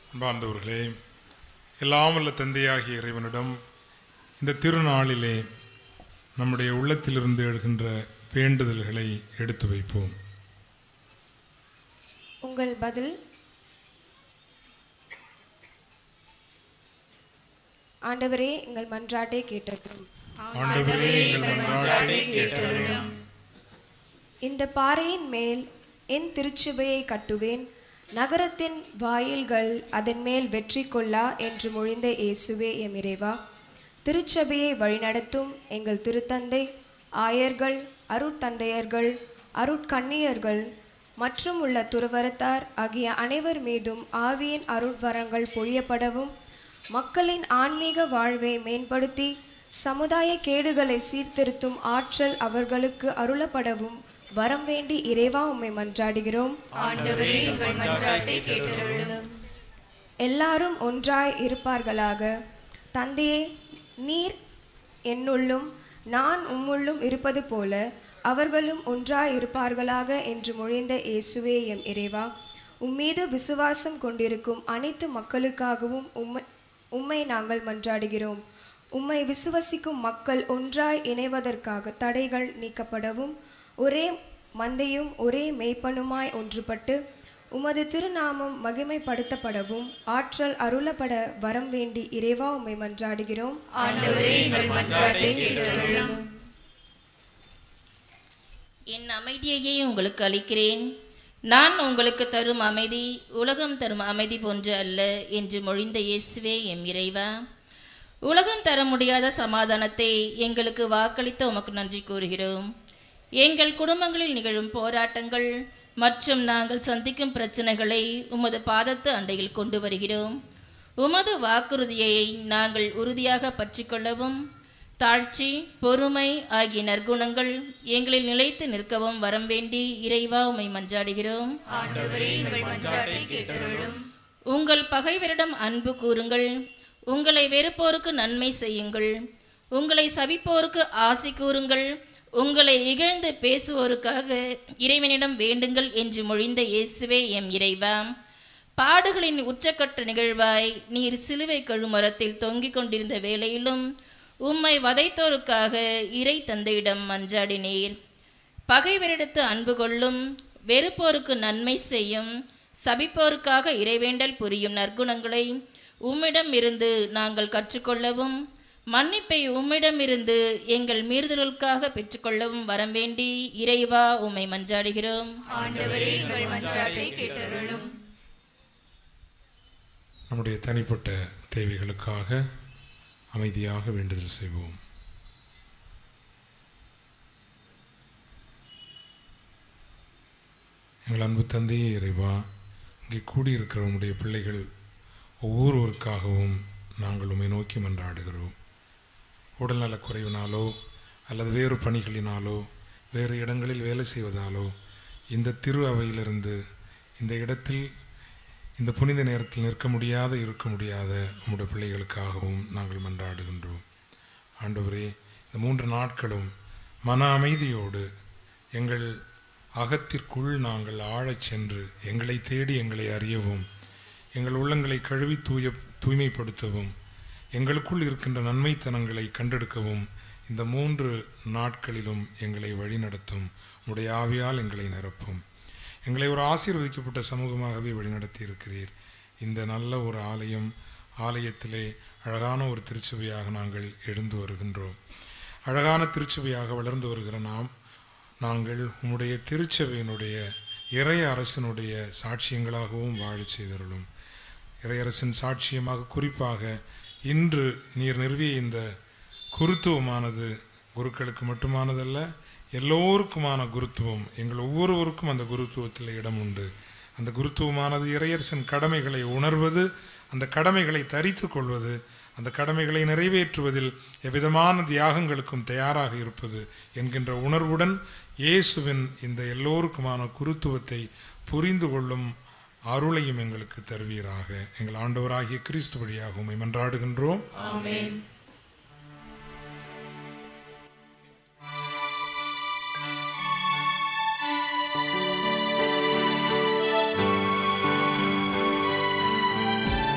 அன்பார்ந்தவர்களே எல்லாம் வல்ல தந்தையாகிய இறைவனிடம் இந்த திருநாளிலே நம்முடைய உள்ளத்திலிருந்து எழுகின்ற வேண்டுதல்களை எடுத்து வைப்போம் உங்கள் பதில் ஆண்டவரே எங்கள் மன்றாட்டை கேட்டதும் ஆண்டவரே எங்கள் மன்றாட்டை கேட்டருளும் இந்த பாறையின் மேல் என் திருச்சபையை கட்டுவேன் நகரத்தின் வாயில்கள் அதன் மேல் வெற்றி கொள்ளா என்று மொழிந்த இயேசுவே எம் இறைவா திருச்சபையை வழிநடத்தும் எங்கள் திருத்தந்தை ஆயர்கள் அருட்தந்தையர்கள் அருட்கண்ணியர்கள் மற்றும் உள்ள துறவரத்தார் ஆகிய அனைவர் மீதும் ஆவியின் அருட்வரங்கள் பொழியப்படவும் மக்களின் ஆன்மீக வாழ்வை மேம்படுத்தி சமுதாய கேடுகளை சீர்திருத்தும் ஆற்றல் அவர்களுக்கு அருளப்படவும் வரம் வேண்டி இறைவா உம்மை மன்றாடுகிறோம் ஆண்டவரே எங்கள் மன்றாட்டை கேட்டருளும் எல்லாரும் ஒன்றாய் இருப்பார்களாக தந்தையே நீர் என்னுள்ளும் நான் உம்முள்ளும் இருப்பது போல அவர்களும் ஒன்றாய் இருப்பார்களாக என்று மொழிந்த இயேசுவே எம் இறைவா உம்மீது விசுவாசம் கொண்டிருக்கும் அனைத்து மக்களுக்காகவும் உம்மை உம்மை நாங்கள் மன்றாடுகிறோம் உம்மை விசுவசிக்கும் மக்கள் ஒன்றாய் இணைவதற்காக தடைகள் நீக்கப்படவும் ஒரே மந்தையும் ஒரே மெய்ப்பனுமாய் ஒன்றுபட்டு உமது திருநாமம் மகிமைப்படுத்தப்படவும் ஆற்றல் அருளப்பட வரம் வேண்டி இறைவா உம்மை மன்றாடுகிறோம் ஆண்டவரே எங்கள் மன்றாட்டை கேட்டருளும் என் அமைதியையே உங்களுக்கு அளிக்கிறேன் நான் உங்களுக்கு தரும் அமைதி உலகம் தரும் அமைதி போன்று அல்ல என்று மொழிந்த இயேசுவே எம் இறைவா உலகம் தர முடியாத சமாதானத்தை எங்களுக்கு வாக்களித்த உமக்கு நன்றி கூறுகிறோம் எங்கள் குடும்பங்களில் நிகழும் போராட்டங்கள் மற்றும் நாங்கள் சந்திக்கும் பிரச்சனைகளை உமது பாதத்து அண்டையில் கொண்டு வருகிறோம் உமது வாக்குறுதியை நாங்கள் உறுதியாக பற்றிக்கொள்ளவும் தாழ்ச்சி பொறுமை ஆகிய நற்குணங்கள் எங்களில் நிலைத்து நிற்கவும் வரம் வேண்டி இறைவா உமை மன்றாடுகிறோம் ஆண்டவரே எங்கள் மன்றாட்டை கேட்டருளும் உங்கள் பகைவரிடம் அன்பு கூறுங்கள் உங்களை வெறுப்போருக்கு நன்மை செய்யுங்கள் உங்களை சபிப்போருக்கு ஆசி கூறுங்கள் உங்களை இகழ்ந்து பேசுவோருக்காக இறைவனிடம் வேண்டுங்கள் என்று மொழிந்த இயேசுவே எம் இறைவா பாடுகளின் உச்சக்கட்ட நிகழ்வாய் நீர் சிலுவை கழுமரத்தில் தொங்கிக் கொண்டிருந்த வேளையிலும் உம்மை வதைத்தோருக்காக இறை தந்தையிடம் மன்றாடினீர் பகைவரிடத்து அன்பு கொள்ளும் வெறுப்போருக்கு நன்மை செய்யும் சபிப்போருக்காக இறைவேண்டல் புரியும் நற்குணங்களை உம்மிடம் இருந்து நாங்கள் கற்றுக்கொள்ளவும் மன்னிப்பை உம்மிடமிருந்து எங்கள் மீறுதலுக்காக பெற்றுக்கொள்ளவும் வரம் வேண்டி இறைவா உம்மை மன்றாடுகிறோம் ஆண்டவரே எங்கள் மன்றாட்டை கேட்டருளும் நம்முடைய தனிப்பட்ட தேவைகளுக்காக அமைதியாக வேண்டுதல் செய்வோம் எங்கள் அன்பு தந்தையே இறைவா இங்கே கூடியிருக்கிற உம்முடைய பிள்ளைகள் ஒவ்வொருவருக்காகவும் நாங்கள் உம்மை நோக்கி மன்றாடுகிறோம் உடல்நலக் குறைவினாலோ அல்லது வேறு பணிகளினாலோ வேறு இடங்களில் வேலை செய்வதாலோ இந்த திரு அவையிலிருந்து இந்த இடத்தில் இந்த புனித நேரத்தில் நிற்க முடியாத இருக்க முடியாத உம்முடைய பிள்ளைகளுக்காகவும் நாங்கள் மன்றாடுகின்றோம் ஆண்டவரே இந்த மூன்று நாட்களும் மன அமைதியோடு எங்கள் அகத்திற்குள் நாங்கள் ஆழச் சென்று எங்களை தேடி எங்களை அறியவும் எங்கள் உள்ளங்களை கழுவி தூய தூய்மைப்படுத்தவும் எங்களுக்குள் இருக்கின்ற நன்மைத்தனங்களை கண்டெடுக்கவும் இந்த மூன்று நாட்களிலும் எங்களை வழிநடத்தும் உடைய ஆவியால் எங்களை நிரப்பும் எங்களை ஒரு ஆசீர்வதிக்கப்பட்ட சமூகமாகவே வழிநடத்தி இருக்கிறீர் இந்த நல்ல ஒரு ஆலயம் ஆலயத்திலே அழகான ஒரு திருச்சபையாக நாங்கள் எழுந்து வருகின்றோம் அழகான திருச்சபையாக வளர்ந்து வருகிற நாம் நாங்கள் உம்முடைய திருச்சபையினுடைய இறை அரசனுடைய சாட்சியங்களாகவும் வாழச் செய்தருளும் இறையரசின் சாட்சியமாக குறிப்பாக இன்று நீர் நிறுவிய இந்த குருத்துவமானது குருக்களுக்கு மட்டுமானதல்ல எல்லோருக்குமான குருத்துவம் எங்கள் ஒவ்வொருவருக்கும் அந்த குருத்துவத்தில் இடம் உண்டு அந்த குருத்துவமானது இறையரசின் கடமைகளை உணர்வது அந்த கடமைகளை தரித்து கொள்வது அந்த கடமைகளை நிறைவேற்றுவதில் எவ்விதமான தியாகங்களுக்கும் தயாராக இருப்பது என்கின்ற உணர்வுடன் இயேசுவின் இந்த எல்லோருக்குமான குருத்துவத்தை புரிந்து கொள்ளும் அருளையும் எங்களுக்கு தருவீராக எங்கள் ஆண்டவராகிய கிறிஸ்து வழியாக உம்மை மன்றாடுகின்றோம் ஆமென் ஆ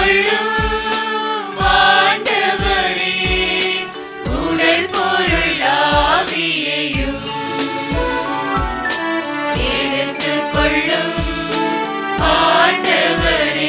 கொள்ளும் ஆண்டவரே உடல் பொருள் ஆவியையும் எடுத்துக் கொள்ளும் ஆண்டவரே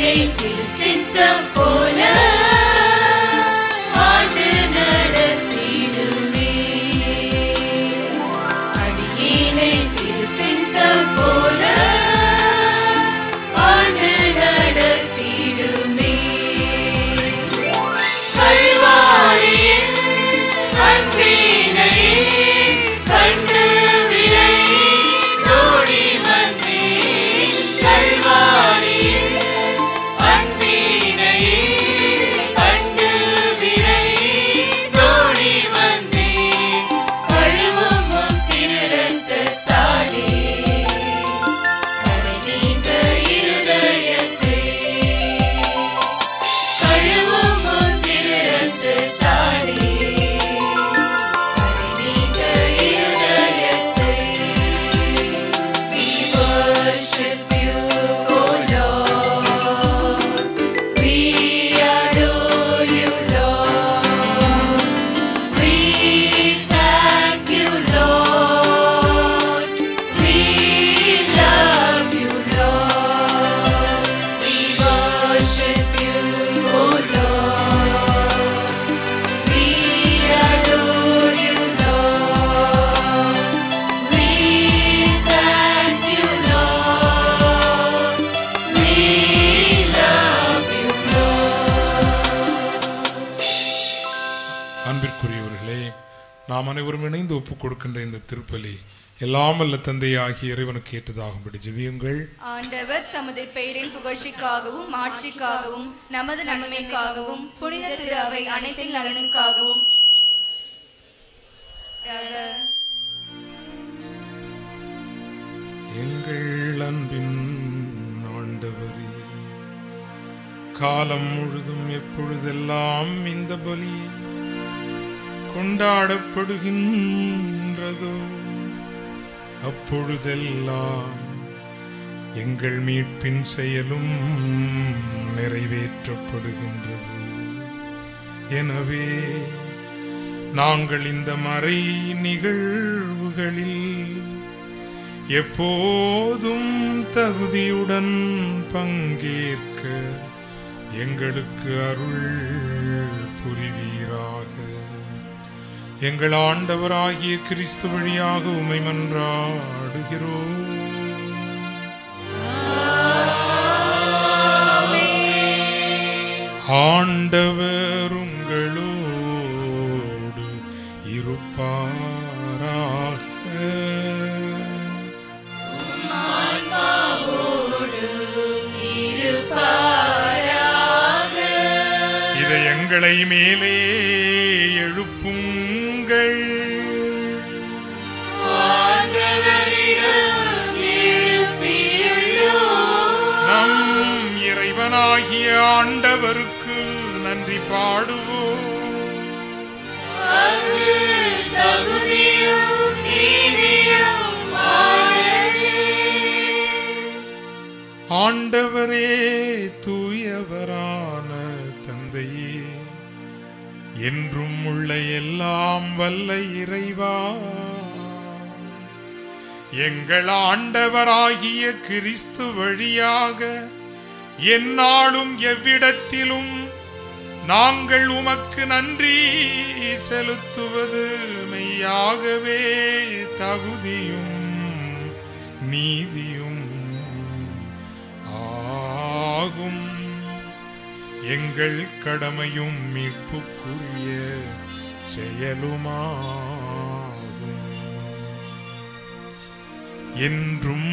அடியிலே திருசித்தம் போல ஆண்டு நடத்திடுமே அடியிலே திருசித்தம் போல ஆண்டு நடத்திடுமே கல்வாரியில் அன்பினையே கண்டு விரை தோடி வந்தேன் கல்வாரியில் அன்பினையே கண்டு விரை தோடி வந்தேன் கழுவும் உம் திருரத்தத்தாலே கரை நீங்க இருதயத்தை கழுவும் உம் திருரத்தத்தாலே கரை நீங்க இருதயத்தை We worship you, O Lord. We adore you, Lord. We thank you, Lord. We love you, Lord. We worship you, O Lord. We adore you, Lord. We thank you, Lord. We love you, அன்பிற்குரியவர்களே நாம் அனைவரும் இணைந்து ஒப்புக் கொடுக்கின்ற இந்த திருப்பலி எல்லாம் அல்ல தந்தை ஆகிய இறைவனுக்கு ஏற்றதாகும்படி ஜெபியுங்கள் ஆண்டவர் தமது பெயரின் புகழ்ச்சிக்காகவும் ஆட்சிக்காகவும் நமது நன்மைக்காகவும் புனித திரு அவை அனைத்தின் நலனுக்காகவும் எங்கள் அன்பின் ஆண்டவரே காலம் முழுதும் எப்பொழுதெல்லாம் இந்த பலி கொண்டாடப்படுகின்றதோ அப்பொழுதெல்லாம் எங்கள் மீட்பின் செயலும் நிறைவேற்றப்படுகின்றது எனவே நாங்கள் இந்த மறை நிகழ்வுகளில் எப்போதும் தகுதியுடன் பங்கேற்க எங்களுக்கு அருள் புரிவீராக எங்கள் ஆண்டவராகிய கிறிஸ்து வழியாக உமை மன்றாடுகிறோம் ஆண்டவர் உங்களோடு இருப்பாராக இதை எங்களை மேலே எழுப்புங்கள் நம் இறைவனாகிய ஆண்டவருக்கு நன்றி பாடுவோம் ஆண்டவரே தூயவரான தந்தையே என்றும் உள்ள எல்லாம் வல்ல இறைவா எங்கள் ஆண்டவராகிய கிறிஸ்து வழியாக எந்நாளும் எவ்விடத்திலும் நாங்கள் உமக்கு நன்றி செலுத்துவது மெய்யாகவே தகுதியும் நீதியும் ஆகும் எங்கள் கடமையும் மீட்புக்குரிய செயலுமாகும் என்றும்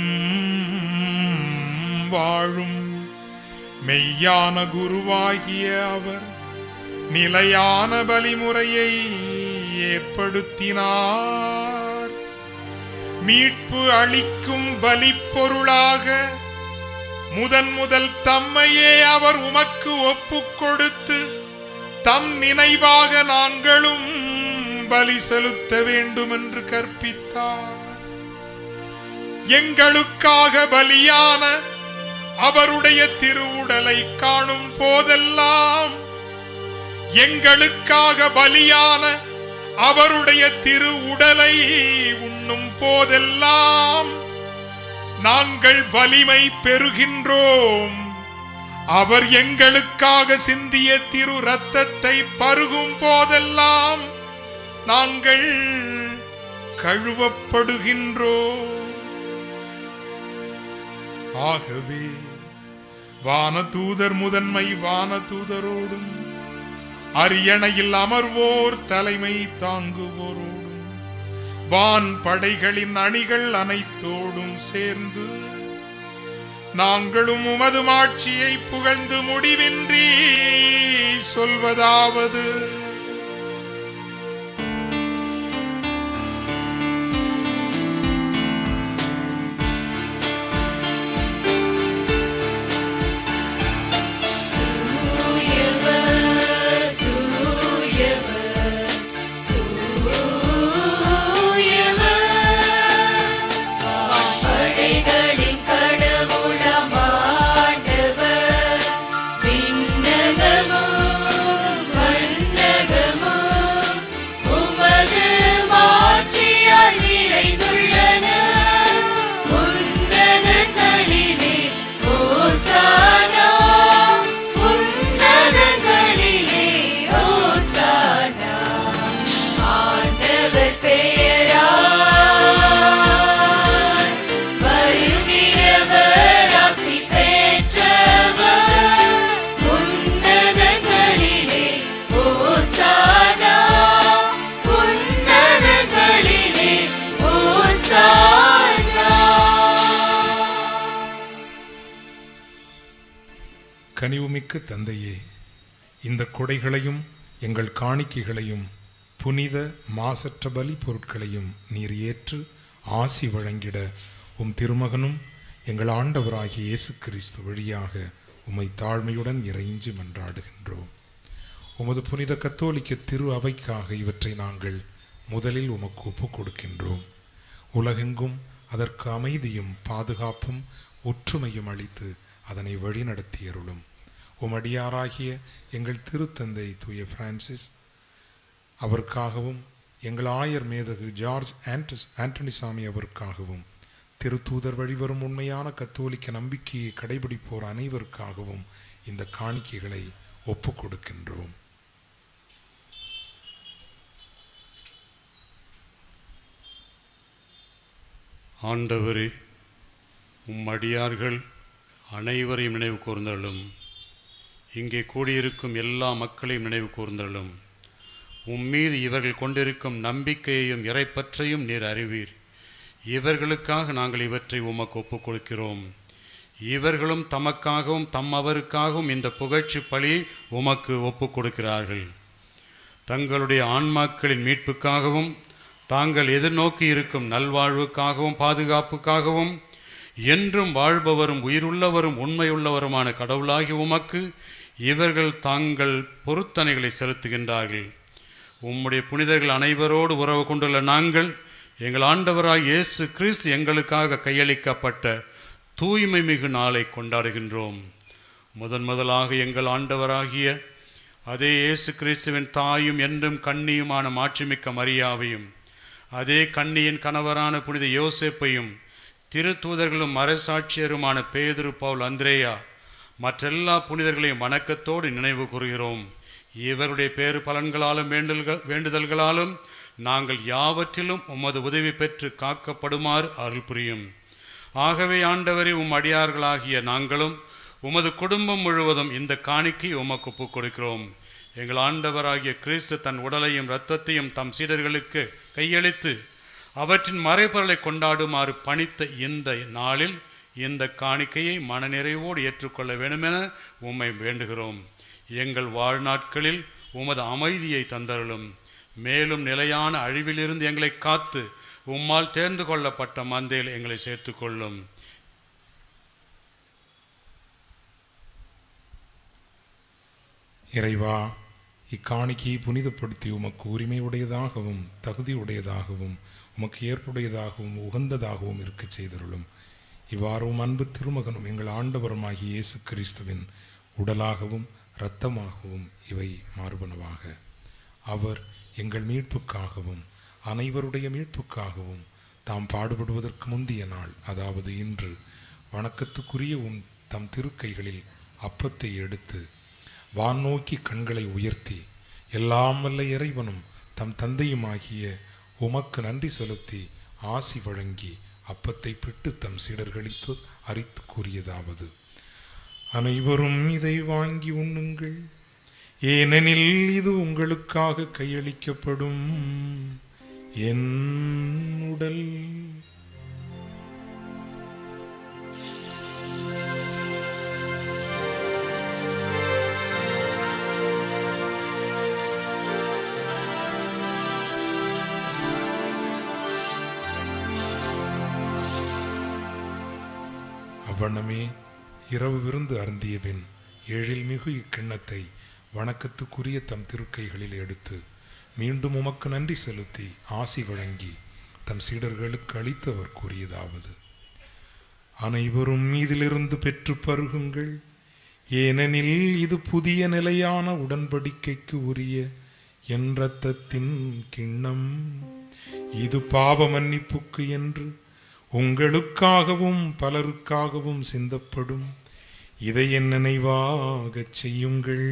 வாழும் மெய்யான குருவாகிய அவர் நிலையான பலிமுறையை ஏற்படுத்தினார் மீட்பு அளிக்கும் பலிப்பொருளாக முதன் முதல் தம்மையே அவர் உமக்கு ஒப்புக் கொடுத்து தம் நினைவாக நாங்களும் பலி செலுத்த வேண்டும் என்று கற்பித்தார் எங்களுக்காக பலியான அவருடைய திருவுடலை காணும் போதெல்லாம் எங்களுக்காக பலியான அவருடைய திரு உடலை உண்ணும் போதெல்லாம் நாங்கள் வலிமை பெறுகின்றோம் அவர் எங்களுக்காக சிந்திய திரு ரத்தத்தை பருகும் போதெல்லாம் நாங்கள் கழுவப்படுகின்றோம் ஆகவே வானதூதர் முதன்மை வானதூதரோடும் அரியணையில் அமர்வோர் தலைமை தாங்குவோரோடும் வான் படைகளின் அணிகள் அனைத்தோடும் சேர்ந்து நாங்களும் உமது மாட்சியை புகழ்ந்து முடிவின்றி சொல்வதாவது படைகளின் கடவுளமாண்டவர் விண்ணகமும் மண்ணகமும் உமது மாட்சியால் நிறைந்துள்ளன உன்னதங்களிலே ஓசானா உன்னதங்களிலே ஓசானா ஆண்டவர் பெயரால் வருகிறவர் ஆசி பெற்றவர் உன்னதங்களிலே ஓசானா உன்னதங்களிலே ஓசானா கனிவுமிக்க தந்தையே இந்த கொடைகளையும் எங்கள் காணிக்கைகளையும் புனித மாசற்ற பலி பொருட்களையும் நீர் ஏற்று ஆசி வழங்கிட உம் திருமகனும் எங்கள் ஆண்டவராகிய இயேசு கிறிஸ்து வழியாக உம்மை தாழ்மையுடன் இறைஞ்சி மன்றாடுகின்றோம் உமது புனித கத்தோலிக்க திரு அவைக்காக இவற்றை நாங்கள் முதலில் உமக்கு ஒப்புக் கொடுக்கின்றோம் உலகெங்கும் அதற்கு அமைதியும் பாதுகாப்பும் ஒற்றுமையும் அளித்து அதனை வழிநடத்தியருளும் உமடியாராகிய எங்கள் திருத்தந்தை தூய பிரான்சிஸ் அவருக்காகவும் எங்கள் ஆயர் மேதகு ஜார்ஜ் ஆண்டஸ் ஆண்டனிசாமி அவருக்காகவும் திருத்தூதர் வழிவரும் உண்மையான கத்தோலிக்க நம்பிக்கையை கடைபிடிப்போர் அனைவருக்காகவும் இந்த காணிக்கைகளை ஒப்புக் கொடுக்கின்றோம் ஆண்டவரே உம் அடியார்கள் அனைவரையும் நினைவு கூர்ந்தருளும் இங்கே கூடியிருக்கும் எல்லா மக்களையும் நினைவு கூர்ந்தருளும் உம் மீது இவர்கள் கொண்டிருக்கும் நம்பிக்கையையும் இறைப்பற்றையும் நீர் அறிவீர் இவர்களுக்காக நாங்கள் இவற்றை உமக்கு ஒப்புக் கொடுக்கிறோம் இவர்களும் தமக்காகவும் தம்மவருக்காகவும் இந்த புகழ்ச்சி பலியை உமக்கு ஒப்புக் கொடுக்கிறார்கள் தங்களுடைய ஆன்மாக்களின் மீட்புக்காகவும் தாங்கள் எதிர்நோக்கி இருக்கும் நல்வாழ்வுக்காகவும் பாதுகாப்புக்காகவும் என்றும் வாழ்பவரும் உயிருள்ளவரும் உண்மையுள்ளவருமான கடவுளாகி உமக்கு இவர்கள் தாங்கள் பொருத்தனைகளை செலுத்துகின்றார்கள் உம்முடைய புனிதர்கள் அனைவரோடு உறவு கொண்டுள்ள நாங்கள் எங்கள் ஆண்டவராய் இயேசு கிறிஸ்து எங்களுக்காக கையளிக்கப்பட்ட தூய்மை மிகு நாளை கொண்டாடுகின்றோம் முதன் முதலாக எங்கள் ஆண்டவராகிய அதே இயேசு கிறிஸ்துவின் தாயும் என்றும் கண்ணியுமான மாட்சிமிக்க மரியாவையும் அதே கண்ணியின் கணவரான புனித யோசேப்பையும் திருத்தூதர்களும் மறைசாட்சியருமான பேதுரு பவுல் அந்திரேயா மற்றெல்லா புனிதர்களையும் வணக்கத்தோடு நினைவு கூறுகிறோம் இவருடைய பேறு பலன்களாலும் வேண்டல்கள் வேண்டுதல்களாலும் நாங்கள் யாவற்றிலும் உமது உதவி பெற்று காக்கப்படுமாறு அருள் புரியும் ஆகவே ஆண்டவரே உம் அடியார்களாகிய நாங்களும் உமது குடும்பம் முழுவதும் இந்த காணிக்கை உமக்கு ஒப்புக் கொடுக்கிறோம் எங்கள் ஆண்டவராகிய கிறிஸ்து தன் உடலையும் இரத்தத்தையும் தம் சீடர்களுக்கு கையளித்து அவற்றின் மறைபொருளை கொண்டாடுமாறு பணித்த இந்த நாளில் இந்த காணிக்கையை மனநிறைவோடு ஏற்றுக்கொள்ள வேண்டுமென உம்மை வேண்டுகிறோம் எங்கள் வாழ்நாட்களில் உமது அமைதியை தந்தருளும் மேலும் நிலையான அழிவிலிருந்து எங்களை காத்து உம்மால் தேர்ந்து கொள்ளப்பட்ட மந்தையில் எங்களை சேர்த்துக்கொள்ளும் இறைவா இக்காணிக்கையை புனிதப்படுத்தி உமக்கு உரிமையுடையதாகவும் தகுதியுடையதாகவும் உமக்கு ஏற்புடையதாகவும் உகந்ததாகவும் இருக்கச் செய்தருளும் இவ்வாறு உம் அன்பு திருமகனும் எங்கள் ஆண்டவருமாகிய இயேசு கிறிஸ்துவின் உடலாகவும் இரத்தமாகவும் இவை மாறுபனவாக அவர் எங்கள் மீட்புக்காகவும் அனைவருடைய மீட்புக்காகவும் தாம் பாடுபடுவதற்கு முந்திய நாள் அதாவது இன்று வணக்கத்துக்குரிய உம் தம் திருக்கைகளில் அப்பத்தை எடுத்து வானோக்கி கண்களை உயர்த்தி எல்லாம் வல்ல இறைவனும் தம் தந்தையுமாகிய உமக்கு நன்றி செலுத்தி ஆசி வழங்கி அப்பத்தை பிட்டு தம் சீடர்களுக்கு அரித்து கூறியதாவது அனைவரும் இதை வாங்கி உண்ணுங்கள் ஏனெனில் இது உங்களுக்காக கையளிக்கப்படும் என் உடல் அவ்வண்ணமே இரவு விருந்து அருந்திய பின் ஏழில் மிகு இக்கிண்ணத்தை வணக்கத்துக்குரிய தம் திருக்கைகளில் எடுத்து மீண்டும் உமக்கு நன்றி செலுத்தி ஆசி வழங்கி தம் சீடர்களுக்கு அளித்து அவர் கூறியதாவது அனைவரும் இதிலிருந்து பெற்று பருகுங்கள் ஏனெனில் இது புதிய நிலையான உடன்படிக்கைக்கு உரிய என் இரத்தத்தின் கிண்ணம் இது பாவ மன்னிப்புக்கு என்று உங்களுக்காகவும் பலருக்காகவும் சிந்தப்படும் இதை என் நினைவாகச் செய்யுங்கள்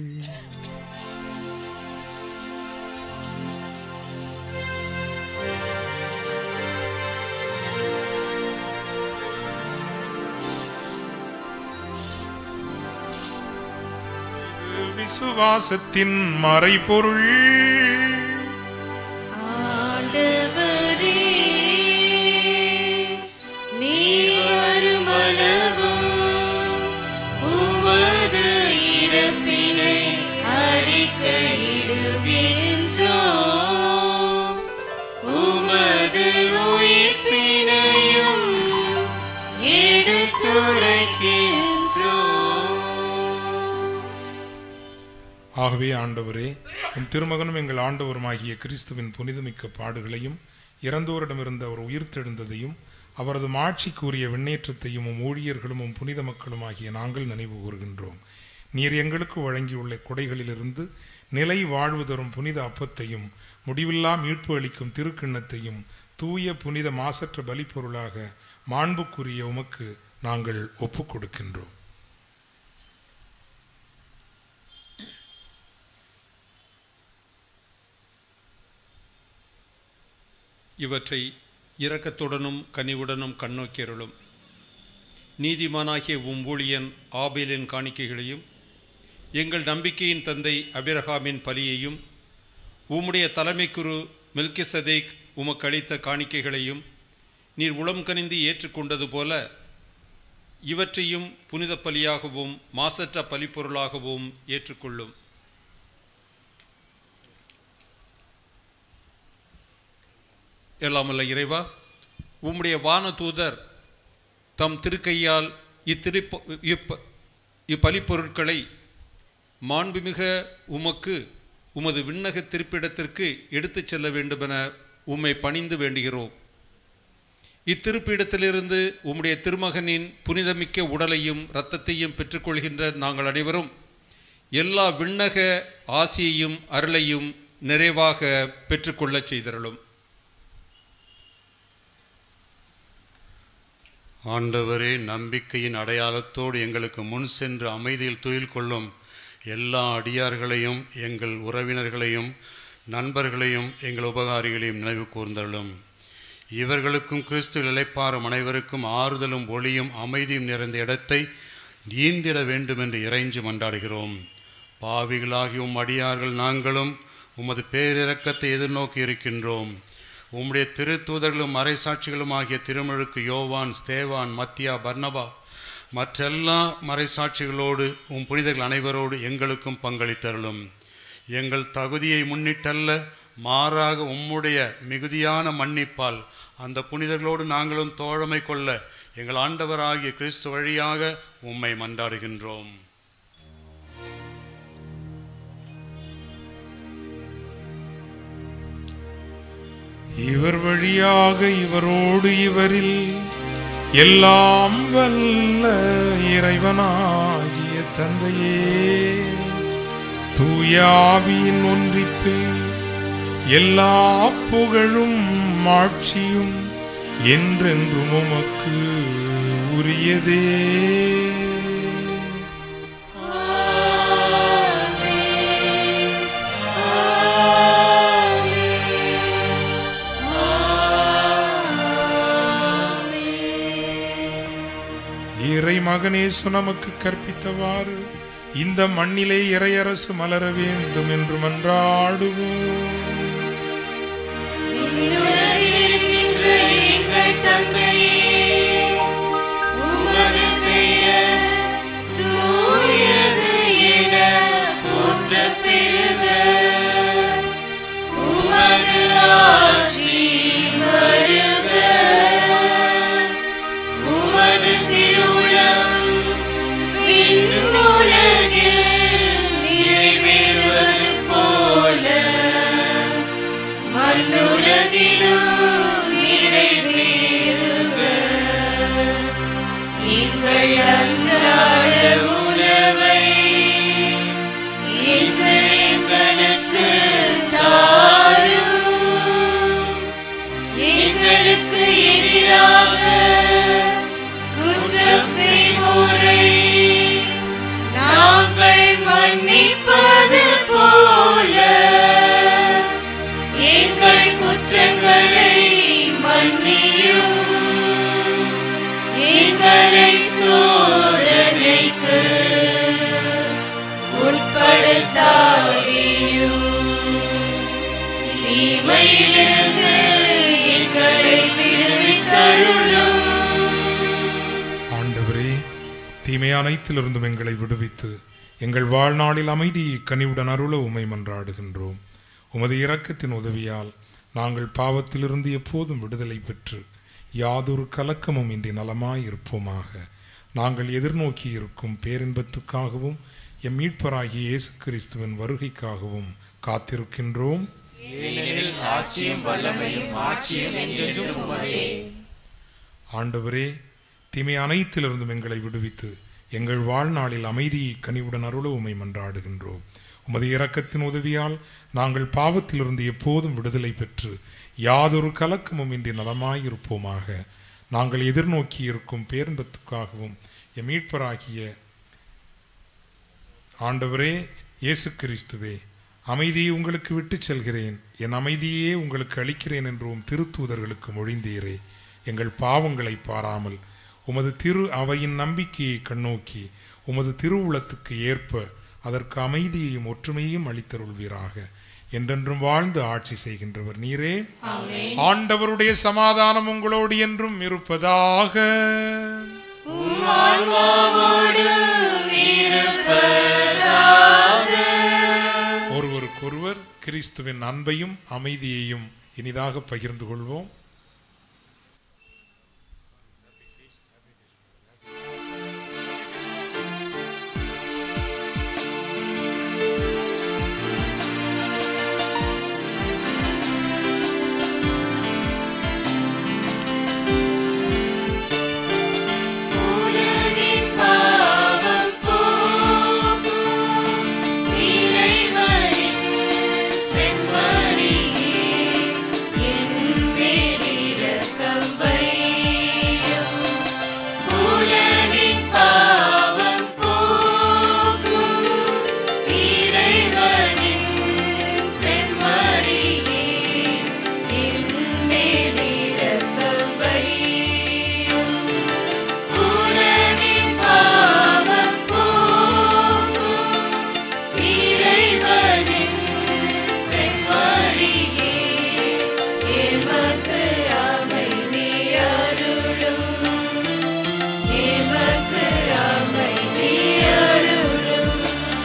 இது விசுவாசத்தின் மறைபொருள் ஆண்டவரே நீர் வருமளவும் உமது இறப்பினை அறிக்கையிடுகின்றோம் உமது உயிர்ப்பினையும் எடுத்துரைக்கின்றோம் ஆகவே ஆண்டவரே உம் திருமகனும் எங்கள் ஆண்டவருமாகிய கிறிஸ்துவின் புனிதமிக்க பாடுகளையும் இறந்தோரிடமிருந்து அவர் உயிர்த்தெழுந்ததையும் அவரது மாட்சிக்குரிய விண்ணேற்றத்தையும் உம் ஊழியர்களும் உம் புனித மக்களும் ஆகிய நாங்கள் நினைவு கூறுகின்றோம் நீர் எங்களுக்கு வழங்கியுள்ள கொடைகளிலிருந்து நிலை வாழ்வு தரும் புனித அப்பத்தையும் முடிவில்லா மீட்பு அளிக்கும் திருக்கிண்ணத்தையும் தூய புனித மாசற்ற பலிப்பொருளாக மாண்புக்குரிய உமக்கு நாங்கள் ஒப்புக் கொடுக்கின்றோம் இவற்றை இரக்கத்துடனும் கனிவுடனும் கண்ணோக்கியருளும் நீதிமானாகிய உம் ஊழியன் ஆபேலின் காணிக்கைகளையும் எங்கள் நம்பிக்கையின் தந்தை அபிரகாமின் பலியையும் உம்முடைய தலைமைக்குரு மெல்கிசதேக் உமக்கு அளித்த காணிக்கைகளையும் நீர் உளம் கனிந்து ஏற்றுக்கொண்டது போல இவற்றையும் புனித பலியாகவும் மாசற்ற பலிப்பொருளாகவும் ஏற்றுக்கொள்ளும் எல்லாமல்ல இறைவா உம்முடைய வானதூதர் தம் திருக்கையால் இத்திருப்ப இப்ப இப்பலிப்பொருட்களை மாண்புமிக உமக்கு உமது விண்ணக திருப்பிடத்திற்கு எடுத்துச் செல்ல வேண்டுமென உம்மை பணிந்து வேண்டுகிறோம் இத்திருப்பிடத்திலிருந்து உம்முடைய திருமகனின் புனிதமிக்க உடலையும் இரத்தத்தையும் பெற்றுக்கொள்கின்ற நாங்கள் அனைவரும் எல்லா விண்ணக ஆசியையும் அருளையும் நிறைவாக பெற்றுக்கொள்ளச் செய்தருளும் ஆண்டவரே நம்பிக்கையின் அடையாளத்தோடு எங்களுக்கு முன் சென்று அமைதியில் துயில் கொள்ளும் எல்லா அடியார்களையும் எங்கள் உறவினர்களையும் நண்பர்களையும் எங்கள் உபகாரிகளையும் நினைவு கூர்ந்தருளும் இவர்களுக்கும் கிறிஸ்து இழைப்பாரும் அனைவருக்கும் ஆறுதலும் ஒளியும் அமைதியும் நிறைந்த இடத்தை ஈந்திட வேண்டும் என்று இறைஞ்சு மன்றாடுகிறோம் பாவிகளாகி உம் அடியார்கள் நாங்களும் உமது பேரிரக்கத்தை எதிர்நோக்கி இருக்கின்றோம் உம்முடைய திருத்தூதர்களும் மறைசாட்சிகளும் ஆகிய திருமுழுக்கு யோவான் ஸ்தேவான் மத்தியா பர்னபா மற்றெல்லா மறைசாட்சிகளோடு உம் புனிதர்கள் அனைவரோடு எங்களுக்கும் பங்களித்தருளும் எங்கள் தகுதியை முன்னிட்டல்ல மாறாக உம்முடைய மிகுதியான மன்னிப்பால் அந்த புனிதர்களோடு நாங்களும் தோழமை கொள்ள எங்கள் ஆண்டவராகிய கிறிஸ்து வழியாக உம்மை மன்றாடுகின்றோம் இவர் வழியாக இவரோடு இவரில் எல்லாம் வல்ல இறைவனாகிய தந்தையே தூயாவியின் ஒன்றிப்பில் எல்லா புகழும் மாட்சியும் என்றென்றும் உமக்கு உரியதே மகனேசு நமக்கு கற்பித்தவாறு இந்த மண்ணிலே இறையரசு மலர வேண்டும் என்று மன்றாடுவோம் விண்ணுலகில் இருக்கின்ற எங்கள் தந்தையே உமது பெயர் தூயது என போற்றப் பெறுக உமது ஆட்சி வருக உமது திருவுளம் விண்ணுலகில் நிறைவேறுவது போல மண்ணுலகிலும் நிறைவேறுக எங்கள் அன்றாட உணவை இன்று எங்களுக்கு தாரும் எங்களுக்கு எதிராக குற்றம் செய்வோரை நாங்கள் மன்னிப்பது போல எங்கள் குற்றங்களை மன்னியும் எங்களை சோதனைக்கு உட்படுத்தாதேயும் தீமையிலிருந்து எங்களை விடுவித்தருளும் ஆண்டவரே தீமை அனைத்திலிருந்தும் எங்களை விடுவித்து எங்கள் வாழ்நாளில் அமைதியை கனிவுடன் அருள உமை மன்றாடுகின்றோம் உமது இரக்கத்தின் உதவியால் நாங்கள் பாவத்திலிருந்து எப்போதும் விடுதலை பெற்று யாதொரு கலக்கமும் இன்றி நலமாய் இருப்போமாக நாங்கள் எதிர்நோக்கி இருக்கும் பேரின்பத்துக்காகவும் எம் மீட்பராகிய இயேசு கிறிஸ்துவின் வருகைக்காகவும் காத்திருக்கின்றோம் ஏனெனில் ஆட்சியும் வல்லமையும் மாட்சியும் என்றென்றும் உமதே ஆண்டவரே தீமை அனைத்திலிருந்தும் எங்களை விடுவித்து எங்கள் வாழ்நாளில் அமைதியை கனிவுடன் அருள உமை மன்றாடுகின்றோம் உமது இரக்கத்தின் உதவியால் நாங்கள் பாவத்திலிருந்து எப்போதும் விடுதலை பெற்று யாதொரு கலக்கமும் இன்றி நலமாயிருப்போமாக நாங்கள் எதிர்நோக்கி இருக்கும் பேரின்பத்துக்காகவும் எம் மீட்பராகிய ஆண்டவரே இயேசு கிறிஸ்துவே அமைதியை உங்களுக்கு விட்டுச் செல்கிறேன் என் அமைதியே உங்களுக்கு அளிக்கிறேன் என்றும் திருத்தூதர்களுக்கு மொழிந்தீரே எங்கள் பாவங்களை பாராமல் உமது திரு அவையின் நம்பிக்கையை கண்ணோக்கி உமது திருவுளத்துக்கு ஏற்ப அதற்கு அமைதியையும் ஒற்றுமையையும் அளித்தருள்வீராக என்றென்றும் வாழ்ந்து ஆட்சி செய்கின்றவர் நீரே ஆமென். ஆண்டவருடைய சமாதானம் உங்களோடு என்றும் இருப்பதாக ஆன்மாவோடும் இருப்பதாக. ஒருவருக்கொருவர் கிறிஸ்துவின் அன்பையும் அமைதியையும் இனிதாக பகிர்ந்து கொள்வோம் உலகின் பாவம் போக்கும் இறைவனின் செம்மறியே, என் மேல் இரக்கம் வையும். உலகின் பாவம் போக்கும் இறைவனின் செம்மறியே, என் மேல் இரக்கம் வையும். உலகின் பாவம் போக்கும் இறைவனின் செம்மறியே, எமக்கு அமைதி அருளும். எமக்கு அமைதி அருளும்.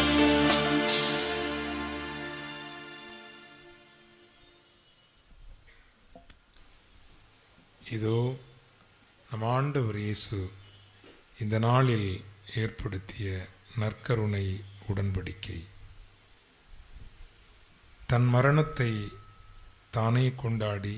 இதோ நம் ஆண்டவர் இயேசு இந்த நாளில் ஏற்படுத்திய நற்கருணை உடன்படிக்கை தன் மரணத்தை தானே கொண்டாடி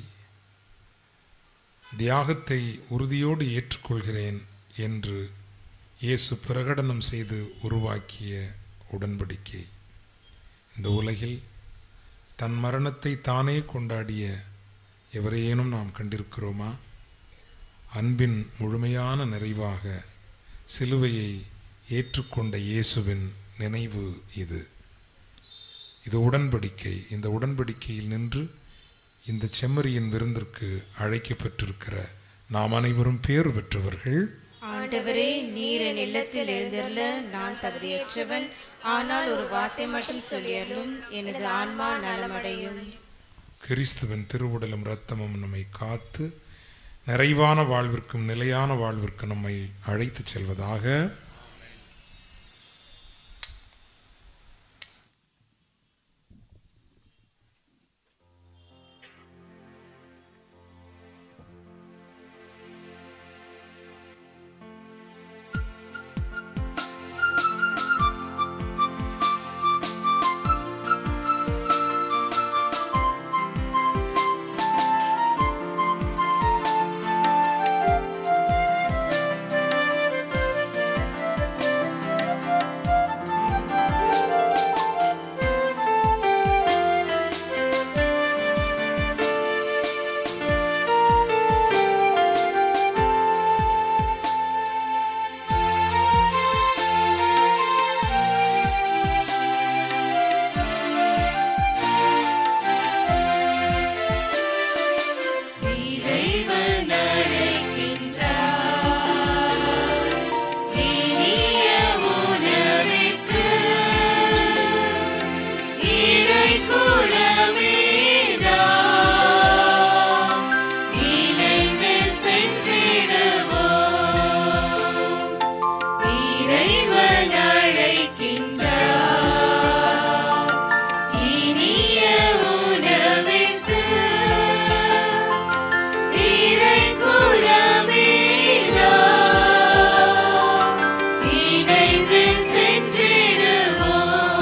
தியாகத்தை உறுதியோடு ஏற்றுக்கொள்கிறேன் என்று இயேசு பிரகடனம் செய்து உருவாக்கிய உடன்படிக்கை இந்த உலகில் தன் மரணத்தை தானே கொண்டாடிய எவரையேனும் நாம் கண்டிருக்கிறோமா அன்பின் முழுமையான நிறைவாக சிலுவையை ஏற்றுக்கொண்ட இயேசுவின் நினைவு இது இது உடன்படிக்கை இந்த உடன்படிக்கையில் நின்று இந்த செம்மறியின் விருந்திற்கு அழைக்கப்பட்டிருக்கிற நாம் அனைவரும் பேறு பெற்றவர்கள் ஆண்டவரே நீர் என் இல்லத்தில் எழுந்திருள நான் தகுதியற்றவன் ஆனால் ஒரு வார்த்தை மட்டும் சொல்லியருளும் எனது ஆன்மா நலமடையும் கிறிஸ்துவின் திருவுடலும் இரத்தமும் நம்மை காத்து நிறைவான வாழ்விற்கும் நிலையான வாழ்விற்கும் நம்மை அழைத்துச் செல்வதாக இறைவன் அழைக்கின்றார் இனிய உணவிற்கு இறை குலமேதா இணைந்து சென்றிடுவோம் இறைவன் அழைக்கின்றார் இனிய உணவிற்கு இறை குலமேலா இணைந்து சென்றிடுவோம்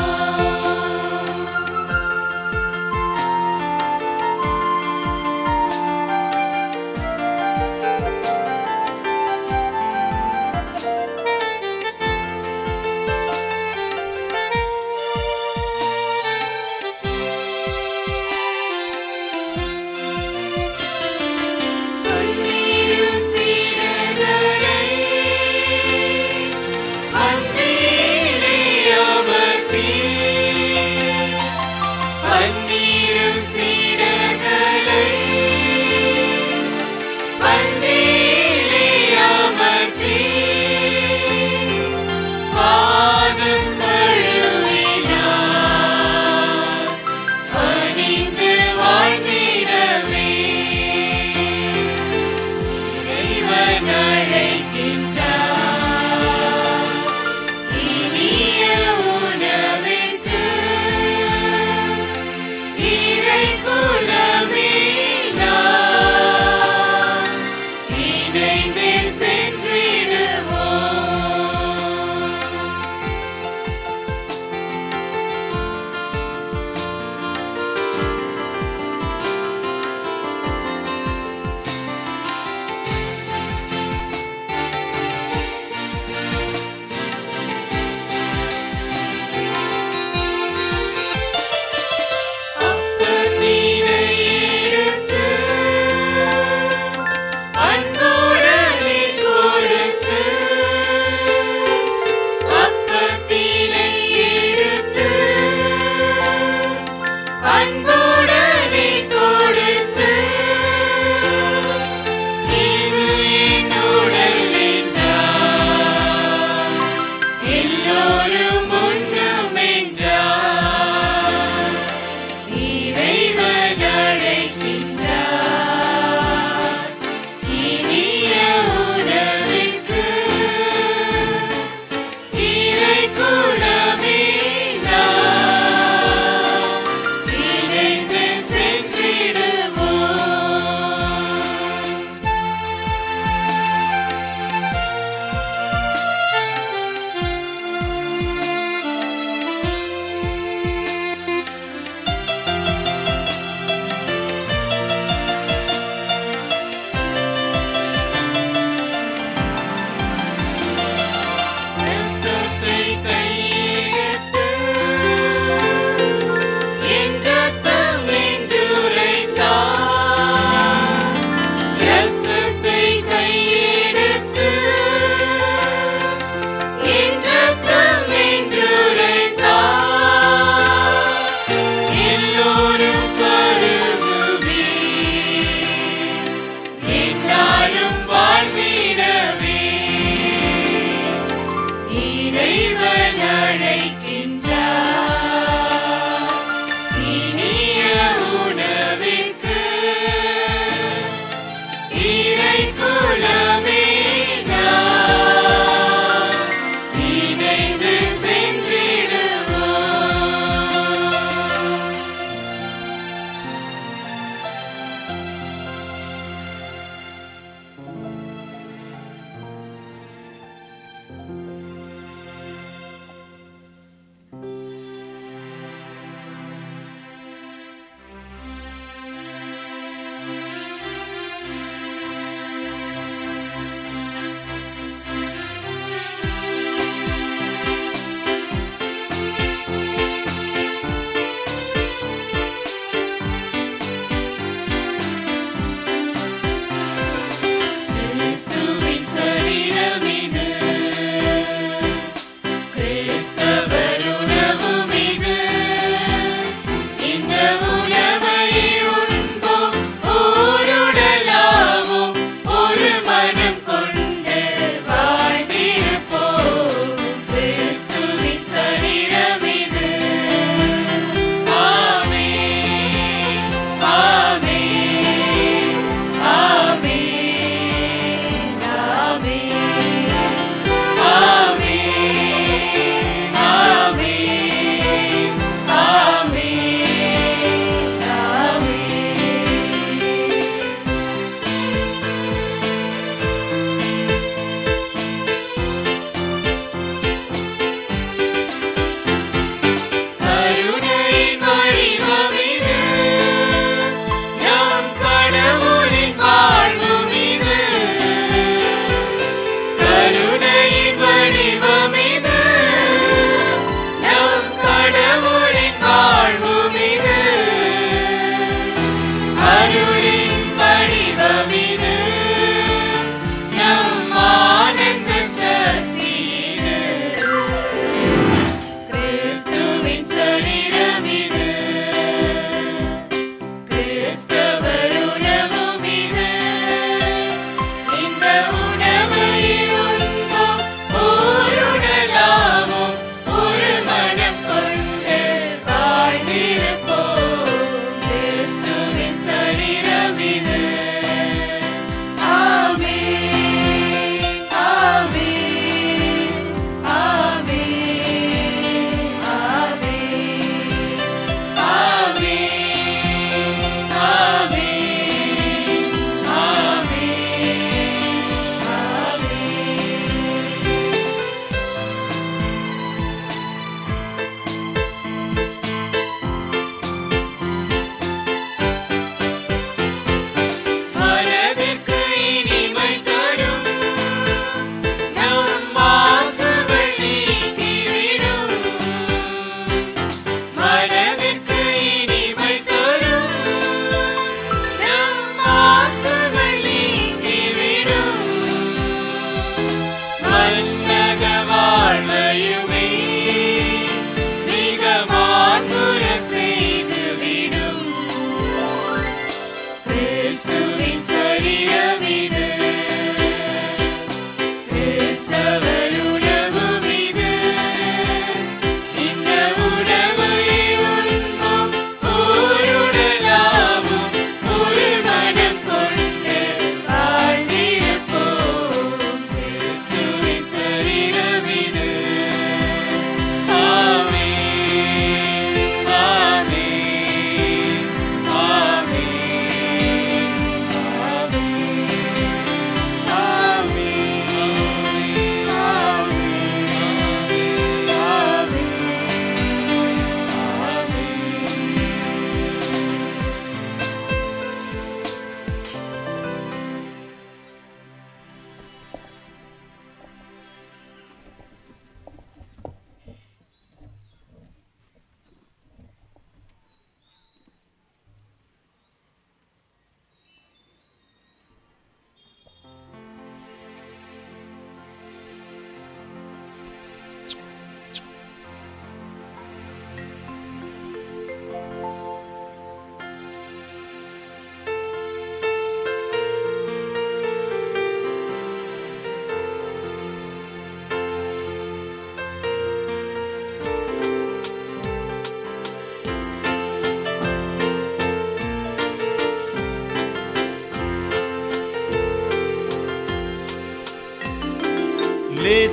பன்னிரு சீடர்களை வந்தீரே அமர்த்தி பன்னிரு சீடர்களை வந்தீரே அமர்த்தி பாதம் கழுவினார் பணிந்து வாழ்ந்திடவே இறைவன் அழைக்கின்றார் இனிய உணவிற்கு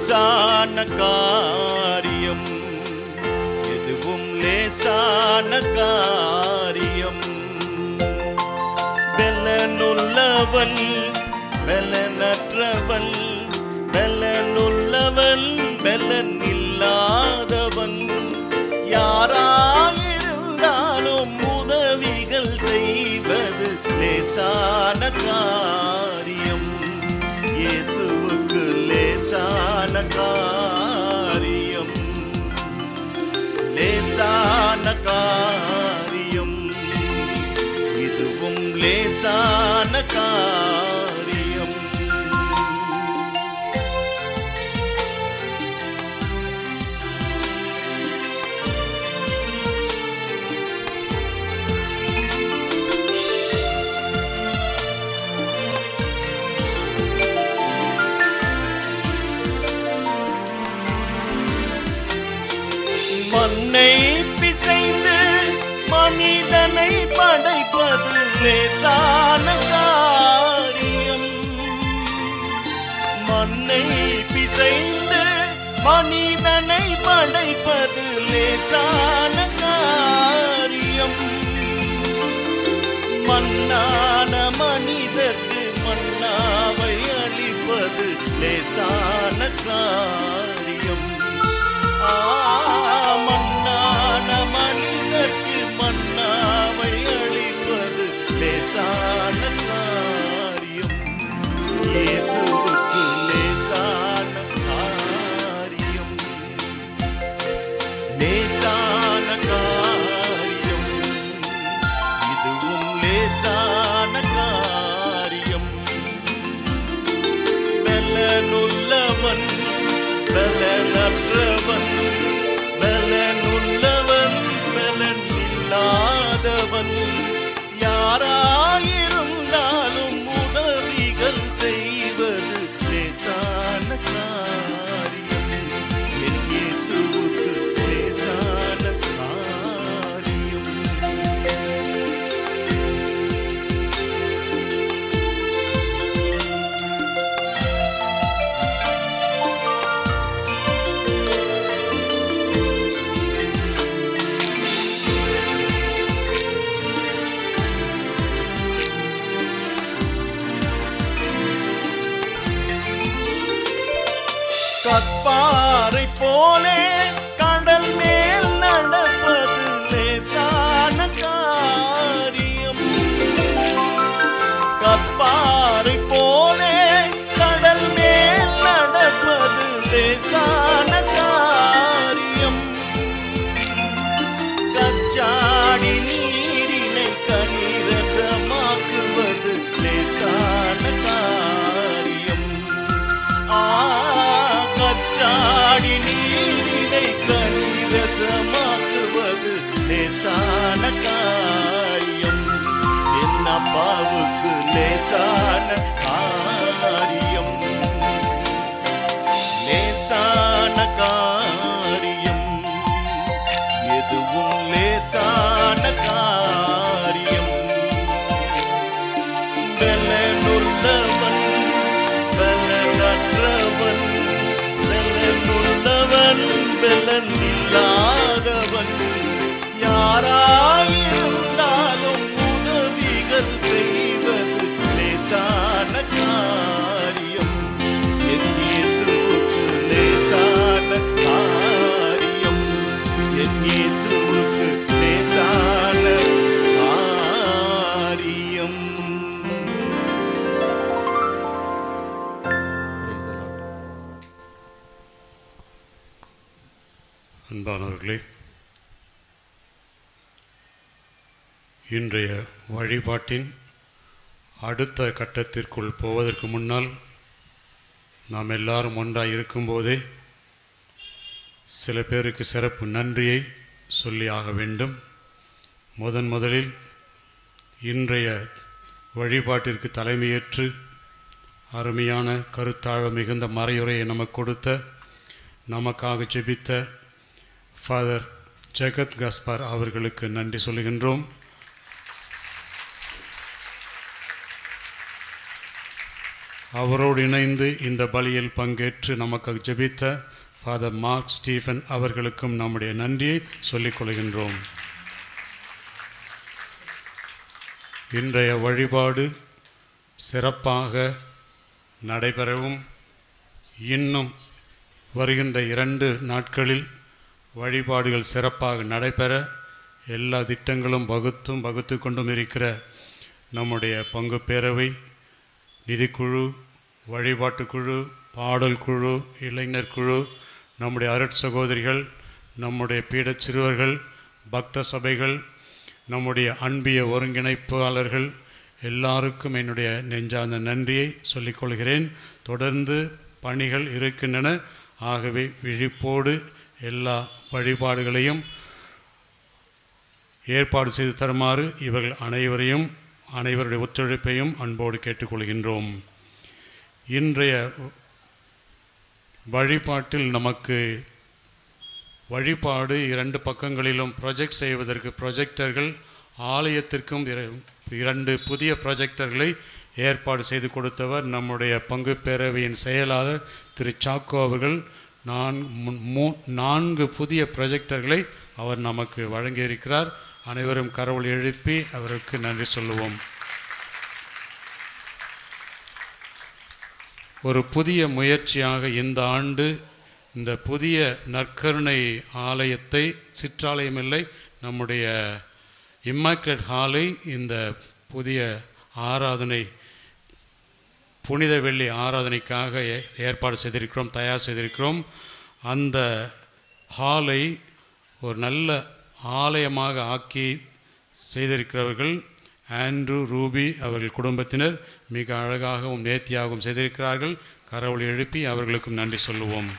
லேசான காரியம் எதுவும் லேசான காரியம் பெலனுள்ளவன் பெலனற்றவன் பெலனுள்ளவன் பெலன் இல்லாதவன் யாராயிருந்தாலும் உதவிகள் செய்வது லேசான காரியம் இயேசுவுக்கு லேசான காரியம் லேசான காரியம் இதுவும் லேசான காரியம் மண்ணை பிசைந்து மனிதனை படைப்பது லேசான காரியம் மண்ணை பிசைந்து மனிதனை படைப்பது லேசான காரியம் மண்ணான மனிதர்க்கு மண்ணாவை அளிப்பது லேசான காரியம் ஆ, மண்ணான மனிதர்க்கு மன்னாவை அளிப்பது லேசான காரியம் இயேசுவுக்கு லேசான காரியம் லேசான காரியம் இதுவும் லேசான காரியம் பெலனுள்ளவன் பலனற்றவன் பலனுள்ளவன் பலன் இல்லாதவன் யாராயிருந்தாலும் உதவிகள் செய்வது லேசான காரியம் என் இயேசுவுக்கு லேசான காரியம் கற்பாறை போலே கடல் மேல் நடப்பது லேசான காரியம் கற்பாறை போலே கடல் மேல் நடப்பது லேசான காரியம் கச்சாடி நீரினை கனிரசமாக்குவது லேசான காரியம் ஆ கச்சாடி நீரினை கனிரசமாக்குவது லேசான காரியம் என் அப்பாவுக்கு லேசான காரியம் லேசான காரியம் எதுவும் லேசான காரியம் பலனுள்ளவன் பலனற்றவன் பலனுள்ளவன் பலன் இல்லாதவன் யாராயிருந்தாலும் உதவிகள் செய்வது லேசான காரியம் என் இயேசுவுக்கு லேசான காரியம் என் இயேசுவுக்கு லேசான காரியம் அன்பானவர்களே இன்றைய வழிபாட்டின் அடுத்த கட்டத்திற்குள் போவதற்கு முன்னால் நாம் எல்லாரும் ஒன்றாக இருக்கும்போதே சில பேருக்கு சிறப்பு நன்றியை சொல்லி ஆக வேண்டும் முதன் முதலில் இன்றைய வழிபாட்டிற்கு தலைமையேற்று அருமையான கருத்தாழ மிகுந்த மறையுரையை நமக்கு கொடுத்த நமக்காக ஜெபித்த ஃபாதர் ஜெகத் கஸ்பார் அவர்களுக்கு நன்றி சொல்லுகின்றோம் அவரோடு இணைந்து இந்த பலியில் பங்கேற்று நமக்கு ஜெபித்த ஃபாதர் மார்க் ஸ்டீஃபன் அவர்களுக்கும் நம்முடைய நன்றியை சொல்லிக் கொள்கின்றோம் இன்றைய வழிபாடு சிறப்பாக நடைபெறவும் இன்னும் வருகின்ற இரண்டு நாட்களில் வழிபாடுகள் சிறப்பாக நடைபெற எல்லா திட்டங்களும் வகுத்தும் வகுத்து கொண்டும் இருக்கிற நம்முடைய பங்கு பேரவை நிதிக்குழு வழிபாட்டுக் குழு பாடல் குழு இளைஞர் குழு நம்முடைய அருட் சகோதரிகள் நம்முடைய பீடச் சிறுவர்கள் பக்த சபைகள் நம்முடைய அன்பிய ஒருங்கிணைப்பாளர்கள் எல்லாருக்கும் என்னுடைய நெஞ்சார்ந்த நன்றியை சொல்லிக்கொள்கிறேன் தொடர்ந்து பணிகள் இருக்கின்றன ஆகவே விழிப்போடு எல்லா வழிபாடுகளையும் ஏற்பாடு செய்து தருமாறு இவர்கள் அனைவரையும் அனைவருடைய ஒத்துழைப்பையும் அன்போடு கேட்டுக்கொள்கின்றோம் இன்றைய வழிபாட்டில் நமக்கு வழிபாடு இரண்டு பக்கங்களிலும் ப்ரொஜெக்ட் செய்வதற்கு ப்ரொஜெக்டர்கள் ஆலயத்திற்கும் இர- இரண்டு புதிய ப்ரொஜெக்டர்களை ஏற்பாடு செய்து கொடுத்தவர் நம்முடைய பங்கு பேரவையின் செயலாளர் திரு சாக்கோ அவர்கள் நான் முன்- மூ நான்கு புதிய ப்ரொஜெக்டர்களை அவர் நமக்கு வழங்கியிருக்கிறார் அனைவரும் கரவொலி எழுப்பி அவருக்கு நன்றி சொல்லுவோம் ஒரு புதிய முயற்சியாக இந்த ஆண்டு இந்த புதிய நற்கருணை ஆலயத்தை சிற்றாலயம் இல்லை நம்முடைய இம்மாக்ரேட் ஹாலை இந்த புதிய ஆராதனை புனித வெள்ளி ஆராதனைக்காக ஏ- ஏற்பாடு செய்திருக்கிறோம் தயார் செய்திருக்கிறோம் அந்த ஹாலை ஒரு நல்ல ஆலயமாக ஆக்கி செய்திருக்கிறவர்கள் ஆண்ட்ரூ ரூபி அவர்கள் குடும்பத்தினர் மிக அழகாகவும் நேர்த்தியாகவும் செய்திருக்கிறார்கள் கரவொலி எழுப்பி அவர்களுக்கும் நன்றி சொல்லுவோம்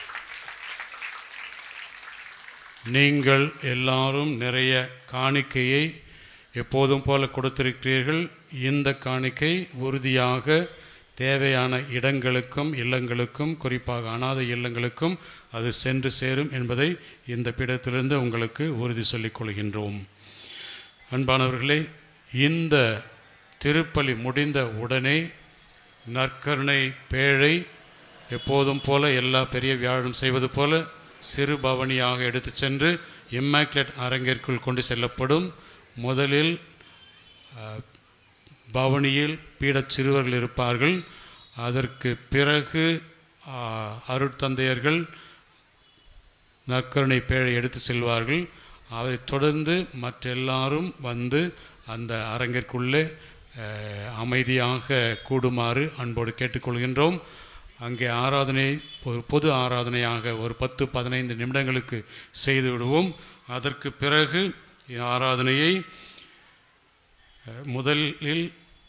நீங்கள் எல்லாரும் நிறைய காணிக்கையை எப்போதும் போல கொடுத்திருக்கிறீர்கள் இந்த காணிக்கை உறுதியாக தேவையான இடங்களுக்கும் இல்லங்களுக்கும் குறிப்பாக அனாதை இல்லங்களுக்கும் அது சென்று சேரும் என்பதை இந்த பீடத்திலிருந்து உங்களுக்கு உறுதி சொல்லிக் கொள்கின்றோம் அன்பானவர்களே இந்த திருப்பலி முடிந்த உடனே நற்கருணை பேழை எப்போதும் போல எல்லா பெரிய வியாழம் செய்வது போல சிறு பவனியாக எடுத்துச் சென்று இம்மாக்லேட் அரங்கிற்குள் கொண்டு செல்லப்படும் முதலில் அஹ், பவனியில் பீடச் சிறுவர்கள் இருப்பார்கள் அதற்கு பிறகு அஹ், அருட்தந்தையர்கள் நற்கருணை பேழை எடுத்து செல்வார்கள் அதைத் தொடர்ந்து மற்றெல்லாரும் வந்து அந்த அரங்கிற்குள்ளே அஹ், அமைதியாக கூடுமாறு அன்போடு கேட்டுக்கொள்கின்றோம் அங்கே ஆராதனை ஒரு பொது ஆராதனையாக ஒரு பத்து பதினைந்து நிமிடங்களுக்கு செய்து விடுவோம் அதற்கு பிறகு ஆராதனையை அஹ், முதலில்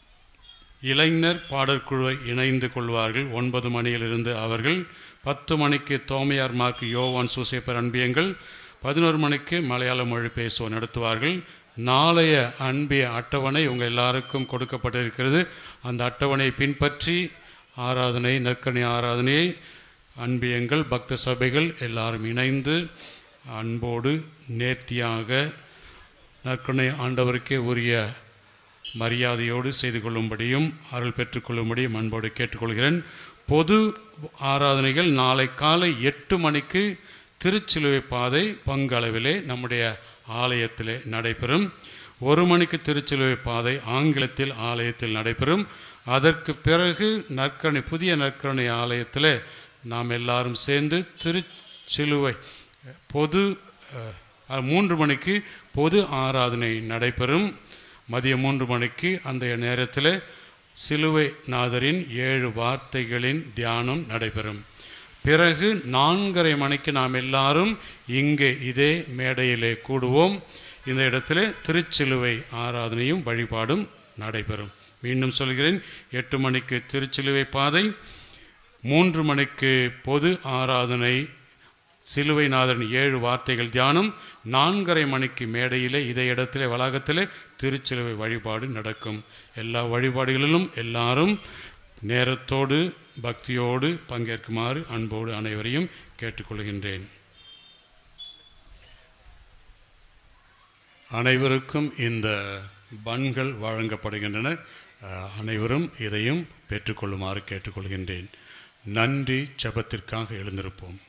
இளைஞர் பாடற்குழுவை இணைந்து கொள்வார்கள் ஒன்பது மணியிலிருந்து அவர்கள் பத்து மணிக்கு தோமையார் மார்க் யோவான் சூசேப்பர் அன்பியங்கள் பதினோரு மணிக்கு மலையாள மொழி பேசுவோர் நடத்துவார்கள் நாளைய அன்பிய அட்டவணை உங்கள் எல்லாருக்கும் கொடுக்கப்பட்டிருக்கிறது அந்த அட்டவணையை பின்பற்றி ஆராதனை நற்கணி ஆராதனையை அன்பியங்கள் பக்த சபைகள் எல்லாரும் இணைந்து அன்போடு நேர்த்தியாக நற்கொணை ஆண்டவருக்கே உரிய மரியாதையோடு செய்து கொள்ளும்படியும் அருள் பெற்றுக்கொள்ளும்படியும் அன்போடு கேட்டுக்கொள்கிறேன் பொது ஆராதனைகள் நாளை காலை எட்டு மணிக்கு திருச்சிலுவை பாதை பங்களவிலே நம்முடைய ஆலயத்திலே நடைபெறும் ஒரு மணிக்கு திருச்சிலுவை பாதை ஆங்கிலத்தில் ஆலயத்தில் நடைபெறும் அதற்கு பிறகு நற்கரணை புதிய நற்கரணை ஆலயத்தில் நாம் எல்லாரும் சேர்ந்து திருச்சிலுவை பொது அஹ், மூன்று மணிக்கு பொது ஆராதனை நடைபெறும் மதியம் மூன்று மணிக்கு அந்த நேரத்தில் சிலுவை நாதரின் ஏழு வார்த்தைகளின் தியானம் நடைபெறும் பிறகு நான்கரை மணிக்கு நாம் எல்லாரும் இங்கே இதே மேடையிலே கூடுவோம் இந்த இடத்துல திருச்சிலுவை ஆராதனையும் வழிபாடும் நடைபெறும் மீண்டும் சொல்கிறேன் எட்டு மணிக்கு திருச்சிலுவை பாதை மூன்று மணிக்கு பொது ஆராதனை சிலுவைநாதன் ஏழு வார்த்தைகள் தியானம் நான்கரை மணிக்கு மேடையிலே இதே இடத்திலே வளாகத்திலே திருச்சிலுவை வழிபாடு நடக்கும் எல்லா வழிபாடுகளிலும் எல்லாரும் நேரத்தோடு பக்தியோடு பங்கேற்குமாறு அன்போடு அனைவரையும் கேட்டுக்கொள்கின்றேன் அனைவருக்கும் இந்த பன்கள் வழங்கப்படுகின்றன அஹ், அனைவரும் இதையும் பெற்றுக்கொள்ளுமாறு கேட்டுக்கொள்கின்றேன் நன்றி ஜெபத்திற்காக எழுந்திருப்போம்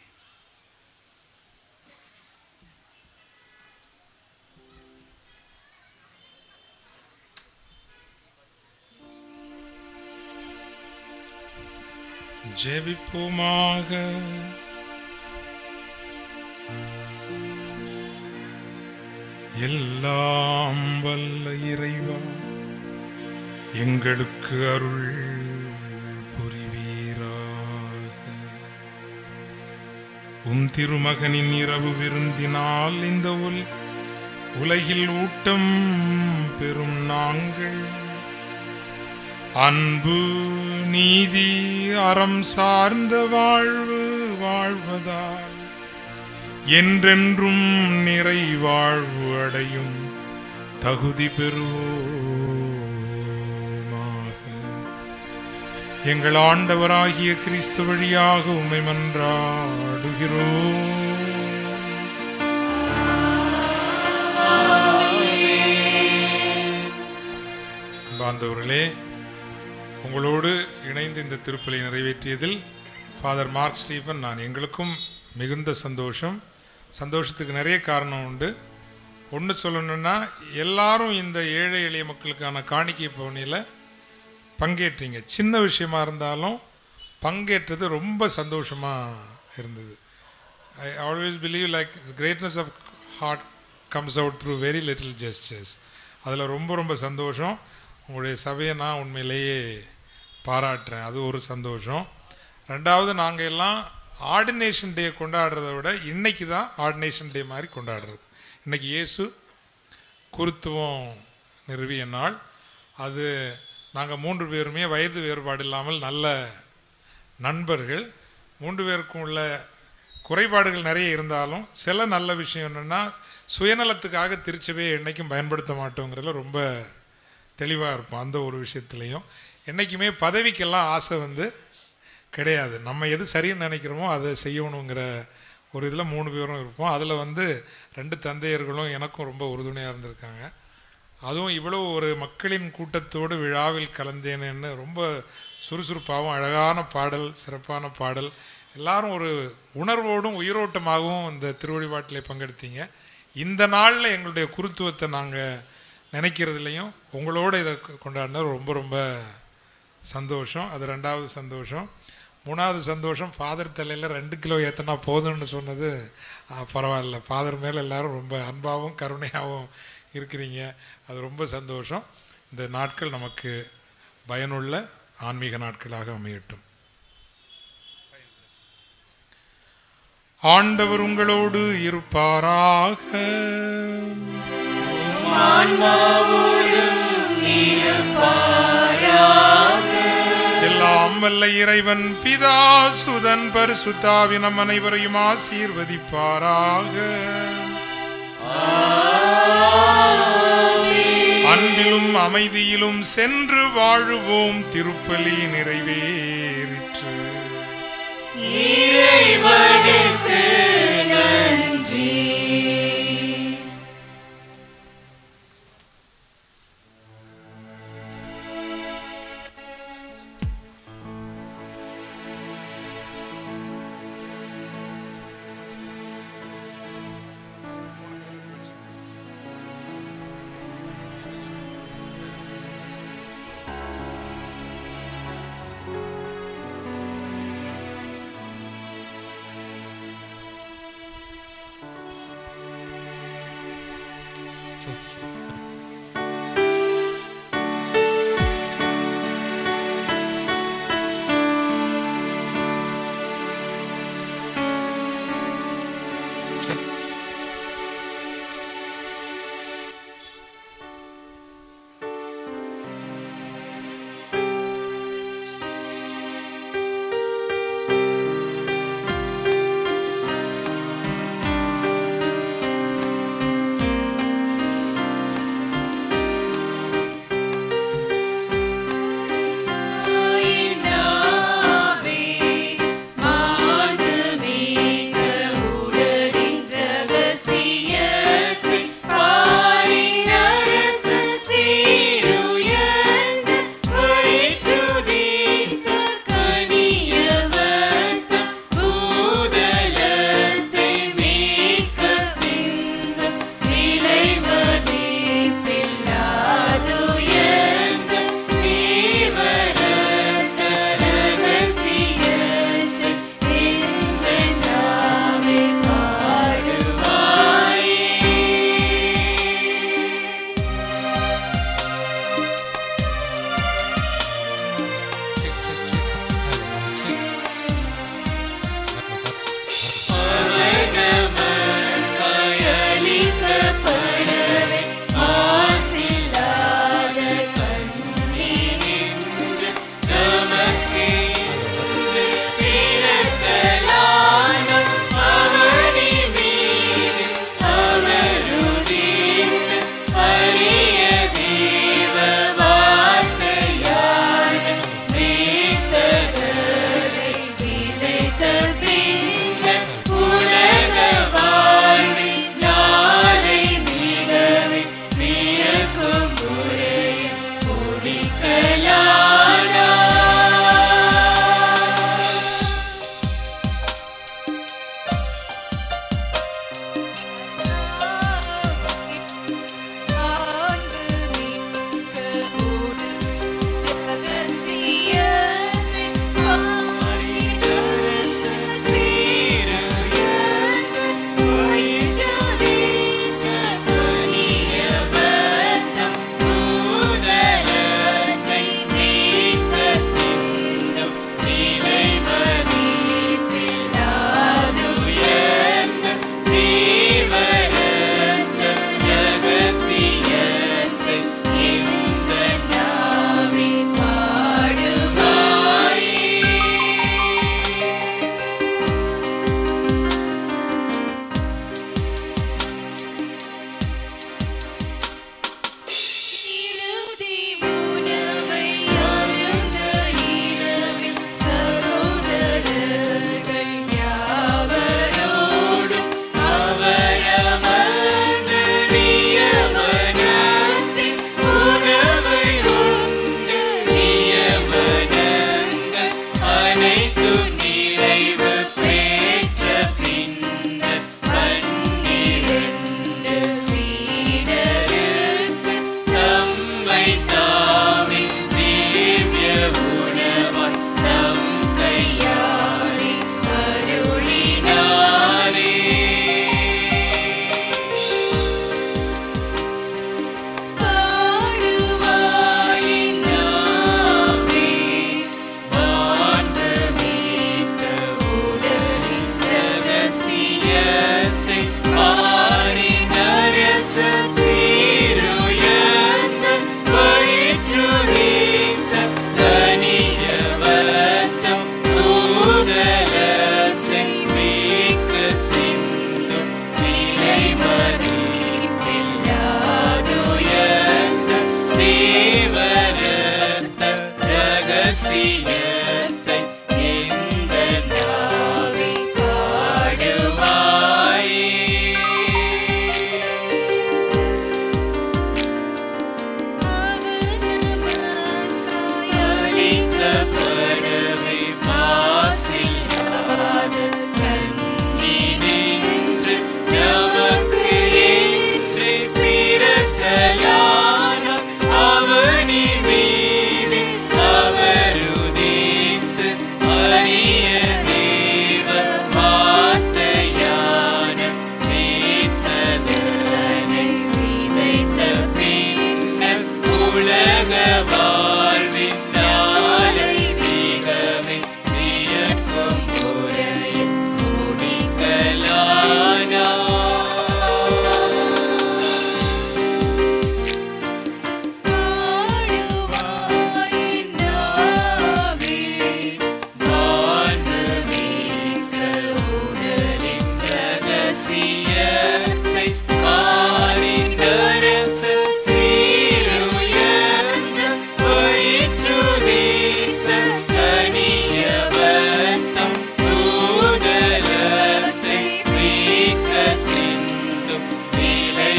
ஜெபிப்போமாக எல்லாம் வல்ல இறைவா எங்களுக்கு அருள் புரிவீராக உம் திருமகனின் இரவு விருந்தினால் இந்த உல் உலகில் ஊட்டம் பெறும் நாங்கள் அன்பு நீதி அறம் சார்ந்த வாழ்வு வாழ்வதால் என்றென்றும் நிறை வாழ்வு அடையும் தகுதி பெறுவோமாக எங்கள் ஆண்டவராகிய கிறிஸ்து வழியாக உம்மை மன்றாடுகிறோம் பாந்தவர்களே உங்களோடு இணைந்து இந்த திருப்பலை நிறைவேற்றியதில் ஃபாதர் மார்க் ஸ்டீஃபன் நான் எங்களுக்கும் மிகுந்த சந்தோஷம் சந்தோஷத்துக்கு நிறைய காரணம் உண்டு ஒன்று சொல்லணும்னா எல்லாரும் இந்த ஏழை எளிய மக்களுக்கான காணிக்கை பவனியில் பங்கேற்றீங்க சின்ன விஷயமா இருந்தாலும் பங்கேற்றது ரொம்ப சந்தோஷமாக இருந்தது I always believe like greatness of heart comes out through very little gestures அதில் ரொம்ப ரொம்ப சந்தோஷம் உங்களுடைய சபையை நான் உண்மையிலேயே பாராட்டுறேன் அது ஒரு சந்தோஷம் ரெண்டாவது நாங்கள் எல்லாம் ஆர்டினேஷன் டே கொண்டாடுறதை விட இன்னைக்கு தான் ஆர்டினேஷன் டே மாதிரி கொண்டாடுறது இன்னைக்கு இயேசு குருத்துவம் நிறுவிய நாள் அது நாங்கள் மூன்று பேருமே வயது வேறுபாடு இல்லாமல் நல்ல நண்பர்கள் மூன்று பேருக்கும் உள்ள குறைபாடுகள் நிறைய இருந்தாலும் சில நல்ல விஷயம் என்னென்னா சுயநலத்துக்காக திருச்சபையை என்றைக்கும் பயன்படுத்த மாட்டோங்கிறதுல ரொம்ப தெளிவாக இருப்போம் அந்த ஒரு விஷயத்துலையும் என்றைக்குமே பதவிக்கெல்லாம் ஆசை வந்து கிடையாது நம்ம எது சரின்னு நினைக்கிறோமோ அதை செய்யணுங்கிற ஒரு இதில் மூணு பேரும் இருப்போம் அதில் வந்து ரெண்டு தந்தையர்களும் எனக்கும் ரொம்ப உறுதுணையாக இருந்திருக்காங்க அதுவும் இவ்வளோ ஒரு மக்களின் கூட்டத்தோடு விழாவில் கலந்தேனேன்னு ரொம்ப சுறுசுறுப்பாகவும் அழகான பாடல் சிறப்பான பாடல் எல்லாரும் ஒரு உணர்வோடும் உயிரோட்டமாகவும் இந்த திருவழிபாட்டிலே பங்கெடுத்தீங்க இந்த நாளில் எங்களுடைய குருத்துவத்தை நாங்கள் நினைக்கிறதுலையும் உங்களோட இதை கொண்டாடினது ரொம்ப ரொம்ப சந்தோஷம் அது ரெண்டாவது சந்தோஷம் மூணாவது சந்தோஷம் ஃபாதர் தலையில் ரெண்டு கிலோ ஏற்றினா போதும்னு சொன்னது ஆ, பரவாயில்ல ஃபாதர் மேலே எல்லாரும் ரொம்ப அன்பாகவும் கருணையாகவும் இருக்கிறீங்க அது ரொம்ப சந்தோஷம் இந்த நாட்கள் நமக்கு பயனுள்ள ஆன்மீக நாட்களாக அமையட்டும் ஆண்டவர் உங்களோடு இருப்பாராக எல்லாம் வல்ல இறைவன் பிதா சுதன் பரிசுத்தாவி நம் அனைவரையும் ஆசீர்வதிப்பாராக அன்பிலும் அமைதியிலும் சென்று வாழுவோம் திருப்பலி நிறைவேறிற்று இறைவனுக்கு நன்றி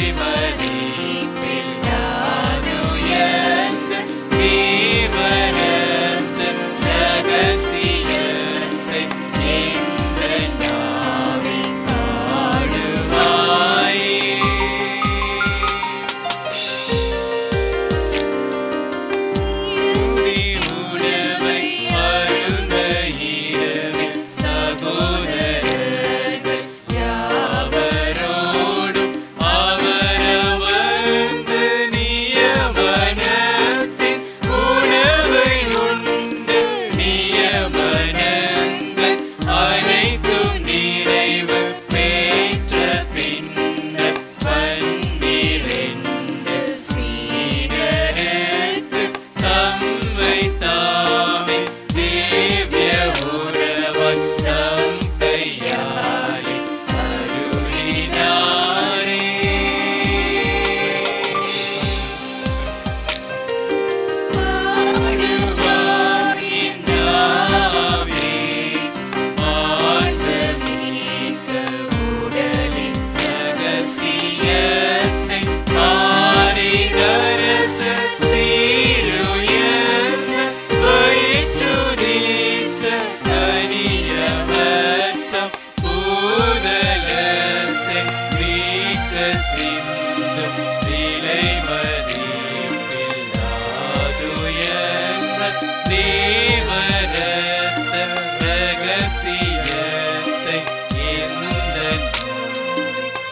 மதிப்பில்லை